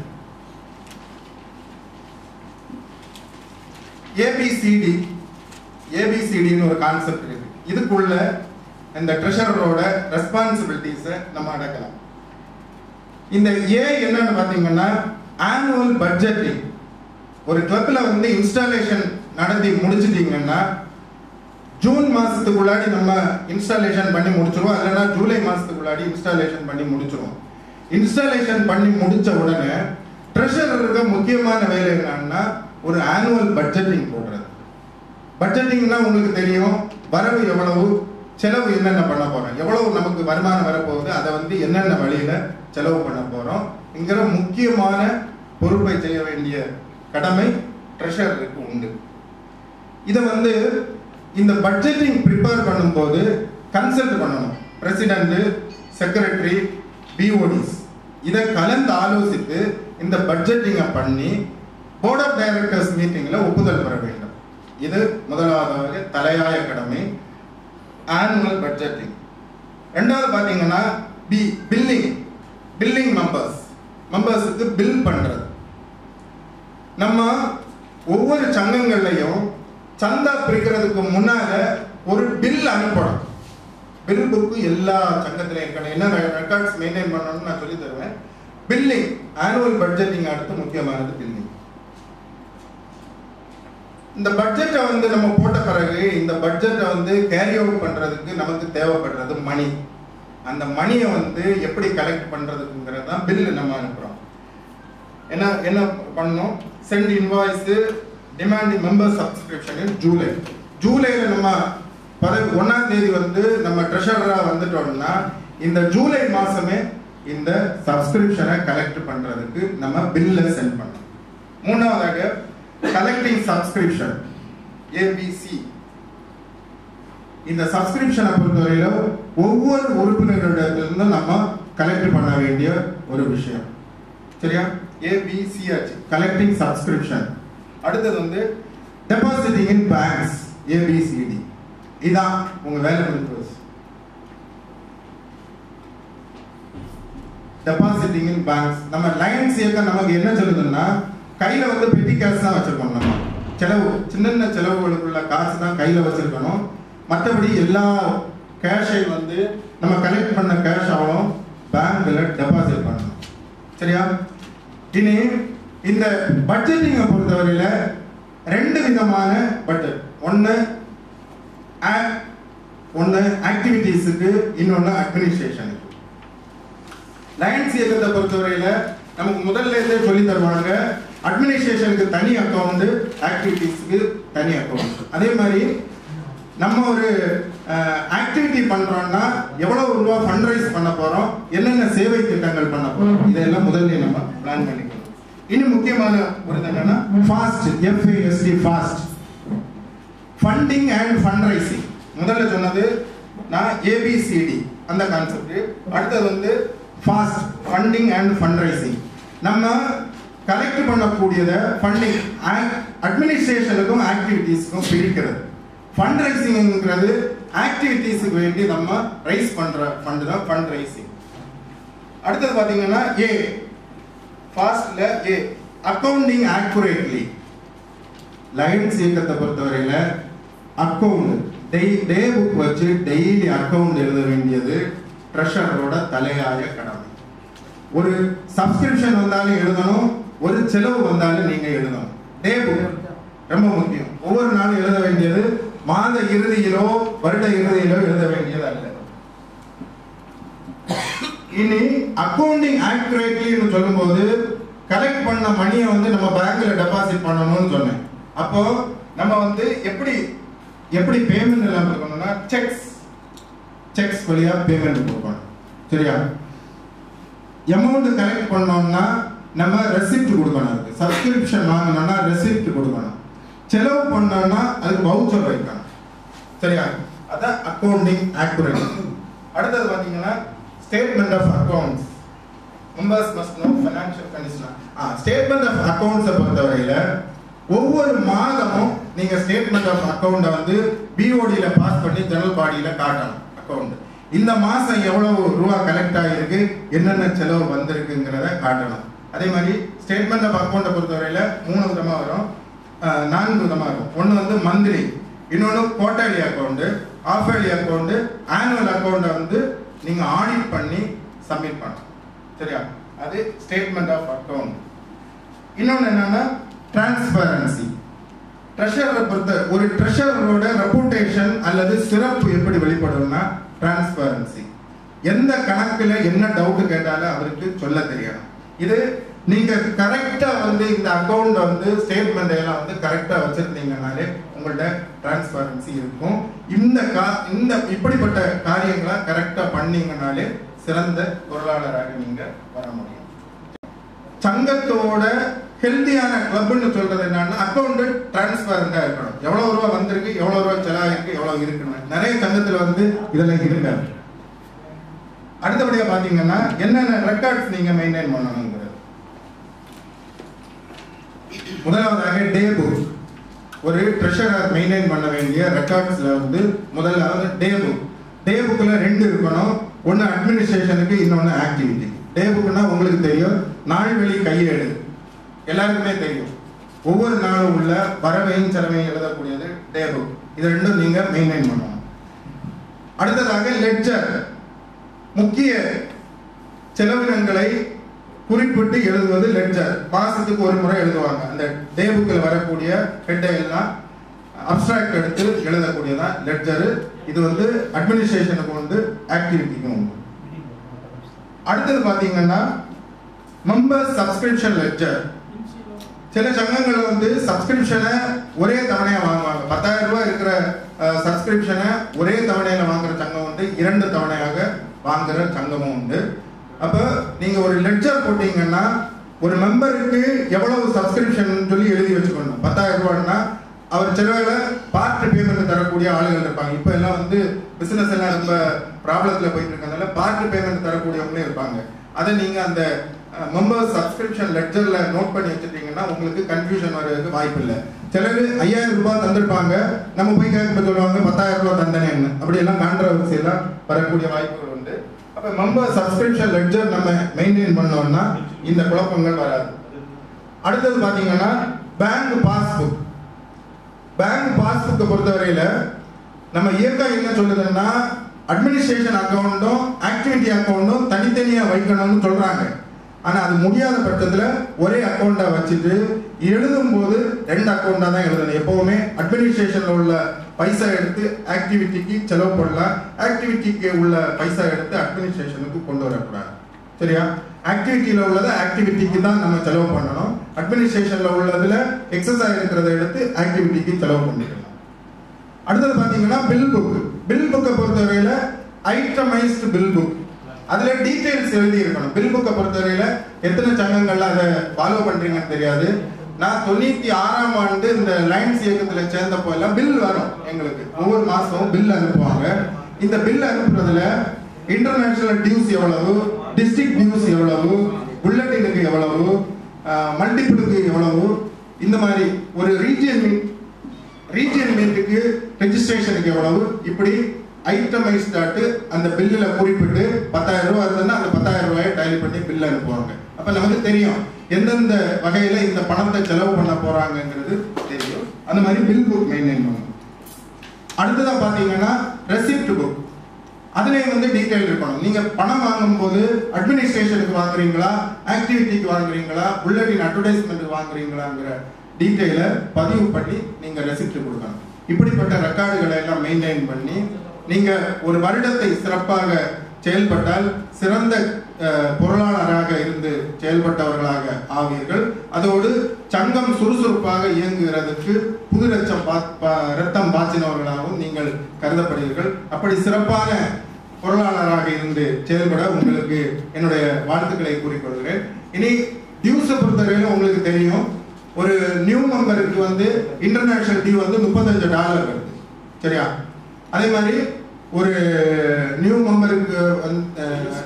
ஏபிசிடி ஏபிசிடின்னு ஒரு கான்செப்ட் இருக்கு இதுக்குள்ள இந்த ட்ரெஷரரோட ரெஸ்பான்சிபிலிட்டிஸை நம்ம அடக்கலாம் இந்த ஏ என்னன்னு பாத்தீங்கன்னா ஆனுவல் பட்ஜெட்டிங் ஒரு கிளப்ல வந்து இன்ஸ்டாலேஷன் நடத்தி முடிச்சிட்டீங்கன்னா ஜூன் மாசத்துக்குள்ளாடி நம்ம இன்ஸ்டாலேஷன் பண்ணி முடிச்சிருவோம் இல்லைன்னா ஜூலை மாசத்துக்குள்ளாடி இன்ஸ்டாலேஷன் பண்ணி முடிச்சிருவோம் இன்ஸ்டாலேஷன் பண்ணி முடிச்ச உடனே ட்ரெஷரருக்கு முக்கியமான வேலை என்னன்னா ஒரு ஆனுவல் பட்ஜெட்டிங் போடுறது பட்ஜெட்டிங்னா உங்களுக்கு தெரியும் வரவு எவ்வளவு செலவு என்னென்ன பண்ண போறோம் எவ்வளவு நமக்கு வருமானம் வரப்போகுது அதை வந்து என்னென்ன வழியில செலவு பண்ண போறோம் என்கிற முக்கியமான பொறுப்பை செய்ய வேண்டிய கடமை ட்ரெஷரருக்கு உண்டு இதை வந்து இந்த பட்ஜெட்டிங் ப்ரிப்பேர் பண்ணும்போது கன்சல்ட் பண்ணணும் பிரசிடென்ட் செக்ரட்டரி பிஓடிஸ் இதை கலந்து ஆலோசித்து இந்த பட்ஜெட்டிங்கை பண்ணி போர்ட் ஆஃப் டைரக்டர்ஸ் மீட்டிங்கில் ஒப்புதல் பெற வேண்டும் இது முதலாவதாக தலையாய கடமை ஆனுவல் பட்ஜெட்டிங் ரெண்டாவது பார்த்தீங்கன்னா பி பில்லிங் பில்லிங் மெம்பர்ஸ் மெம்பர்ஸுக்கு பில் பண்றது நம்ம ஒவ்வொரு சங்கங்கள்லையும் சந்தா பிரிக்கிறதுக்கு முன்னால ஒரு பில் அனுப்பணும் பில் புக்கு எல்லா சங்கத்திலையும் இருக்கணும் என்ன ரெக்கார்ட்ஸ் மெயின்டைன் பண்ணணும்னு நான் சொல்லி தருவேன் பில்லிங் ஆனுவல் பட்ஜெட்டிங் அடுத்து முக்கியமானது பில்லிங் இந்த பட்ஜெட்டை வந்து நம்ம போட்ட பிறகு இந்த பட்ஜெட்டை வந்து கேரி அவுட் பண்றதுக்கு நமக்கு தேவைப்படுறது மணி அந்த மணியை வந்து எப்படி கலெக்ட் பண்றதுக்குங்கிறது தான் பில்லு நம்ம அனுப்புறோம் என்ன என்ன பண்ணணும் sent invoice demand member subscription July ஜூலைல நம்ம பதவி ஒன்னாம் தேதி வந்து நம்ம ட்ரெஷரரா வந்துட்டோம்னா இந்த ஜூலை மாசமே இந்த சப்ஸ்கிரிப்ஷனை கலெக்ட் பண்றதுக்கு நம்ம பில்ல சென்ட் பண்ணணும் மூணாவதாக கலெக்டிங் சப்ஸ்கிரிப்ஷன் ஏபிசி இந்த சப்ஸ்கிரிப்ஷனை பொறுத்தவரையில ஒவ்வொரு உறுப்பினர்களிடத்திலிருந்து நம்ம கலெக்ட் பண்ண வேண்டிய ஒரு விஷயம் சரியா ஏபிசி ஆச்சு கலெக்டிங் சப்ஸ்கிரிப்ஷன் அடுத்தது வந்து டெபாசிட்டிங் இன் பேங்க்ஸ் ஏபிசிடி இதான் உங்க வேலை முடிஞ்சு போச்சு டெபாசிட்டிங் இன் பேங்க்ஸ் நம்ம லைன்ஸ் இயக்கம் நமக்கு என்ன சொல்லுதுன்னா கையில வந்து பெட்டி கேஷ் தான் வச்சிருக்கோம் நம்ம செலவு சின்ன சின்ன செலவுகளுக்குள்ள காசு தான் கையில வச்சிருக்கணும் மற்றபடி எல்லா கேஷை வந்து நம்ம கலெக்ட் பண்ண கேஷ் ஆகும் பேங்க்ல டெபாசிட் பண்ணணும் சரியா இனி இந்த பட்ஜெட்டிங்கை பொறுத்தவரையில ரெண்டு விதமான பட்ஜெட் ஒன்று ஒன்று ஆக்டிவிட்டீஸுக்கு இன்னொன்று அட்மினிஸ்ட்ரேஷனுக்கு லயன்ஸ் இயக்கத்தை பொறுத்தவரையில நமக்கு முதல்ல இருந்தே சொல்லி தருவாங்க அட்மினிஸ்ட்ரேஷனுக்கு தனி அக்கௌண்ட் ஆக்டிவிட்டீஸ்க்கு தனி அக்கௌண்ட் அதே மாதிரி நம்ம ஒரு ஆக்டிவிட்டி பண்றோம்னா எவ்வளவு ரூபா ஃபண்ட் ரைஸ் பண்ண போறோம் என்னென்ன சேவை திட்டங்கள் பண்ண போறோம் இதெல்லாம் முதல்ல நம்ம பிளான் பண்ணிக்கணும் இன்னும் முக்கியமான ஒரு இது என்னன்னா fast FAST fast funding and fund raising முதல்ல சொன்னது நான் ஏபிசிடி அந்த கான்செப்ட் அடுத்தது வந்து fast funding and fund raising நம்ம கலெக்ட் பண்ணக்கூடியதை ஃபண்டிங் அட்மினிஸ்ட்ரேஷனுக்கும் ஆக்டிவிட்டீஸ்க்கும் பிரிக்கிறது ஃபண்ட் ரைசிங்ங்கிறது ஆக்டிவிட்டீஸுக்கு வேண்டி நம்ம ரைஸ் பண்ற ஃபண்ட் தான் ஃபண்ட் ரைசிங் அடுத்தது பாத்தீங்கன்னா ஏ ஃபாஸ்ட்ல ஏ அக்கவுண்டிங் ஆக்குரேட்லி லைன்ஸ் இயக்கத்தை பொறுத்தவரையில அக்கவுண்ட் டெய் டே புக் வச்சு டெய்லி அக்கவுண்ட் எழுத வேண்டியது ட்ரெஷரோட தலையாய கடமை ஒரு சப்ஸ்கிரிப்ஷன் வந்தாலும் எழுதணும் ஒரு செலவு வந்தாலும் நீங்க எழுதணும் டே புக் ரொம்ப முக்கியம் ஒவ்வொரு நாளும் எழுத வேண்டியது மாத இறுதியிலோ வருட இறுதியிலோ எழுத வேண்டியது அல்ல இனி அக்கவுண்டிங் ஆக்யூரேட்லின்னு சொல்லும்போது கலெக்ட் பண்ண மணியை வந்து நம்ம பேங்க்ல டெபாசிட் பண்ணணும்னு சொன்னேன் அப்போ நம்ம வந்து எப்படி எப்படி பேமெண்ட் எல்லாம் கொடுக்கணும்னா செக்ஸ் செக்ஸ் வழியா பேமெண்ட் கொடுக்கணும் சரியா அமௌண்ட் கலெக்ட் பண்ணோம்னா நம்ம ரெசிப்ட் கொடுக்கணும் அதுக்கு சப்ஸ்கிரிப்ஷன் வாங்கணும்னா ரெசிப்ட் கொடுக்கணும் செலவு பண்ணோம்னா அதுக்கு வவுச்சர் வைக்கணும் சரியா அதான் அக்கவுண்டிங் ஆக்குரேட் அடுத்தது பாத்தீங்கன்னா statement of accounts members must know financial condition ah statement of அக்கவுண்ட்ஸை பொறுத்தவரையில ஒவ்வொரு மாதமும் நீங்க ஸ்டேட்மெண்ட் ஆஃப் அக்கவுண்ட்டை வந்து பிஓடியில பாஸ் பண்ணி ஜெனரல் பாடியில காட்டணும் அக்கவுண்ட் இந்த மாசம் எவ்வளவு ரூபா கலெக்ட் ஆகிருக்கு என்னென்ன செலவு வந்திருக்குங்கிறத காட்டணும் அதே மாதிரி ஸ்டேட்மெண்ட் ஆஃப் அக்கௌண்ட்டை பொறுத்தவரையில மூணு விதமா வரும் அஹ், நான்கு விதமா இருக்கும் ஒன்று வந்து மந்த்லி இன்னொன்று quarterly account of yearly account annual அக்கௌண்ட்டை வந்து நீங்க ஆடிட் பண்ணி சப்மிட் பண்ணணும் சரியா அது ஸ்டேட்மெண்ட் ஆஃப் அக்கவுண்ட் இன்னொன்று என்னன்னா டிரான்ஸ்பரன்சி ட்ரெஷரை பொறுத்த ஒரு ட்ரெஷரோட ரெப்புடேஷன் அல்லது சிறப்பு எப்படி வெளிப்படும்னா டிரான்ஸ்பரன்சி எந்த கணக்குல என்ன டவுட் கேட்டாலும் அவருக்கு சொல்ல தெரியணும் இது நீங்க கரெக்டா வந்து இந்த அக்கவுண்ட் வந்து ஸ்டேட்மெண்ட் எல்லாம் வந்து கரெக்டா வச்சிருந்தீங்கனாலே உங்கள்ட்ட டிரான்ஸ்பரன்சி இருக்கும் இந்த கா இந்த இப்படிப்பட்ட காரியங்களை கரெக்டா பண்ணீங்கனாலே சிறந்த பொருளாளராக நீங்க வர முடியும் சங்கத்தோட ஹெல்தியான கிளப்னு சொல்றது என்னன்னா அக்கௌண்ட் டிரான்ஸ்பரண்டா இருக்கணும் எவ்வளவு ரூபா வந்திருக்கு எவ்வளவு ரூபா செலவாயிருக்கு எவ்வளவு இருக்குன்னு நிறைய சங்கத்துல வந்து இதெல்லாம் இருக்காது அடுத்தபடியா பாத்தீங்கன்னா என்னென்ன ரெக்கார்ட்ஸ் நீங்க மெயின்டைன் பண்ணணுங்கிறது முதலாவதாக டே புக் ஒரு ட்ரெஷரர் மெயின்டைன் பண்ண வேண்டிய ரெக்கார்ட்ஸ்ல வந்து முதலாவது டே புக் டே புக்ல ரெண்டு இருக்கணும் ஒன்னு அட்மினிஸ்ட்ரேஷனுக்கு இன்னொன்னு ஆக்டிவிட்டி டே புக்னா உங்களுக்கு தெரியும் நாள்வெளி கையேடு எல்லாருக்குமே தெரியும் ஒவ்வொரு நாளும் உள்ள வரவையும் செலவையும் எழுதக்கூடியது டே புக் இது ரெண்டும் நீங்க மெயின்டைன் பண்ணணும் அடுத்ததாக லெட்ஜர் முக்கிய செலவினங்களை குறிப்பிட்டு எழுதுவது லெட்ஜர் மாசத்துக்கு ஒரு முறை எழுதுவாங்க அந்த டே புக்கில் வரக்கூடிய ஹெட்டை எல்லாம் அப்டிராக்ட் எடுத்து எழுதக்கூடியதான் லெட்ஜர் இது வந்து அட்மினிஸ்ட்ரேஷனுக்கு உண்டு ஆக்டிவிட்டிக்கும் உண்டு அடுத்தது பாத்தீங்கன்னா மெம்பர் சப்ஸ்கிரிப்ஷன் லெட்ஜர் சில சங்கங்கள் வந்து சப்ஸ்கிரிப்ஷனை ஒரே தவணையா வாங்குவாங்க பத்தாயிரம் ரூபாய் இருக்கிற சப்ஸ்கிரிப்ஷனை ஒரே தவணையில வாங்குற சங்கம் உண்டு இரண்டு தவணையாக வாங்குற சங்கமும் உண்டு அப்ப நீங்க ஒரு லெட்ஜர் போட்டீங்கன்னா ஒரு மெம்பருக்கு எவ்வளவு சப்ஸ்கிரிப்ஷன் சொல்லி எழுதி வச்சுக்கணும் பத்தாயிரம் ரூபாய்னா அவர் சிலவேளை பார்ட் பேமெண்ட் தரக்கூடிய ஆளுகள் இருப்பாங்க இப்போ எல்லாம் வந்து பிசினஸ் எல்லாம் ரொம்ப ப்ராப்ளத்தில் போயிட்டு இருக்கறதுனால பார்ட் பேமெண்ட் தரக்கூடியவங்களே இருப்பாங்க அதை நீங்க அந்த மெம்பர் சப்ஸ்கிரிப்ஷன் லெட்ஜர்ல நோட் பண்ணி வச்சுட்டீங்கன்னா உங்களுக்கு கன்ஃபியூஷன் வர்றதுக்கு வாய்ப்பு இல்லை சிலர் ஐயாயிரம் ரூபாய் தந்திருப்பாங்க நம்ம போய் கேட்க சொல்லுவாங்க பத்தாயிரம் ரூபாய் தந்தனேன்னு அப்படி எல்லாம் கான்ட்ரவர்சி எல்லாம் வரக்கூடிய வாய்ப்புகள் உண்டு அப்ப மெம்பர் சப்ஸ்கிரிப்ஷன் லெட்ஜர் நம்ம மெயின்டைன் பண்ணோம்னா இந்த குழப்பங்கள் வராது அடுத்தது பாத்தீங்கன்னா பேங்க் பாஸ்புக் பேங்க் பாஸ்புக்கை பொறுத்தவரையில நம்ம இயக்கம் என்ன சொல்லுதுன்னா அட்மினிஸ்ட்ரேஷன் அக்கௌண்ட்டும் ஆக்டிவிட்டி அக்கௌண்ட்டும் தனித்தனியா வைக்கணும்னு சொல்றாங்க ஆனா அது முடியாத பட்சத்துல ஒரே அக்கௌண்டா வச்சுட்டு எழுதும் போது ரெண்டு அக்கௌண்டா தான் எழுதணும் எப்பவுமே அட்மினிஸ்ட்ரேஷன்ல உள்ள பைசா எடுத்து ஆக்டிவிட்டிக்கு செலவு பண்ணலாம் ஆக்டிவிட்டிக்கு உள்ள பைசா எடுத்து அட்மினிஸ்ட்ரேஷனுக்கு கொண்டு வரக்கூடாது சரியா ஆக்டிவிட்டியில உள்ளதை ஆக்டிவிட்டிக்கு தான் நம்ம செலவு பண்ணணும் அட்மினிஸ்ட்ரேஷன்ல உள்ளதுல எக்ஸஸ் இருக்கிறத எடுத்து ஆக்டிவிட்டிக்கு செலவு பண்ணிக்கலாம் அடுத்தது பாத்தீங்கன்னா பில் புக் பில் புக்கை பொறுத்தவரையில ஐட்டமைஸ்டு பில் புக் அதுல டீடைல்ஸ் எழுதி இருக்கணும் பில் புக்கை பொறுத்தவரையில எத்தனை சங்கங்கள்ல அதை ஃபாலோ பண்றீங்கன்னு தெரியாது நான் தொண்ணூத்தி ஆறாம் ஆண்டு இந்த லைன்ஸ் இயக்கத்துல சேர்ந்தப்போ எல்லாம் பில் வரும் எங்களுக்கு ஒவ்வொரு மாசமும் பில் அனுப்புவாங்க இந்த பில் அனுப்புறதுல இன்டர்நேஷனல் டியூஸ் எவ்வளவு டிஸ்ட்ரிக்ட் டியூஸ் எவ்வளவு புல்லட்டினுக்கு எவ்வளவு மல்டிபிளுக்கு எவ்வளவு இந்த மாதிரி ஒரு ரீஜியன் ரீஜியன் மீட்டுக்கு ரெஜிஸ்ட்ரேஷனுக்கு எவ்வளவு இப்படி ஐட்டமைஸ்டாட்டு அந்த பில்லில் குறிப்பிட்டு பத்தாயிரம் ரூபாய் இருந்ததுன்னா அந்த பத்தாயிரம் ரூபாயை டயலி பண்ணி பில் அனுப்புவாங்க அப்ப நமக்கு தெரியும் எந்தெந்த வகையில இந்த பணத்தை செலவு பண்ண போறாங்கங்கிறது தெரியும் அந்த மாதிரி பில் புக் மெயின்டைன் பண்ணணும் அடுத்ததா பாத்தீங்கன்னா ரெசிப்ட் புக் அதுலயும் வந்து டீடைல் இருக்கணும் நீங்க பணம் வாங்கும்போது அட்மினிஸ்ட்ரேஷனுக்கு வாங்குறீங்களா ஆக்டிவிட்டிக்கு வாங்குறீங்களா புல்லட்டின் அட்வர்டைஸ்மெண்ட் வாங்குறீங்களாங்கிற டீடைலை பதிவு பண்ணி நீங்க ரெசிப்ட் கொடுக்கணும் இப்படிப்பட்ட ரெக்கார்டுகளை எல்லாம் மெயின்டைன் பண்ணி நீங்க ஒரு வருடத்தை சிறப்பாக செயல்பட்டால் சிறந்த அஹ், பொருளாளராக இருந்து செயல்பட்டவர்களாக ஆவீர்கள் அதோடு சங்கம் சுறுசுறுப்பாக இயங்குகிறதுக்கு புது ரத்தம் பா- பா- ரத்தம் பாய்ச்சினவர்களாகவும் நீங்கள் கருதப்படுவீர்கள் அப்படி சிறப்பான பொருளாளராக இருந்து செயல்பட உங்களுக்கு என்னுடைய வாழ்த்துக்களை கூறிக்கொள்கிறேன் இனி டியூஸை பொறுத்தவரையில உங்களுக்கு தெரியும் ஒரு நியூ மெம்பருக்கு வந்து இன்டர்நேஷனல் டியூ வந்து முப்பத்தஞ்சு டாலர் வருது சரியா அதே மாதிரி ஒரு நியூ மெம்பருக்கு வந்து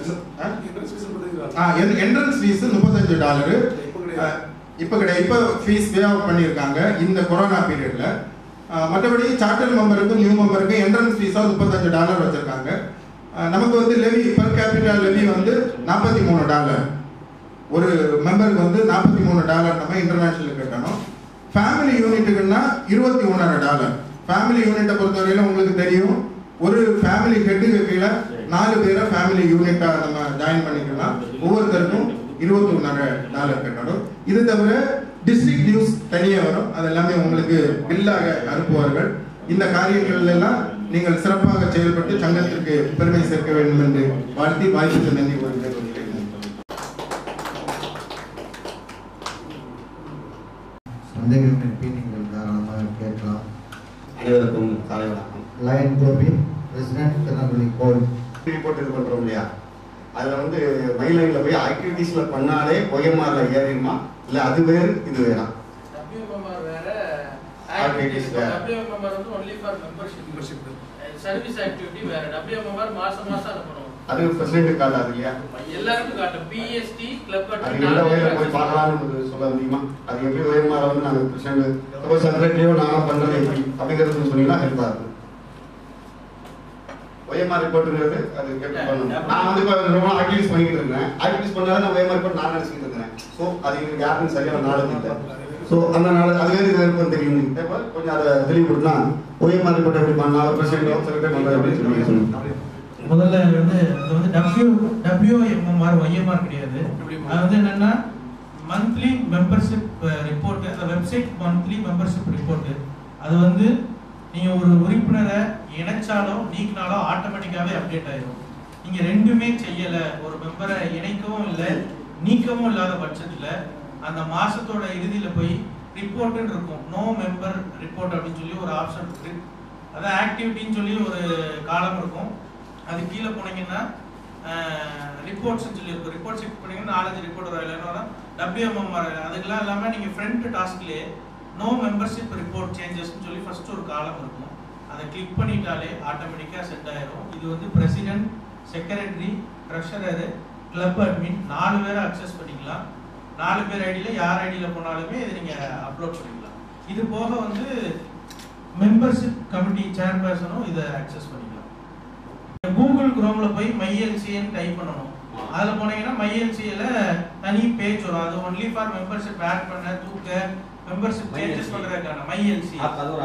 என்ட்ரன்ஸ் ஃபீஸ் முப்பத்தஞ்சு டாலரு இப்போ கிடையாது இப்போ ஃபீஸ் பே ஆஃப் பண்ணியிருக்காங்க இந்த கொரோனா பீரியட்ல மற்றபடி சார்ட்டர் மெம்பருக்கும் நியூ மெம்பருக்கும் என்ட்ரன்ஸ் ஃபீஸாக முப்பத்தஞ்சு டாலர் வச்சிருக்காங்க அஹ், நமக்கு வந்து லெவி பர் கேபிட்டல் லெவி வந்து நாற்பத்தி மூணு டாலர் ஒரு மெம்பருக்கு வந்து நாற்பத்தி மூணு டாலர் நம்ம இன்டர்நேஷனல் கட்டணும் ஃபேமிலி யூனிட்டுக்குன்னா இருபத்தி ஒன்றரை டாலர் ஃபேமிலி யூனிட்டை பொறுத்தவரையில உங்களுக்கு தெரியும் ஒரு ஃபேமிலி ஹெட்டுக்கு கீழே நாலு பேரை ஃபேமிலி யூனிட்டா நம்ம ஜாயின் பண்ணிக்கலாம் ஒவ்வொருத்தருக்கும் இருபத்தி ஒன்றரை டாலர் கட்டணும் இது தவிர டிஸ்ட்ரிக்ட் நியூஸ் தனியே வரும் அது எல்லாமே உங்களுக்கு பில்லாக அனுப்புவார்கள் இந்த காரியங்கள் எல்லாம் நீங்கள் சிறப்பாக செயல்பட்டு சங்கத்திற்கு பெருமை சேர்க்க வேண்டும் என்று வாழ்த்தி வாய்ப்புக்கு நன்றி கூறுகிறேன் சந்தேகம் இருப்பி நீங்கள் தாராளமாக கேட்கலாம் அனைவருக்கும் காலை வணக்கம் lion Gopi president Tirunelveli goal report இது பண்றோம் இல்லையா அதுல வந்து மயிலையில போய் ஆக்டிவிட்டீஸ்ல பண்ணாலே ஒயமாரில் ஏறிடுமா இல்ல அது வேறு இது வேறா WMMR வேற Activities activities வேற. WMMR வந்து only for membership. Service activity வேற WMMR மாசம் மாசம் அனுப்பணும் அது பிரசிடென்ட் காட்டாது இல்லையா எல்லாருக்கும் காட்டும் பிஎஸ்டி கிளப் அது எந்த வகையில போய் பார்க்கலாம்னு சொல்ல முடியுமா அது எப்படி ஒயமார வந்து நாங்க பிரசிடென்ட் சப்போஸ் செக்ரட்டரியோ நான் பண்ணல எப்படி அப்படிங்கிறது சொன்னீங்கன்னா ஹெல்ப்பா இருக்கும் ஒயமா ரிப்போர்ட்டுங்கிறது அது எப்படி பண்ணணும் நான் வந்து இப்போ ரொம்ப ஆக்டிவிட்டிஸ் பண்ணிக்கிட்டு இருக்கேன் ஆக்டிவிட்டிஸ் பண்ணாலும் நான் ஒயமா ரிப்போர்ட் நான் நினைச்சிட்டு இருக்கேன் ஸோ அது எங்களுக்கு யாருக்கும் சரியான நாலேஜ் இல்லை ஸோ அந்த நாள் அது வேறு இது இருக்கும் தெரியும் இப்போ கொஞ்சம் அதை தெளிவுபடுத்தினா ஒயமா ரிப்போர்ட் எப்படி பண்ணலாம் பிரசிடென்டோ செக்ரட்டரி பண்ணுறது அப்படின்னு சொல்லி சொல்லுங்க முதல்ல வந்து அது வந்து டபிள்யூ டபிள்யூஎம்எம்ஆர் ஒய்எம்ஆர் கிடையாது அது வந்து என்னன்னா மந்த்லி மெம்பர்ஷிப் ரிப்போர்ட் அந்த வெப்சைட் மந்த்லி மெம்பர்ஷிப் ரிப்போர்ட் அது வந்து நீங்க ஒரு உறுப்பினரை இணைச்சாலும் நீக்கினாலும் ஆட்டோமேட்டிக்காவே அப்டேட் ஆயிடும் நீங்க ரெண்டுமே செய்யல ஒரு மெம்பரை இணைக்கவும் இல்லை நீக்கவும் இல்லாத பட்சத்துல அந்த மாசத்தோட இறுதியில போய் ரிப்போர்ட்னு இருக்கும் நோ மெம்பர் ரிப்போர்ட் அப்படின்னு சொல்லி ஒரு ஆப்ஷன் இருக்கு அதான் ஆக்டிவிட்டின்னு சொல்லி ஒரு காலம் இருக்கும் அது கீழே போனீங்கன்னா ரிப்போர்ட்ஸ் சொல்லி இருக்கும் ரிப்போர்ட் செக் பண்ணீங்கன்னா நாலஞ்சு ரிப்போர்ட் வரும் இல்லைன்னா வரும் டபிள்யூஎம்எம்ஆர் அதுக்கெல்லாம் இல்லாமல் நீங்கள் ஃப்ரண்ட் டாஸ்க்லேயே நோ மெம்பர்ஷிப் ரிப்போர்ட் சேஞ்சஸ்னு சொல்லி ஃபர்ஸ்ட் ஒரு காலம் இருக்கும் அதை கிளிக் பண்ணிட்டாலே ஆட்டோமேட்டிக்காக செட் ஆயிரும் இது வந்து president secretary treasurer club admin நாலு பேரை அக்சஸ் பண்ணிக்கலாம் நாலு பேர் ஐடியில் யார் ஐடியில் போனாலுமே இதை நீங்கள் அப்லோட் பண்ணிக்கலாம் இது போக வந்து மெம்பர்ஷிப் கமிட்டி சேர்பர்சனும் இதை அக்சஸ் பண்ணிக்கலாம் கூகுள் குரோம்ல போய் மைஎல்சின்னு டைப் பண்ணணும் அதுல போனீங்கன்னா மைஎல்சியில தனி பேஜ் வரும் அது ஒன்லி ஃபார் மெம்பர்ஷிப் ஆட் பண்ண தூக்க மெம்பர்ஷிப் சேஞ்சஸ் பண்றதுக்கான மைஎல்சி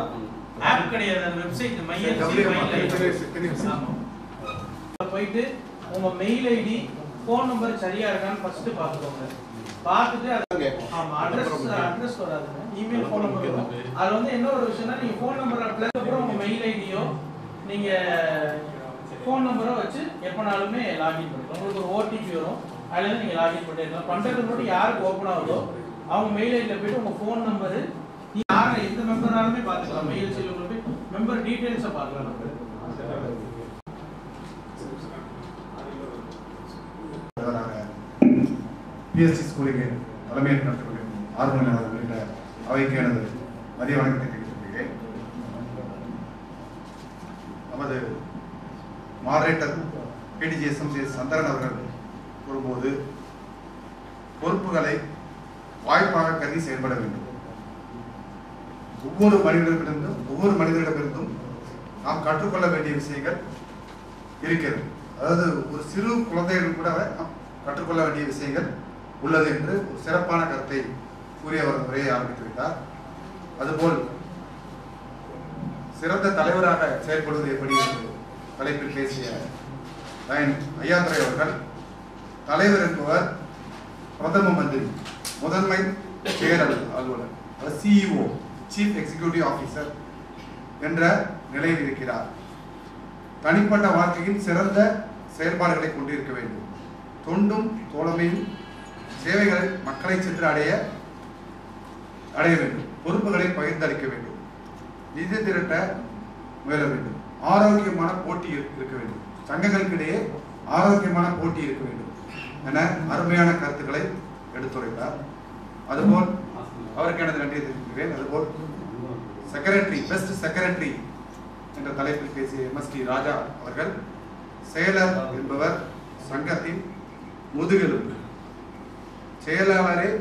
ஆப் கிடையாது அது வெப்சைட் மைஎல்சி மைல் ஆமா போயிட்டு உங்க மெயில் ஐடி ஃபோன் நம்பர் சரியா இருக்கான்னு ஃபர்ஸ்ட் பாத்துக்கோங்க பார்த்துட்டு அது ஆமா அட்ரஸ் அட்ரஸ் வராதுங்க இமெயில் ஃபோன் நம்பர் வரும் அது வந்து என்ன ஒரு விஷயம்னா நீங்க ஃபோன் நம்பர் பிளஸ் அப்புறம் உங்க மெயில் ஐடியோ நீங்க ஃபோன் நம்பரோ வச்சு எப்பனாலுமே லாகின் பண்ணிக்கலாம் உங்களுக்கு ஒரு ஓடிபி வரும் அதுல இருந்து நீங்க லாகின் பண்ணிடலாம் பண்றது மட்டும் யாருக்கு ஓப்பன் ஆகுதோ அவங்க மெயில் ஐடியில போயிட்டு உங்க ஃபோன் நம்பரு நீ யாரை எந்த மெம்பர்னாலுமே பார்த்துக்கலாம் மெயில் செல்லுக்குள்ள போய் மெம்பர் டீடைல்ஸை பார்க்கலாம் நம்ம பிஎஸ்சி ஸ்கூலுக்கு தலைமையில் நடத்தக்கூடிய ஆர்வம் உள்ளிட்ட அவைக்கு எனது மதிய வணக்கத்தை தெரிவித்துள்ளேன் நமது மாடரேட்டர் பிடிஜிஎஸ்எம்சி சந்திரன் அவர்கள் கூறும்போது பொறுப்புகளை வாய்ப்பாக கருதி செயல்பட வேண்டும் ஒவ்வொரு மனிதரிடமிருந்தும் ஒவ்வொரு மனிதரிடமிருந்தும் நாம் கற்றுக்கொள்ள வேண்டிய விஷயங்கள் இருக்கிறது அதாவது ஒரு சிறு குழந்தைகள் கூட நாம் கற்றுக்கொள்ள வேண்டிய விஷயங்கள் உள்ளது என்று ஒரு சிறப்பான கருத்தை கூறி அவர் உரையை ஆரம்பித்து விட்டார் அதுபோல் சிறந்த தலைவராக செயல்படுவது எப்படி என்று தலைப்பில் பேசிய லயன் ஐயாத்துறை அவர்கள் தலைவர் என்பவர் பிரதம மந்திரி முதன்மை செயல் அலுவலர் சிஇஓ சீஃப் எக்ஸிகியூட்டிவ் ஆஃபீஸர் என்ற நிலையில் இருக்கிறார் தனிப்பட்ட வாழ்க்கையில் சிறந்த செயல்பாடுகளை கொண்டிருக்க வேண்டும் தொண்டும் தோழமையும் சேவைகளை மக்களை சென்று அடைய அடைய வேண்டும் பொறுப்புகளை பகிர்ந்தளிக்க வேண்டும் நிதி திரட்ட முயல வேண்டும் ஆரோக்கியமான போட்டி இருக்க இருக்க வேண்டும் சங்கங்களுக்கிடையே ஆரோக்கியமான போட்டி இருக்க வேண்டும் என அருமையான கருத்துக்களை எடுத்துரைத்தார் அதுபோல் அவருக்கு எனது நன்றியை தெரிவிக்கிறேன் அதுபோல் செக்ரட்டரி பெஸ்ட் செக்ரட்டரி என்ற தலைப்பில் பேசிய எம்எஸ்டி ராஜா அவர்கள் செயலர் என்பவர் சங்கத்தின் முதுகெலும்பு செயலாளரே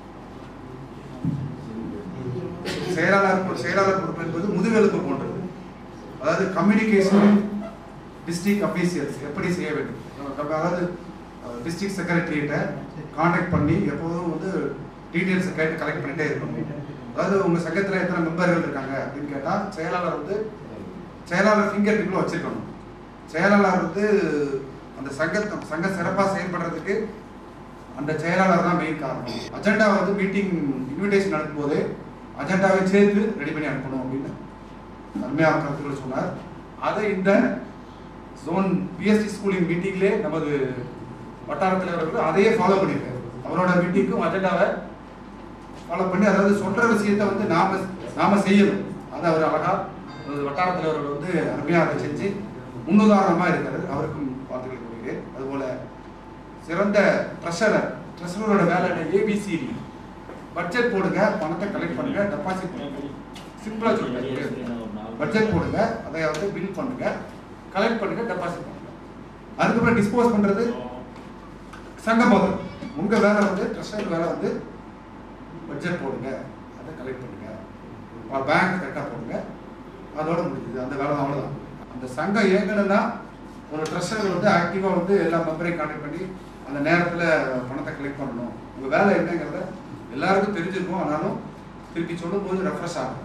செயலாளர் செயலாளர் பொறுப்பு என்பது முதுகெலும்பு போன்றது அதாவது கம்யூனிகேஷன் டிஸ்ட்ரிக்ட் அபிஷியல்ஸ் எப்படி செய்ய வேண்டும் நம்ம அதாவது டிஸ்ட்ரிக்ட் செக்ரட்டரியிட்ட காண்டாக்ட் பண்ணி எப்போதும் வந்து டீட்டெயில்ஸை கேட்டு கலெக்ட் பண்ணிட்டே இருக்கணும் அதாவது உங்க சங்கத்துல எத்தனை மெம்பர்கள் இருக்காங்க அப்படின்னு கேட்டா செயலாளர் வந்து செயலாளர் ஃபிங்கர் டிப்ல வச்சிருக்கணும் செயலாளர் வந்து அந்த சங்க சங்க சிறப்பாக செயல்படுறதுக்கு அந்த செயலாளர் தான் மெயின் காரணம் அஜெண்டா வந்து மீட்டிங் இன்விடேஷன் அனுப்பும்போது அஜெண்டாவை சேர்த்து ரெடி பண்ணி அனுப்பணும் அப்படின்னு அருமையாக கருத்துக்கள் சொன்னார் அதை இந்த ஜோன் பிஎஸ்டி ஸ்கூலிங் மீட்டிங்லே நமது வட்டார தலைவர்கள் அதையே ஃபாலோ பண்ணியிருக்காரு அவரோட மீட்டிங்க்கும் அஜெண்டாவை ஃபாலோ பண்ணி அதாவது சொல்ற விஷயத்தை வந்து நாம நாம செய்யணும் அதை அவர் அழகா நமது வட்டார தலைவர்கள் வந்து அருமையாக அதை செஞ்சு முன்னுதாரணமா இருக்காரு அவருக்கும் வாழ்த்துக்களை கூறுகிறேன் அதுபோல சிறந்த ட்ரெஷரர் ட்ரெஷரரோட வேலை ஏபிசிடி பட்ஜெட் போடுங்க பணத்தை கலெக்ட் பண்ணுங்க டெபாசிட் பண்ணுங்க சிம்பிளா சொல்லுங்க பட்ஜெட் போடுங்க அதை வந்து பில் பண்ணுங்க கலெக்ட் பண்ணுங்க டெபாசிட் பண்ணுங்க அதுக்கப்புறம் டிஸ்போஸ் பண்றது சங்க போதும் உங்க வேலை வந்து ட்ரெஷரர் வேலை வந்து பட்ஜெட் போடுங்க அதை கலெக்ட் பண்ணுங்க பேங்க் கரெக்டாக போடுங்க அதோட முடிஞ்சுது அந்த வேலை அவ்வளோதான் அந்த சங்கம் இயங்கணும்னா ஒரு ட்ரெஷரர் வந்து ஆக்டிவாக வந்து எல்லா மெம்பரையும் கான்டாக்ட் பண்ணி அந்த நேரத்தில் பணத்தை கலெக்ட் பண்ணணும் உங்கள் வேலை என்னங்கிறத எல்லாருக்கும் தெரிஞ்சிருக்கும் ஆனாலும் திருப்பி சொல்லும்போது ரெஃப்ரெஷ் ஆகும்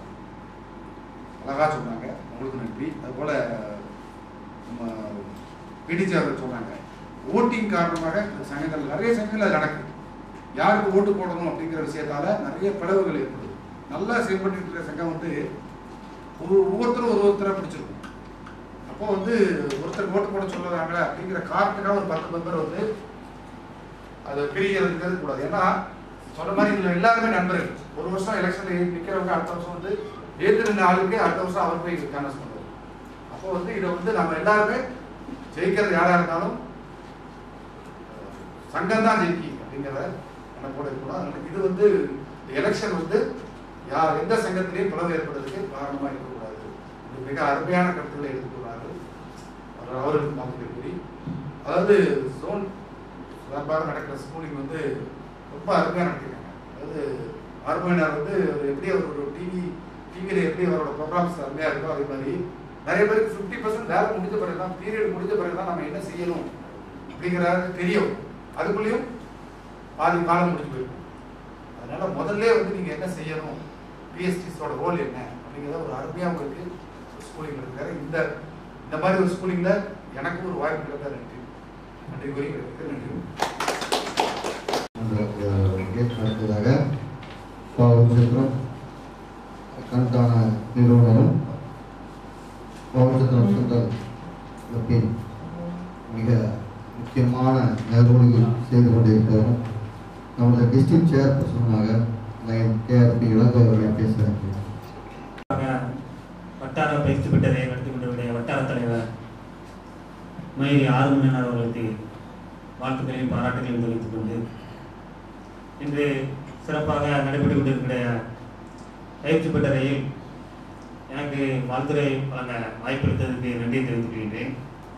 அழகா சொன்னாங்க உங்களுக்கு நன்றி அதுபோல் நம்ம பிடிஜி அவர்கள் சொன்னாங்க ஓட்டிங் காரணமாக இந்த சங்கங்கள் நிறைய சங்கங்கள் அது நடக்குது யாருக்கு ஓட்டு போடணும் அப்படிங்கிற விஷயத்தால நிறைய பிளவுகள் ஏற்படுது நல்லா செயல்பட்டு இருக்கிற சங்கம் வந்து ஒரு ஒவ்வொருத்தரும் ஒரு ஒருத்தரை பிடிச்சிருக்கும் அப்போ வந்து ஒருத்தர் ஓட்டு போட சொல்லுறாங்க அப்படிங்கிற காரணத்துக்காக ஒரு பத்து மெம்பர் வந்து அதை பிரிக்கிறதுங்கிறது கூடாது ஏன்னா சொன்ன மாதிரி இதுல எல்லாருமே நண்பர்கள் ஒரு வருஷம் எலெக்ஷன்ல நிக்கிறவங்க அடுத்த வருஷம் வந்து ஏத்து நின்ற ஆளுக்கு அடுத்த வருஷம் அவர் போய் கேன்வஸ் பண்ணுவார் அப்போ வந்து இதை வந்து நம்ம எல்லாருமே ஜெயிக்கிறது யாரா இருந்தாலும் சங்கம் தான் ஜெயிக்கி அப்படிங்கிறத நினைப்போட இருக்கணும் அதனால இது வந்து எலெக்ஷன் வந்து யார் எந்த சங்கத்திலையும் பிளவு ஏற்படுறதுக்கு காரணமா இருக்கக்கூடாது இது மிக அருமையான கருத்துக்களை எடுத்துக்கூடாது அவர் அவருக்கு மாற்றி கூறி அதாவது ஜோன் சிறப்பாக நடக்கிற ஸ்கூலிங் வந்து ரொம்ப அருமையாக நடத்திருக்காங்க அதாவது ஆர்மோனியார் வந்து அவர் எப்படி அவர் ஒரு டிவி டிவியில் எப்படி அவரோட ப்ரோக்ராம்ஸ் அருமையாக இருக்கோ அதே மாதிரி நிறைய பேருக்கு ஃபிஃப்டி பர்சன்ட் வேலை முடிஞ்ச பிறகு தான் பீரியட் முடிஞ்ச பிறகு தான் நம்ம என்ன செய்யணும் அப்படிங்கிறது தெரியும் அதுக்குள்ளேயும் பாதி காலம் முடிஞ்சு போயிருக்கும் அதனால முதல்ல வந்து நீங்க என்ன செய்யணும் பிஎஸ்டிஸோட ரோல் என்ன அப்படிங்கிறத ஒரு அருமையாக உங்களுக்கு ஸ்கூலிங் இருக்காரு இந்த இந்த மாதிரி ஒரு ஸ்கூலிங்ல எனக்கு ஒரு வாய்ப்பு கிடைத்தா நன்றி நன்றி கூறி கிடைத்தது நன்றி உங்களுக்கு அடுத்ததாக பாவச்சத்திரம் கண்காண நிறுவனரும் பாவச்சத்திரம் சென்ட்ரல் கிளப்பின் மிக முக்கியமான நிறுவனங்கள் செய்து கொண்டிருக்கிறோம் நமது டிஸ்ட்ரிக்ட் சேர்பர்சனாக லைன் கேஆர்பி இளங்கோ அவர்களை பேசுகிறேன் வட்டார பயிற்சி பெற்றதை நடத்தி கொண்டிருக்கிற வட்டார தலைவர் மயிரி ஆறுமணியனார் அவர்களுக்கு வாழ்த்துக்களையும் பாராட்டுகளையும் தெரிவித்துக் கொண்டு இன்று சிறப்பாக நடைபெற்றுக் கொண்டிருக்கிற பயிற்சி பெற்ற ரயில் எனக்கு வாழ்த்துறை வழங்க வாய்ப்பளித்ததற்கு நன்றி தெரிவித்துக் கொள்கின்றேன்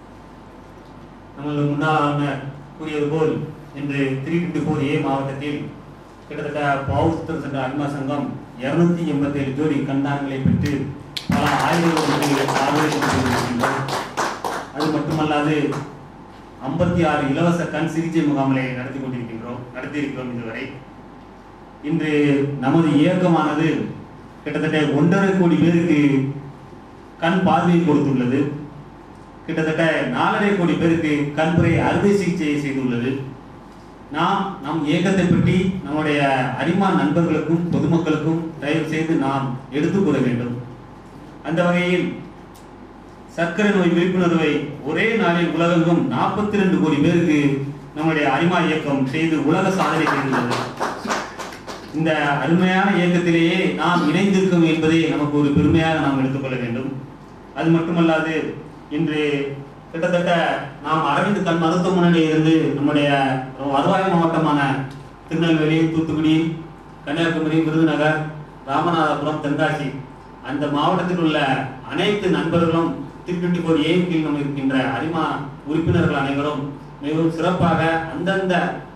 நமது முன்னாள் ஆளுநர் கூறியது போல் இன்று த்ரீ டுவெண்ட்டி ஃபோர் ஏ மாவட்டத்தில் கிட்டத்தட்ட பாவசுத்தம் சென்ற அன்மா சங்கம் இருநூத்தி எண்பத்தி ஏழு ஜோடி கண்தானங்களை பெற்று பல ஆயிரங்களுக்கு சாதனை கொண்டிருக்கின்றோம் அது மட்டுமல்லாது ஐம்பத்தி ஆறு இலவச கண் சிகிச்சை முகாம்களை நடத்தி கொண்டிருக்கின்றோம் நடத்தியிருக்கிறோம் இதுவரை இன்று நமது இயக்கமானது கிட்டத்தட்ட ஒன்றரை கோடி பேருக்கு கண் பார்வையை கொடுத்துள்ளது கிட்டத்தட்ட நாலரை கோடி பேருக்கு கண்புரை அறுவை சிகிச்சையை செய்துள்ளது நாம் நம் இயக்கத்தை பற்றி நம்முடைய அரிமா நண்பர்களுக்கும் பொதுமக்களுக்கும் தயவு செய்து நாம் எடுத்துக் கூற வேண்டும் அந்த வகையில் சர்க்கரை நோய் விழிப்புணர்வை ஒரே நாளில் உலகெங்கும் நாற்பத்தி ரெண்டு கோடி பேருக்கு நம்முடைய அரிமா இயக்கம் செய்து உலக சாதனை செய்துள்ளது இந்த அருமையான இயக்கத்திலேயே நாம் இணைந்திருக்கோம் என்பதை நமக்கு ஒரு பெருமையாக நாம் எடுத்துக்கொள்ள வேண்டும் அது மட்டுமல்லாது இன்று கிட்டத்தட்ட நாம் அரவிந்த் கண் மருத்துவமனையில் இருந்து நம்முடைய வருவாய் மாவட்டமான திருநெல்வேலி தூத்துக்குடி கன்னியாகுமரி விருதுநகர் ராமநாதபுரம் தென்காசி அந்த மாவட்டத்தில் உள்ள அனைத்து நண்பர்களும் த்ரீ டுவெண்ட்டி ஃபோர் ஏன் கீழ் நம்ம இருக்கின்ற அரிமா உறுப்பினர்கள் அனைவரும் மிகவும் சிறப்பாக அந்தந்த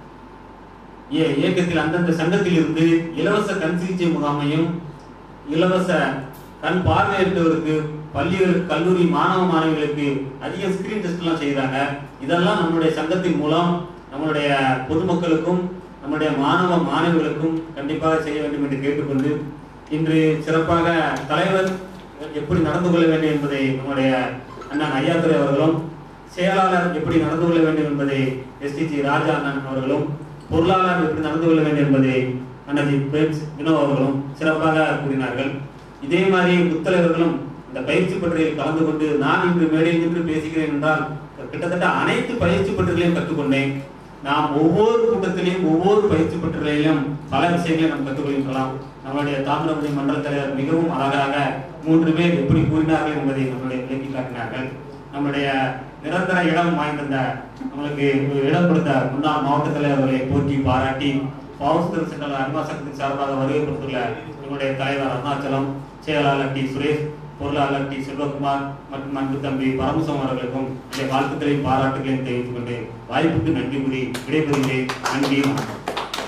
இய- இயக்கத்தில் அந்தந்த சங்கத்தில் இருந்து இலவச கண் சிகிச்சை முகாமையும் இலவச கண் பார்வையற்றவருக்கு பள்ளிகளுக்கு கல்லூரி மாணவ மாணவிகளுக்கு அதிக ஸ்கிரீன் டெஸ்ட் எல்லாம் செய்தாங்க இதெல்லாம் நம்மளுடைய சங்கத்தின் மூலம் நம்மளுடைய பொதுமக்களுக்கும் நம்முடைய மாணவ மாணவிகளுக்கும் கண்டிப்பாக செய்ய வேண்டும் என்று கேட்டுக்கொண்டு இன்று சிறப்பாக தலைவர் எப்படி நடந்து கொள்ள வேண்டும் என்பதை நம்முடைய அண்ணன் ஐயாத்துறை அவர்களும் செயலாளர் எப்படி நடந்து கொள்ள வேண்டும் என்பதை எஸ்டிஜி ராஜா அண்ணன் அவர்களும் பொருளாளர் எப்படி நடந்து கொள்ள வேண்டும் என்பதை அண்ணாஜி பிரேம்ஸ் வினோ அவர்களும் சிறப்பாக கூறினார்கள் இதே மாதிரி முத்தலைவர்களும் இந்த பயிற்சி பற்றியில் கலந்து கொண்டு நான் இன்று மேடையில் நின்று பேசுகிறேன் என்றால் கிட்டத்தட்ட அனைத்து பயிற்சி பற்றிகளையும் கற்றுக்கொண்டேன் நாம் ஒவ்வொரு கூட்டத்திலையும் ஒவ்வொரு பயிற்சி பற்றிலையும் பல விஷயங்களை நாம் கற்றுக்கொள்கின்றலாம் நம்மளுடைய தாமிரபரணி மண்டல தலைவர் மிகவும் அழகாக மூன்று பேர் எப்படி கூறினார்கள் என்பதை நம்மளுடைய விளக்கி காட்டினார்கள் நம்முடைய நிரந்தர இடம் வாய்ந்திருந்த நம்மளுக்கு ஒரு இடம் கொடுத்த முன்னாள் மாவட்ட தலைவர் அவர்களை போற்றி பாராட்டி பவுஸ்தர் சென்ட்ரல் அன்மா சங்கத்தின் சார்பாக வருகை கொடுத்துள்ள நம்முடைய தலைவர் அருணாச்சலம் செயலாளர் டி சுரேஷ் பொருளாளர் டி செல்வகுமார் மற்றும் அன்பு தம்பி பரமசம் அவர்களுக்கும் இந்த வாழ்த்துக்களையும் பாராட்டுகளையும் தெரிவித்துக் கொண்டு வாய்ப்புக்கு நன்றி கூறி விடைபெறுகிறேன் நன்றி வணக்கம்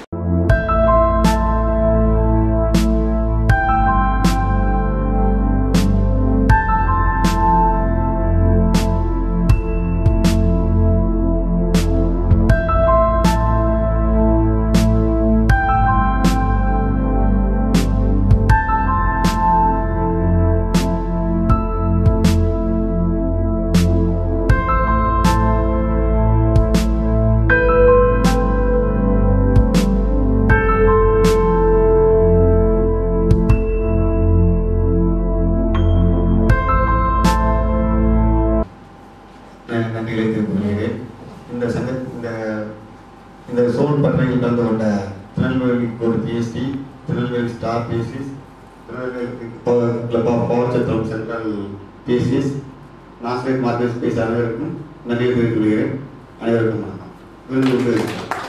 நான் நன்றிகளை தெரிவித்துக் கொள்கிறேன் இந்த சங்க இந்த இந்த சோல் பட்டறையில் கலந்து கொண்ட திருநெல்வேலி கோடு BST Tirunelveli star BScs Tirunelveli club of power Chathiram central BScs நாஸ்ரேட் market space அனைவருக்கும் நன்றியை தெரிவித்துக் கொள்கிறேன் அனைவருக்கும் வணக்கம் விருது